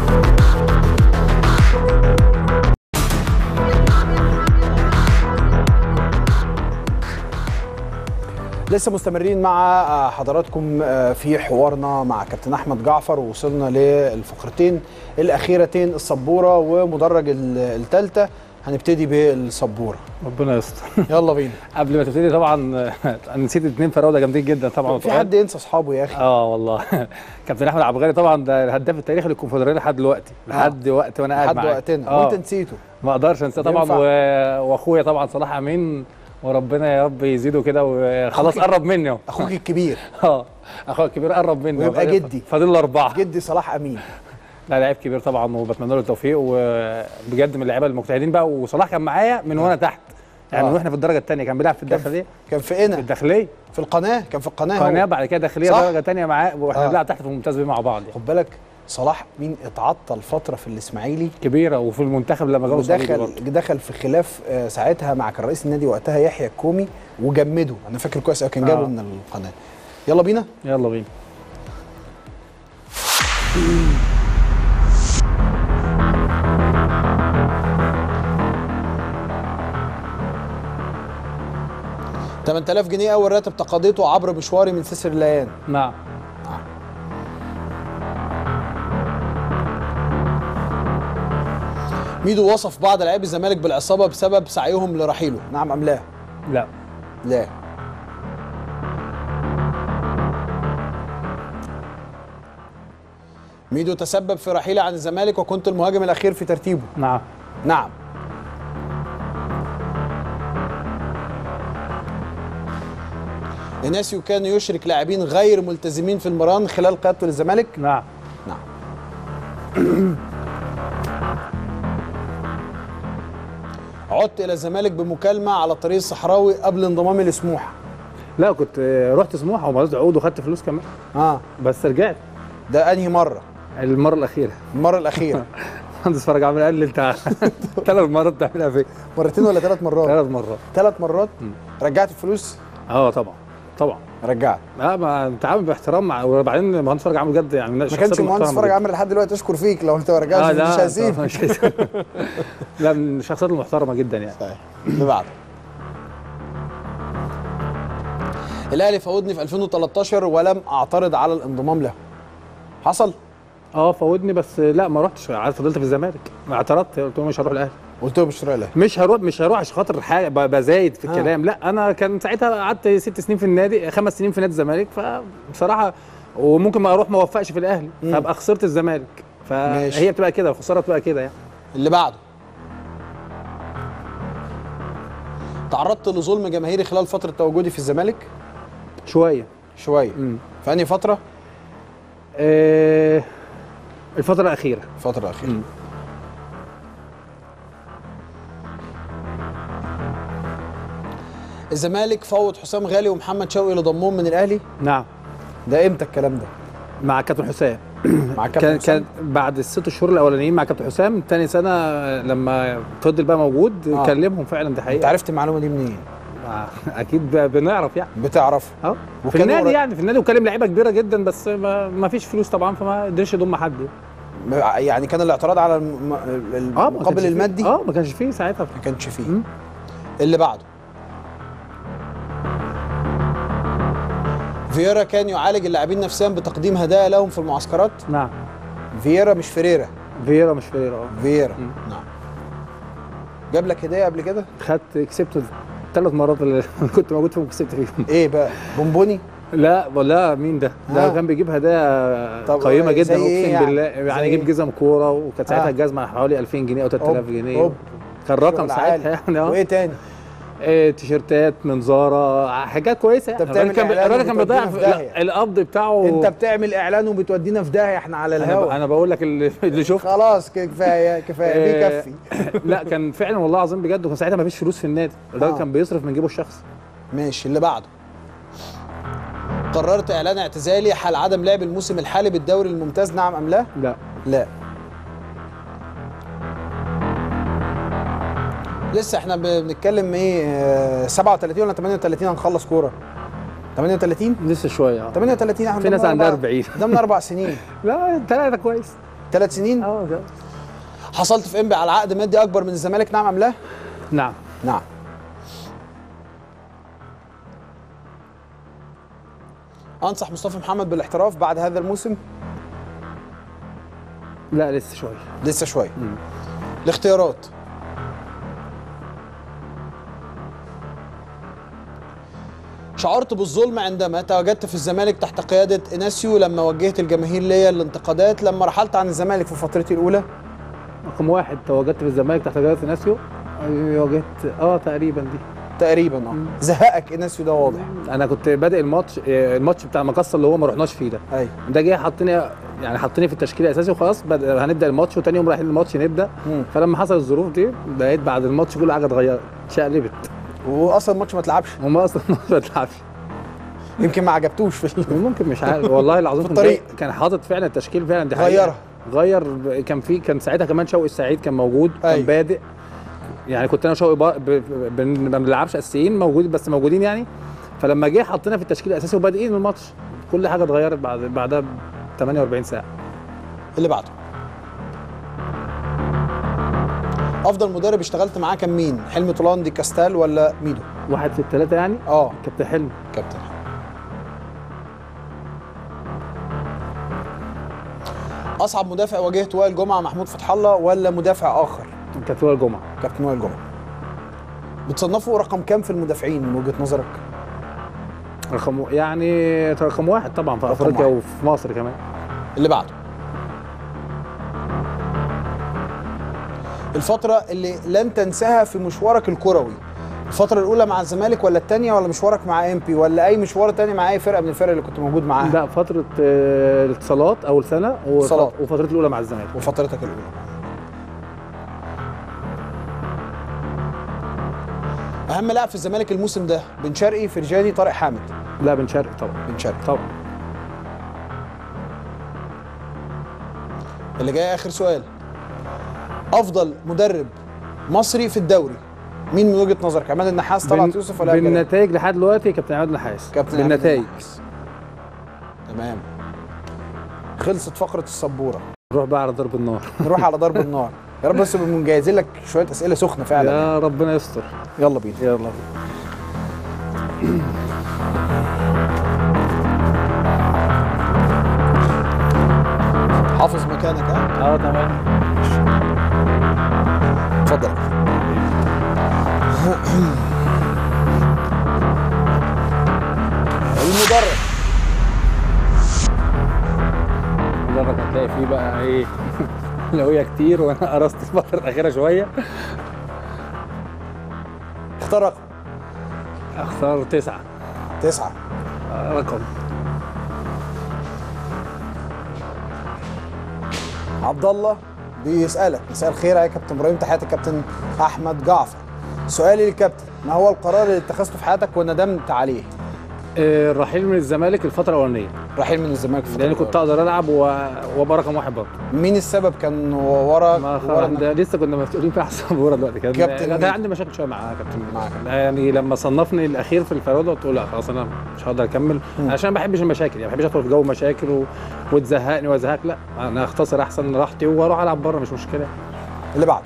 لسه مستمرين مع آه، حضراتكم آه، في حوارنا مع كابتن احمد جعفر ووصلنا للفقرتين الاخيرتين السبوره ومدرج الثالثه هنبتدي بالسبوره ربنا يستر يلا بينا قبل ما تبتدي طبعا انا نسيت اتنين فراوده جامدين جدا طبعا في حد ينسى اصحابه يا اخي اه والله كابتن احمد عبد الغني طبعا ده الهداف التاريخي للكونفدراليه لحد دلوقتي لحد وقت وانا قاعد لحد معاك وقتنا آه. وانت نسيته ما اقدرش انساه طبعا ينفع. و... واخويا طبعا صلاح امين وربنا يا رب يزيده كده وخلاص أخوك- قرب مني اهو اخوك الكبير اه اخويا الكبير قرب مني ويبقى أهو. جدي. فاضل له اربعه جدي صلاح امين لا لعيب كبير طبعا وبتمنى له التوفيق وبجد من اللعيبه المجتهدين بقى وصلاح كان معايا من وانا تحت يعني آه. من واحنا في الدرجه الثانيه كان بيلعب في الداخليه كان في في انا الداخليه في القناه كان في القناه هو. قناه بعد كده داخليه صح؟ درجه ثانيه معاه واحنا آه. بنلعب تحت في الممتاز بيه مع بعض يعني. خد بالك صلاح مين اتعطل فتره في الاسماعيلي كبيره وفي المنتخب لما جابوا صليبي ودخل برضه دخل في خلاف آه، ساعتها مع كان رئيس النادي وقتها يحيى الكومي وجمده انا فاكر كويس قوي كان جابه آه. من القناه يلا بينا يلا بينا 8000 جنيه اول راتب تقاضيته عبر مشواري من سيسر الليان نعم ميدو وصف بعض لاعبي الزمالك بالعصابه بسبب سعيهم لرحيله نعم ام لا لا لا ميدو تسبب في رحيلي عن الزمالك وكنت المهاجم الاخير في ترتيبه نعم نعم إناسيو كان يشرك لاعبين غير ملتزمين في المران خلال قيادته للزمالك نعم نعم عدت إلى الزمالك بمكالمة على الطريق الصحراوي قبل انضمامي لسموحة لا كنت رحت سموحه ومرضت عقود وخدت فلوس كمان اه بس رجعت ده أنهي مرة؟ المره الاخيره المرة الأخيرة مهندس فرج عامل قال لي انت ثلاث مرات تعملها فين؟ مرتين ولا ثلاث مرات؟ ثلاث مرات ثلاث مرات رجعت الفلوس؟ اه طبعا طبعا رجعت لا ما انت عامل باحترام مع وبعدين المهندس فرج عامل جد يعني ما كانش المهندس فرج عامر لحد دلوقتي اشكر فيك لو انت ما رجعتش آه لا مش هسيب مش هسيب. لا من الشخصيات المحترمه جدا يعني صحيح اللي بعده الاهلي فوضني في 2013 ولم اعترض على الانضمام له حصل اه فوتني بس لا ما رحتش عارف فضلت في الزمالك ما اعترضت قلت له مش هروح الاهلي قلت له مش رايح مش هروح مش هروح عشان خاطر حاجه ب- بزايد في آه. الكلام لا انا كان ساعتها قعدت ست سنين في النادي خمس سنين في نادي الزمالك فبصراحه وممكن ما اروح ما اوفقش في الاهلي فابقى خسرت الزمالك ماشي. فهي بتبقى كده الخساره بتبقى كده يعني اللي بعده تعرضت لظلم جماهيري خلال فتره تواجدي في الزمالك شويه شويه مم. في انهي فتره آه الفتره الاخيره الفتره الاخيره مم. الزمالك فوض حسام غالي ومحمد شوقي لضمهم من الاهلي نعم ده امتى الكلام ده مع كابتن حسام مع كابتن كان حسام؟ كان بعد الست شهور الاولانيين مع كابتن حسام تاني سنه لما فضل بقى موجود آه. كلمهم فعلا دي انت حقيقه عرفت المعلومه دي منين آه، اكيد ب- بنعرف يعني بتعرف اه في وكانوا النادي قريب- يعني في النادي وكلم لعيبه كبيره جدا بس ما, ما فيش فلوس طبعا فما قدرش يضم حد يعني كان الاعتراض على الم- اه ما المقابل كانش فيه- المادي اه ما كانش فيه ساعتها ما كانش فيه مم. اللي بعده فييرا كان يعالج اللاعبين نفسيا بتقديم هدايا لهم في المعسكرات نعم فييرا مش فريرا فييرا مش فييرا اه فييرا مم. نعم جاب لك هديه قبل كده خدت كسبت الثلاث مرات اللي كنت موجود فيهم كسبت فيهم ايه بقى بونبوني لا ولا مين ده؟ ده آه. كان بيجيب هدايا طب قيمه إيه، جدا زي إيه اقسم يعني؟ بالله زي يعني يجيب إيه؟ جزم كوره وكانت ساعتها آه. الجزمه حوالي 2000 جنيه او 3000 أوب، جنيه أوب. كان رقم شغل ساعتها عالي. يعني اه وايه تاني إيه تيشيرتات من زارا حاجات كويسه يعني أنت بتعمل الراجل كان إعلان الراجل كان بيضيع وبتودينا في في داهية. القبض بتاعه انت بتعمل اعلان وبتودينا في داهيه احنا على انا, ب... الهوا أنا بقول لك اللي, اللي شفته خلاص كفايه كفايه إيه، بيكفي لا كان فعلا والله العظيم بجد وكان ساعتها ما فيش فلوس في النادي الراجل آه. كان بيصرف من جيبه الشخصي ماشي اللي بعده قررت اعلان اعتزالي حال عدم لعب الموسم الحالي بالدوري الممتاز نعم ام لا؟ لا لا لسه احنا ب- بنتكلم ايه آه، 37 ولا 38 هنخلص كوره 38 لسه شويه اه 38 احنا في ناس قدامنا عندها أربع- 40. قدامنا اربع سنين لا ثلاثه كويس ثلاث سنين اه ده. حصلت في انبي على عقد مادي اكبر من الزمالك نعم ام لا؟ نعم نعم انصح مصطفى محمد بالاحتراف بعد هذا الموسم لا لسه شويه لسه شويه الاختيارات شعرت بالظلم عندما تواجدت في الزمالك تحت قيادة إناسيو لما وجهت الجماهير ليا الانتقادات لما رحلت عن الزمالك في فترتي الأولى رقم واحد تواجدت في الزمالك تحت قياده ناسيو واجهت اه تقريبا دي تقريبا اه زهقك إناسيو ده واضح انا كنت بادئ الماتش آه، الماتش بتاع مقصه اللي هو ما رحناش فيه ده أيوة ده جه حطني يعني حطني في التشكيل الاساسي وخلاص بد- هنبدا الماتش وتاني يوم رايحين الماتش نبدا مم. فلما حصل الظروف دي بقيت بعد الماتش كل حاجه اتغيرت شقلبت وأصلا الماتش ما اتلعبش هم اصلا الماتش ما اتلعبش يمكن ما عجبتوش في ال- ممكن مش عارف والله العظيم في كان الطريق. جاي- كان حاطط فعلا التشكيل فعلا دي حقيقة. غيرها. غير ب- كان في كان ساعتها كمان شوقي السعيد كان موجود كان أيوة. بادئ يعني كنت انا وشوقي با- ب- ب- بن- ما بنلعبش اساسيين موجود بس موجودين يعني فلما جه حطينا في التشكيل الاساسي وبادئين الماتش كل حاجه اتغيرت بعد بعدها ب 48 ساعه اللي بعده افضل مدرب اشتغلت معاه كان مين حلمي طولان دي كاستال ولا ميدو واحد في الثلاثه يعني اه كابتن حلمي كابتن اصعب مدافع واجهت وائل جمعه محمود فتح الله ولا مدافع اخر كابتن وائل جمعه كابتن وائل جمعه بتصنفوا رقم كام في المدافعين من وجهه نظرك رقم يعني رقم واحد طبعا في افريقيا واحد. وفي مصر كمان اللي بعده الفترة اللي لن تنساها في مشوارك الكروي الفترة الأولى مع الزمالك ولا الثانية ولا مشوارك مع ام بي ولا أي مشوار تاني مع أي فرقة من الفرق اللي كنت موجود معاها؟ لا فتره آه، الاتصالات اول سنه وف- اتصالات. وفترتي الاولى مع الزمالك وفترتك الأولى أهم لاعب في الزمالك الموسم ده بن شرقي فرجاني طارق حامد لا بن شرقي طبعا بن شرقي طبعا اللي جاي آخر سؤال أفضل مدرب مصري في الدوري مين من وجهة نظرك عماد النحاس طلعت بن- يوسف ولا إيهاب جلال؟ بالنتائج لحد دلوقتي كابتن عماد النحاس كابتن عماد بالنتائج النحاس. تمام خلصت فقرة السبورة نروح بقى على ضرب النار نروح على ضرب النار يا رب بس نبقى مجهزين لك شوية أسئلة سخنة فعلا يا ربنا يستر يلا بينا يلا بينا حافظ مكانك ها اه تمام اتفضل المدرب مجرد هتلاقي فيه بقى ايه لوية كتير وانا قرصت الفترة الأخيرة شوية اختار رقم اختار تسعة تسعة آه، رقم عبد الله بيسألك مساء الخير يا كابتن ابراهيم تحياتي كابتن احمد جعفر سؤالي للكابتن ما هو القرار اللي اتخذته في حياتك وندمت عليه آه، الرحيل من الزمالك الفترة الأولانية رحيل من الزمالك في لأن الفترة كنت أقدر ألعب و- وأبقى رقم واحد برضه مين السبب كان ورا ما ورا خلاص إنك- ده لسه كنا مسؤولين في احسن بورا دلوقتي كان كابتن كان مين؟ عندي مشاكل شويه معاه كابتن معاك. يعني لما صنفني الاخير في الفراوده قلت له لا خلاص انا مش هقدر اكمل عشان ما بحبش المشاكل يعني ما بحبش ادخل في جو مشاكل و... وتزهقني وازهقك لا انا اختصر احسن راحتي واروح العب بره مش مشكله اللي بعده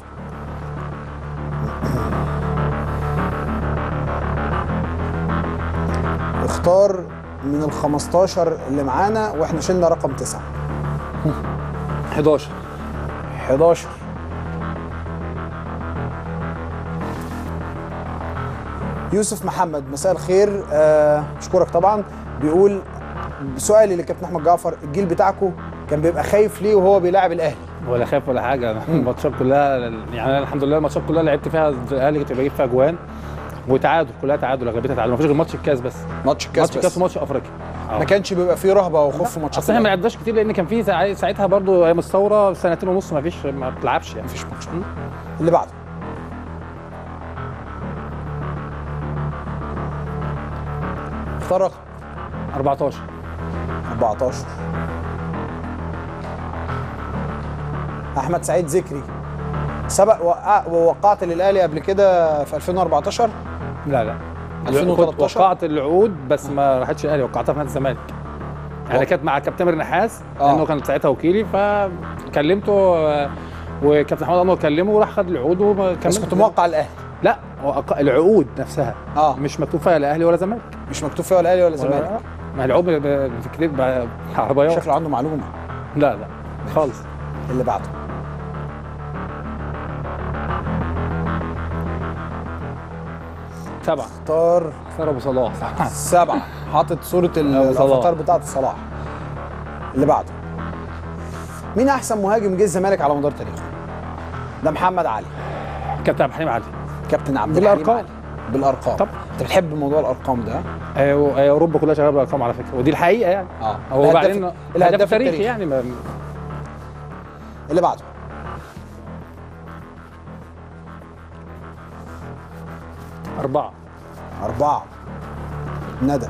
اختار من ال 15 اللي معانا واحنا شلنا رقم تسعة 11 11 يوسف محمد مساء الخير آه، اشكرك طبعا بيقول سؤالي لكابتن احمد جعفر الجيل بتاعكم كان بيبقى خايف ليه وهو بيلاعب الاهلي ولا خايف ولا حاجه أنا الماتشات كلها يعني أنا الحمد لله الماتشات كلها لعبت فيها الاهلي كنت بجيب فيها اجوان وتعادل كلها تعادل اغلبيتها تعادل مفيش غير ماتش الكاس بس ماتش الكاس ماتش الكاس بس وماتش افريقيا آه. ما كانش بيبقى فيه رهبه وخوف في ماتشات اصل احنا ما الأهلي. لعبناش كتير لان كان في ساع- ساعتها برضو ايام الثوره سنتين ونص ما فيش ما بتلعبش يعني مفيش ماتش اللي بعده اختار رقم 14 14 احمد سعيد ذكري سبق وقع- ووقعت للاهلي قبل كده في 2014 لا لا 2013 وقعت العقود بس ما راحتش الاهلي وقعتها في نادي الزمالك يعني كانت مع كابتن تامر نحاس آه. لانه كان ساعتها وكيلي فكلمته آه، وكابتن محمد انور كلمه وراح خد العقود وما بس كملش. كنت موقع الاهلي لا وق- العقود نفسها اه مش مكتوب فيها لا اهلي ولا زمالك مش مكتوب فيها ولا الاهلي ولا الزمالك ما هي العقود ب- ب- بتكتب ب- عربيات شكله عنده معلومه لا لا خالص اللي بعده سبعه اختار اختار ابو صلاح سبعه حاطط صوره ال- أبو صلاح. الافاتار بتاعت صلاح اللي بعده مين احسن مهاجم جه الزمالك على مدار تاريخه ده محمد علي كابتن عبد الحليم علي كابتن عبد الحليم بالأرقام. علي. بالارقام طبعا. انت بتحب موضوع الارقام ده آه، و- آه، اوروبا كلها شغاله بالارقام على فكره ودي الحقيقه يعني اه هو الهداف- بعدين الهداف الهداف التاريخي التاريخي يعني ما- اللي بعده اربعه أربعة ندى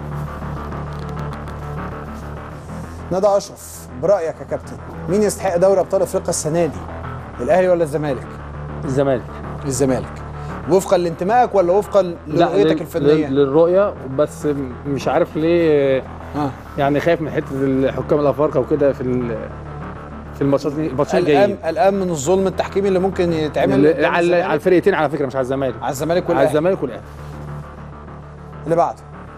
ندى أشرف برأيك يا كابتن مين يستحق دوري أبطال أفريقيا السنة دي؟ الأهلي ولا الزمالك؟ الزمالك الزمالك وفقا لانتمائك ولا وفقا لرؤيتك لل- الفنية؟ لل- للرؤيه بس مش عارف ليه آه. يعني خايف من حته الحكام الافارقه وكده في ال- في الماتشات الماتشات قلقان الجايين قلقان من الظلم التحكيمي اللي ممكن يتعمل اللي- قدام على الزمالك؟ على الفرقتين على فكره مش على الزمالك على الزمالك على والاهلي الزمالك والاهلي اللي بعده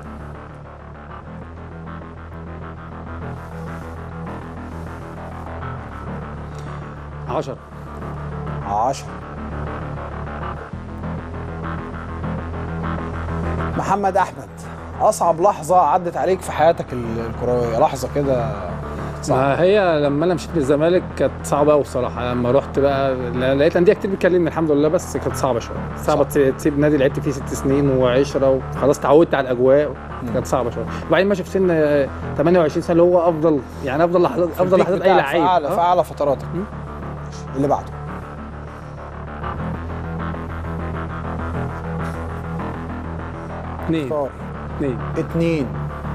10 10 محمد احمد اصعب لحظه عدت عليك في حياتك ال- الكرويه لحظه كده صعبه ما هي لما انا مشيت من الزمالك كانت صعبه قوي الصراحه لما رحت بقى لا- لقيت انديه كتير بتكلمني الحمد لله بس كانت صعبه شويه صعبه تسي- تسيب نادي لعبت فيه ست سنين وعشره وخلاص اتعودت على الاجواء كانت صعبه شويه وبعدين ماشي في سن آه، 28 سنه اللي هو افضل يعني افضل لحظات في افضل البيك لحظات اي بتاعك، في لعيب اعلى في آه. اعلى فتراتك اللي بعده اثنين اختار اثنين اتنين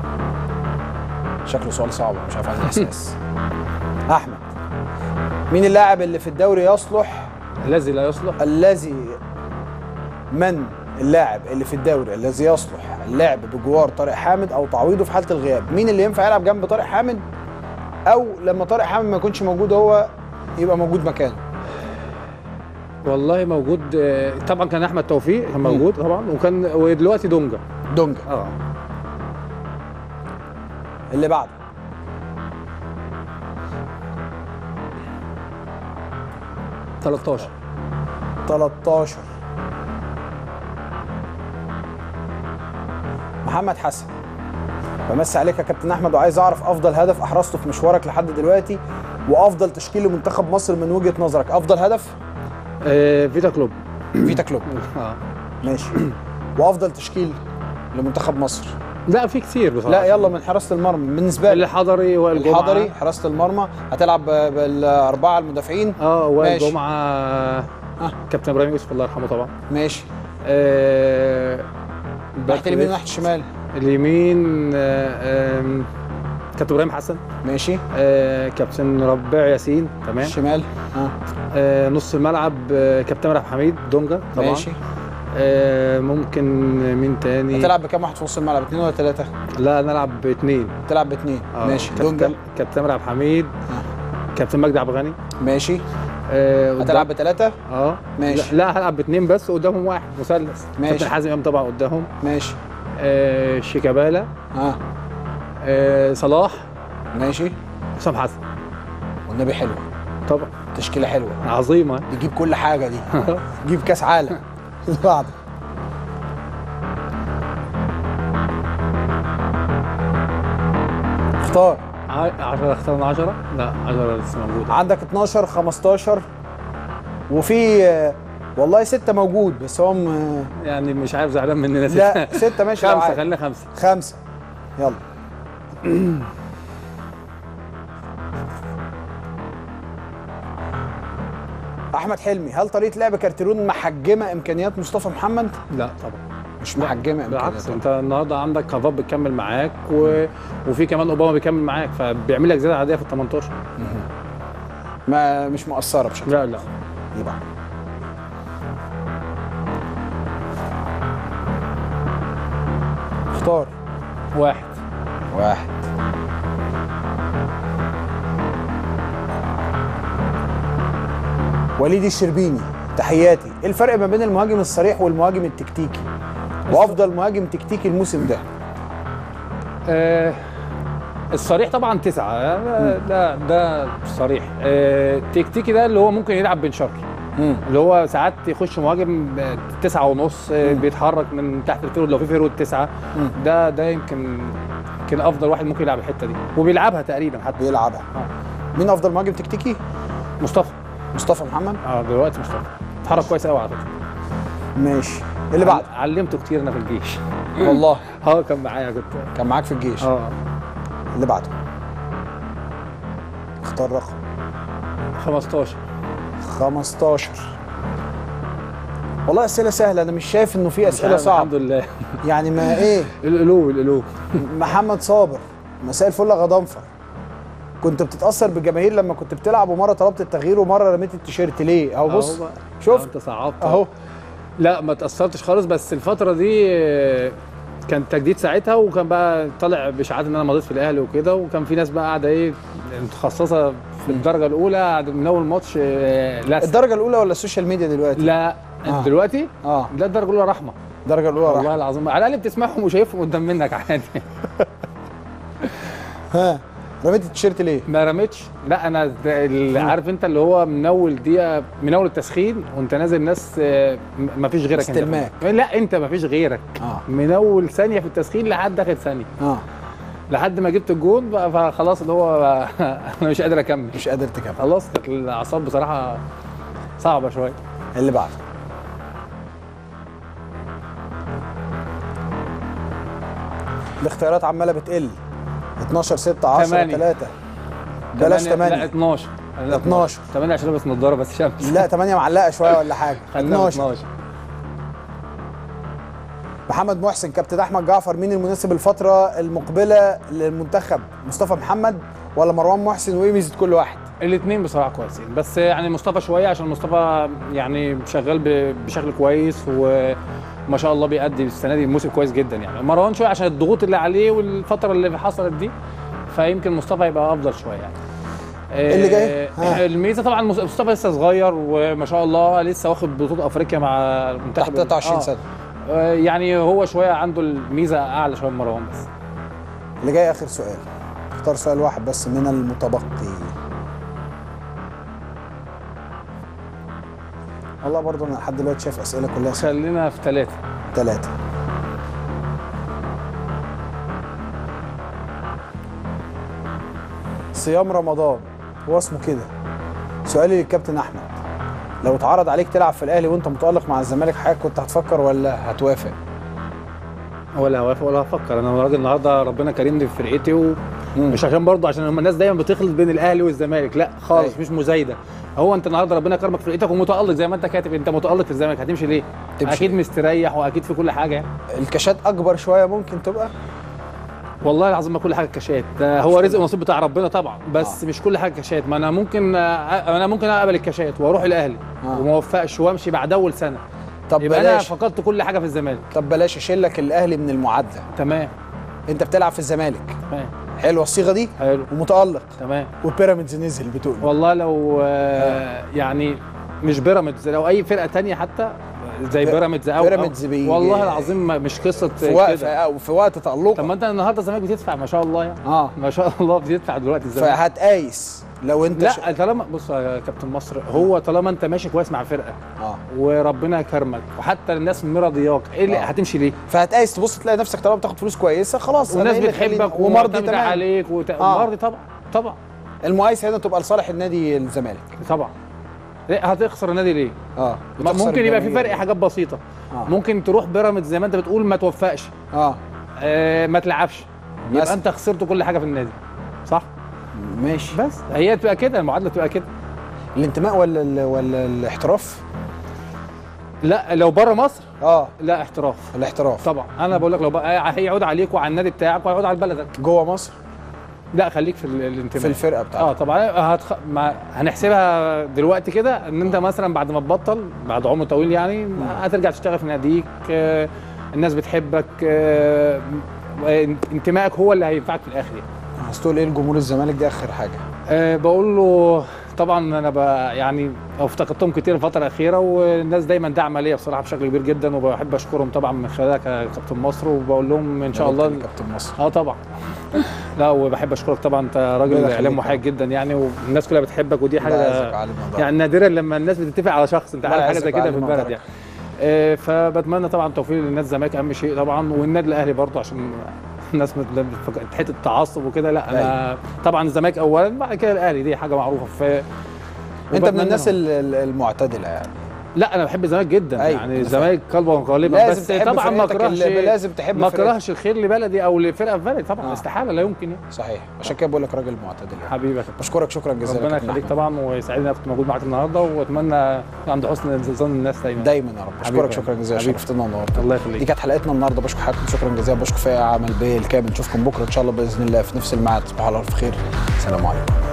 شكله سؤال صعب مش عارف عن الاحساس احمد مين اللاعب اللي في الدوري يصلح الذي لا يصلح الذي من اللاعب اللي في الدوري الذي يصلح اللعب بجوار طارق حامد او تعويضه في حاله الغياب مين اللي ينفع يلعب جنب طارق حامد او لما طارق حامد ما يكونش موجود هو يبقى موجود مكانه والله موجود آه، طبعا كان احمد توفيق كان موجود طبعا وكان ودلوقتي دونجا دونجا اه اللي بعده اه 13 13 محمد حسن بمسي عليك يا كابتن احمد وعايز اعرف افضل هدف احرزته في مشوارك لحد دلوقتي وافضل تشكيل لمنتخب مصر من وجهه نظرك افضل هدف آه فيتا كلوب فيتا كلوب اه ماشي وافضل تشكيل لمنتخب مصر لا في كتير بصراحه لا يلا من حراسه المرمى بالنسبه لي الحضري وائل جمعه الحضري حراسه المرمى هتلعب ب- بالاربعه المدافعين اه وائل ماشي. جمعه كابتن ابراهيم يوسف الله يرحمه طبعا ماشي آه ناحيه اليمين وناحيه الشمال اليمين آه آم، كابتن ابراهيم حسن ماشي آه كابتن ربيع ياسين تمام الشمال اه آه نص الملعب آه كابتن عبد الحميد دونجا طبعا ماشي آه ممكن مين تاني هتلعب بكام واحد في نص الملعب اثنين ولا ثلاثه لا نلعب باثنين تلعب باثنين آه. ماشي دونجا كابتن كابتن عبد الحميد كابتن مجدي عبد الغني ماشي آه قدام- هتلعب بثلاثه اه ماشي. لا, لا هلعب باثنين بس قدامهم واحد مثلث ماشي. كابتن حازم امام طبعا قدامهم ماشي آه شيكابالا اه آه صلاح ماشي حسام حسن والنبي حلوه طبعا تشكيله حلوه عظيمه تجيب كل حاجه دي تجيب كاس عالم اللي بعده اختار 10 اخترنا 10 لا 10 لسه موجوده عندك 12 15 وفي آه، والله ستة موجود بس هم آه، يعني مش عارف زعلان مننا لا ستة ماشي لو خمسه عايز. خلينا خمسه خمسة يلا احمد حلمي هل طريقه لعب كارتيرون محجمه امكانيات مصطفى محمد لا طبعا مش محجمه بالعكس امكانيات انت النهارده عندك كافاب بيكمل معاك و... وفي كمان اوباما بيكمل معاك فبيعمل لك زياده عاديه في ال 18 ما مش مؤثره بشكل لا لا يبقى اختار واحد واحد وليد الشربيني تحياتي ايه الفرق ما بين المهاجم الصريح والمهاجم التكتيكي وافضل مهاجم تكتيكي الموسم ده آه الصريح طبعا تسعة آه، ده ده صريح آه التكتيكي ده اللي هو ممكن يلعب بن شرقي مم. اللي هو ساعات يخش مهاجم آه، تسعة ونص آه بيتحرك من تحت الفيرود لو في فيرود تسعة ده ده يمكن يمكن افضل واحد ممكن يلعب الحته دي وبيلعبها تقريبا حتى بيلعبها مين افضل مهاجم تكتيكي مصطفى مصطفى محمد اه دلوقتي مصطفى اتحرك كويس قوي على فكره ماشي اللي بعد علمته كتير انا في الجيش والله اه كان معايا كنت كان معاك في الجيش اه اللي بعده اختار رقم 15 15 والله اسئله سهله انا مش شايف انه في اسئله عارف، صعبه الحمد لله يعني ما ايه القلوب القلوب محمد صابر مساء الفل يا غضنفر كنت بتتاثر بالجماهير لما كنت بتلعب ومره طلبت التغيير ومره رميت التيشيرت ليه اهو بص أهو بقى. شفت أهو انت صعبت اهو لا ما تاثرتش خالص بس الفتره دي آه، كان تجديد ساعتها وكان بقى طالع باشاعات ان انا مضيت في الاهلي وكده وكان في ناس بقى قاعده ايه متخصصه في الدرجه الاولى قاعد من اول ماتش آه، لا الدرجه الاولى ولا السوشيال ميديا دلوقتي لا آه. دلوقتي اه لا الدرجه الاولى رحمه الدرجه الاولى والله راح العظيم على الاقل بتسمعهم وشايفهم قدام منك عادي ها رميت التيشيرت ليه ما رميتش لا انا د- ال- عارف انت اللي هو من اول دقيقه من اول التسخين وانت نازل ناس آه، م- ما فيش غيرك انت استلماك. لا انت ما فيش غيرك اه من اول ثانيه في التسخين لحد اخر ثانيه اه لحد ما جبت الجون بقى فخلاص اللي هو انا مش قادر اكمل مش قادر تكمل خلاص كانت الاعصاب بصراحه صعبه شويه اللي بعده الاختيارات عماله بتقل 12 6 10 تمانية. 3 بلاش تمانية- لا 8 12 لا 12. 8 عشان لابس نضاره بس شمس لا 8 معلقه شويه ولا حاجه خدنا 12 12 محمد محسن كابتن احمد جعفر مين المناسب الفتره المقبله للمنتخب مصطفى محمد ولا مروان محسن وايه ميزه كل واحد الاثنين بصراحه كويسين بس يعني مصطفى شويه عشان مصطفى يعني شغال ب- بشكل كويس وما شاء الله بيأدي السنه دي موسم كويس جدا يعني مروان شويه عشان الضغوط اللي عليه والفتره اللي حصلت دي فيمكن مصطفى يبقى افضل شويه يعني اللي جاي؟ آه، ها. الميزه طبعا مص- مصطفى لسه صغير وما شاء الله لسه واخد بطوله افريقيا مع المنتخب تحت 23 آه. سنه آه، يعني هو شويه عنده الميزه اعلى شويه من مروان بس اللي جاي اخر سؤال اختار سؤال واحد بس من المتبقي والله برضه انا لحد دلوقتي شايف اسئله كلها سهلة. خلينا في ثلاثه ثلاثة صيام رمضان هو اسمه كده سؤالي للكابتن احمد لو اتعرض عليك تلعب في الاهلي وانت متالق مع الزمالك حضرتك كنت هتفكر ولا هتوافق؟ ولا هوافق ولا هفكر انا راجل النهارده ربنا كرمني في فرقتي ومش عشان برضه عشان هم الناس دايما بتخلط بين الاهلي والزمالك لا خالص أيوة. مش مزايده هو انت النهارده ربنا كرمك في فرقتك ومتالق زي ما انت كاتب انت متالق في الزمالك هتمشي ليه؟ تمشي اكيد ليه؟ مستريح واكيد في كل حاجه يعني الكاشات اكبر شويه ممكن تبقى والله العظيم ما كل حاجه كاشات ده هو رزق ونصيب بتاع ربنا طبعا بس آه. مش كل حاجه كاشات ما انا ممكن آه، انا ممكن اقبل الكاشات واروح الاهلي آه. آه. وما اوفقش وامشي بعد اول سنه طب يبقى انا بلاش فقدت كل حاجه في الزمالك طب بلاش اشيل لك الاهلي من المعادله تمام انت بتلعب في الزمالك تمام حلوه الصيغه دي حلو ومتالق تمام وبيراميدز نزل بتقول والله لو آه يعني مش بيراميدز لو اي فرقه تانية حتى زي بي- بيراميدز او بيراميدز أو- بي- والله العظيم ما- مش قصه في وقت كده أو في وقت تالقك طب ما انت النهارده الزمالك بتدفع ما شاء الله يعني اه ما شاء الله بتدفع دلوقتي الزمالك فهتقايس لو انت ش... لا طالما بص يا كابتن مصر هو طالما انت ماشي كويس مع فرقه اه وربنا كرمك وحتى الناس مرضياك ايه اللي آه. هتمشي ليه؟ فهتقايس تبص تلاقي نفسك طالما بتاخد فلوس كويسه خلاص والناس أنا إيه اللي بتحبك يخليني- ومرضي ومعتمدة تمام عليك وت... آه. مرضي طبعا طبعا المقايسه هنا تبقى لصالح النادي الزمالك طبعا ليه هتخسر النادي ليه؟ اه ما- وتخسر ممكن يبقى في الجماهير. فرق حاجات بسيطه آه. ممكن تروح بيراميدز زي ما انت بتقول ما توفقش اه آه ما تلعبش يبقى مثلا. انت خسرت كل حاجه في النادي صح ماشي بس هي تبقى كده المعادله تبقى كده الانتماء ولا ال... ولا الاحتراف لا لو بره مصر اه لا احتراف الاحتراف طبعا انا بقول لك لو بقى هيعود عليك وعلى النادي بتاعك وهيعود على بلدك جوه مصر لا خليك في ال- الانتماء في الفرقه بتاعتك اه طبعا هتخ... ما... هنحسبها دلوقتي كده ان انت مثلا بعد ما تبطل بعد عمر طويل يعني هترجع تشتغل في ناديك آه، الناس بتحبك آه، انتمائك هو اللي هينفعك في الاخر يعني عايز تقول ايه لجمهور الزمالك دي اخر حاجه أه بقول له طبعا انا ب يعني افتقدتهم كتير الفتره الاخيره والناس دايما داعمه ليا بصراحه بشكل كبير جدا وبحب اشكرهم طبعا من خلالك يا كابتن مصر وبقول لهم ان شاء الله كابتن مصر اه طبعا لا وبحب اشكرك طبعا انت راجل ربنا اعلام يخليك محايد جدا يعني والناس كلها بتحبك ودي الله يعزك حاجه ويعلي مقدارك. يعني نادرا لما الناس بتتفق على شخص انت الله عارف حاجه يعزك زي كده ويعلي في البلد مقدارك. يعني آه، فبتمنى طبعا التوفيق للنادي الزمالك اهم شيء طبعا والنادي الاهلي برضه عشان الناس مت- بتفك- حته التعصب وكده لا انا طبعا الزمالك اولا بعد كده الاهلي دي حاجه معروفه ف انت من وبتمنى- الناس ال- ال- المعتدله يعني لا انا بحب الزمالك جدا أيوة، يعني أنا الزمالك قلبا وقالبا لازم بس تحب طبعا ما فرقتك اكرهش اللي- لازم تحب ما فرقتك. اكرهش الخير لبلدي او لفرقه في بلدي طبعا آه. استحاله لا يمكن يعني صحيح عشان كده بقول لك راجل معتدل يعني حبيبي يا كابتن. بشكرك شكرا جزيلا ربنا كابتن يخليك أحمد. طبعا ويسعدني انا كنت موجود معاك النهارده واتمنى عند حسن ظن الناس دايما دايما يا رب حبيبي. بشكرك شكرا جزيلا حبيبي. شرفتنا النهارده الله دي يخليك كانت حلقتنا النهارده بشكر حضراتكم شكرا جزيلا بشكر فيها عمل بالكامل نشوفكم بكره ان شاء الله باذن الله في نفس الميعاد تصبحوا على الف خير سلام عليكم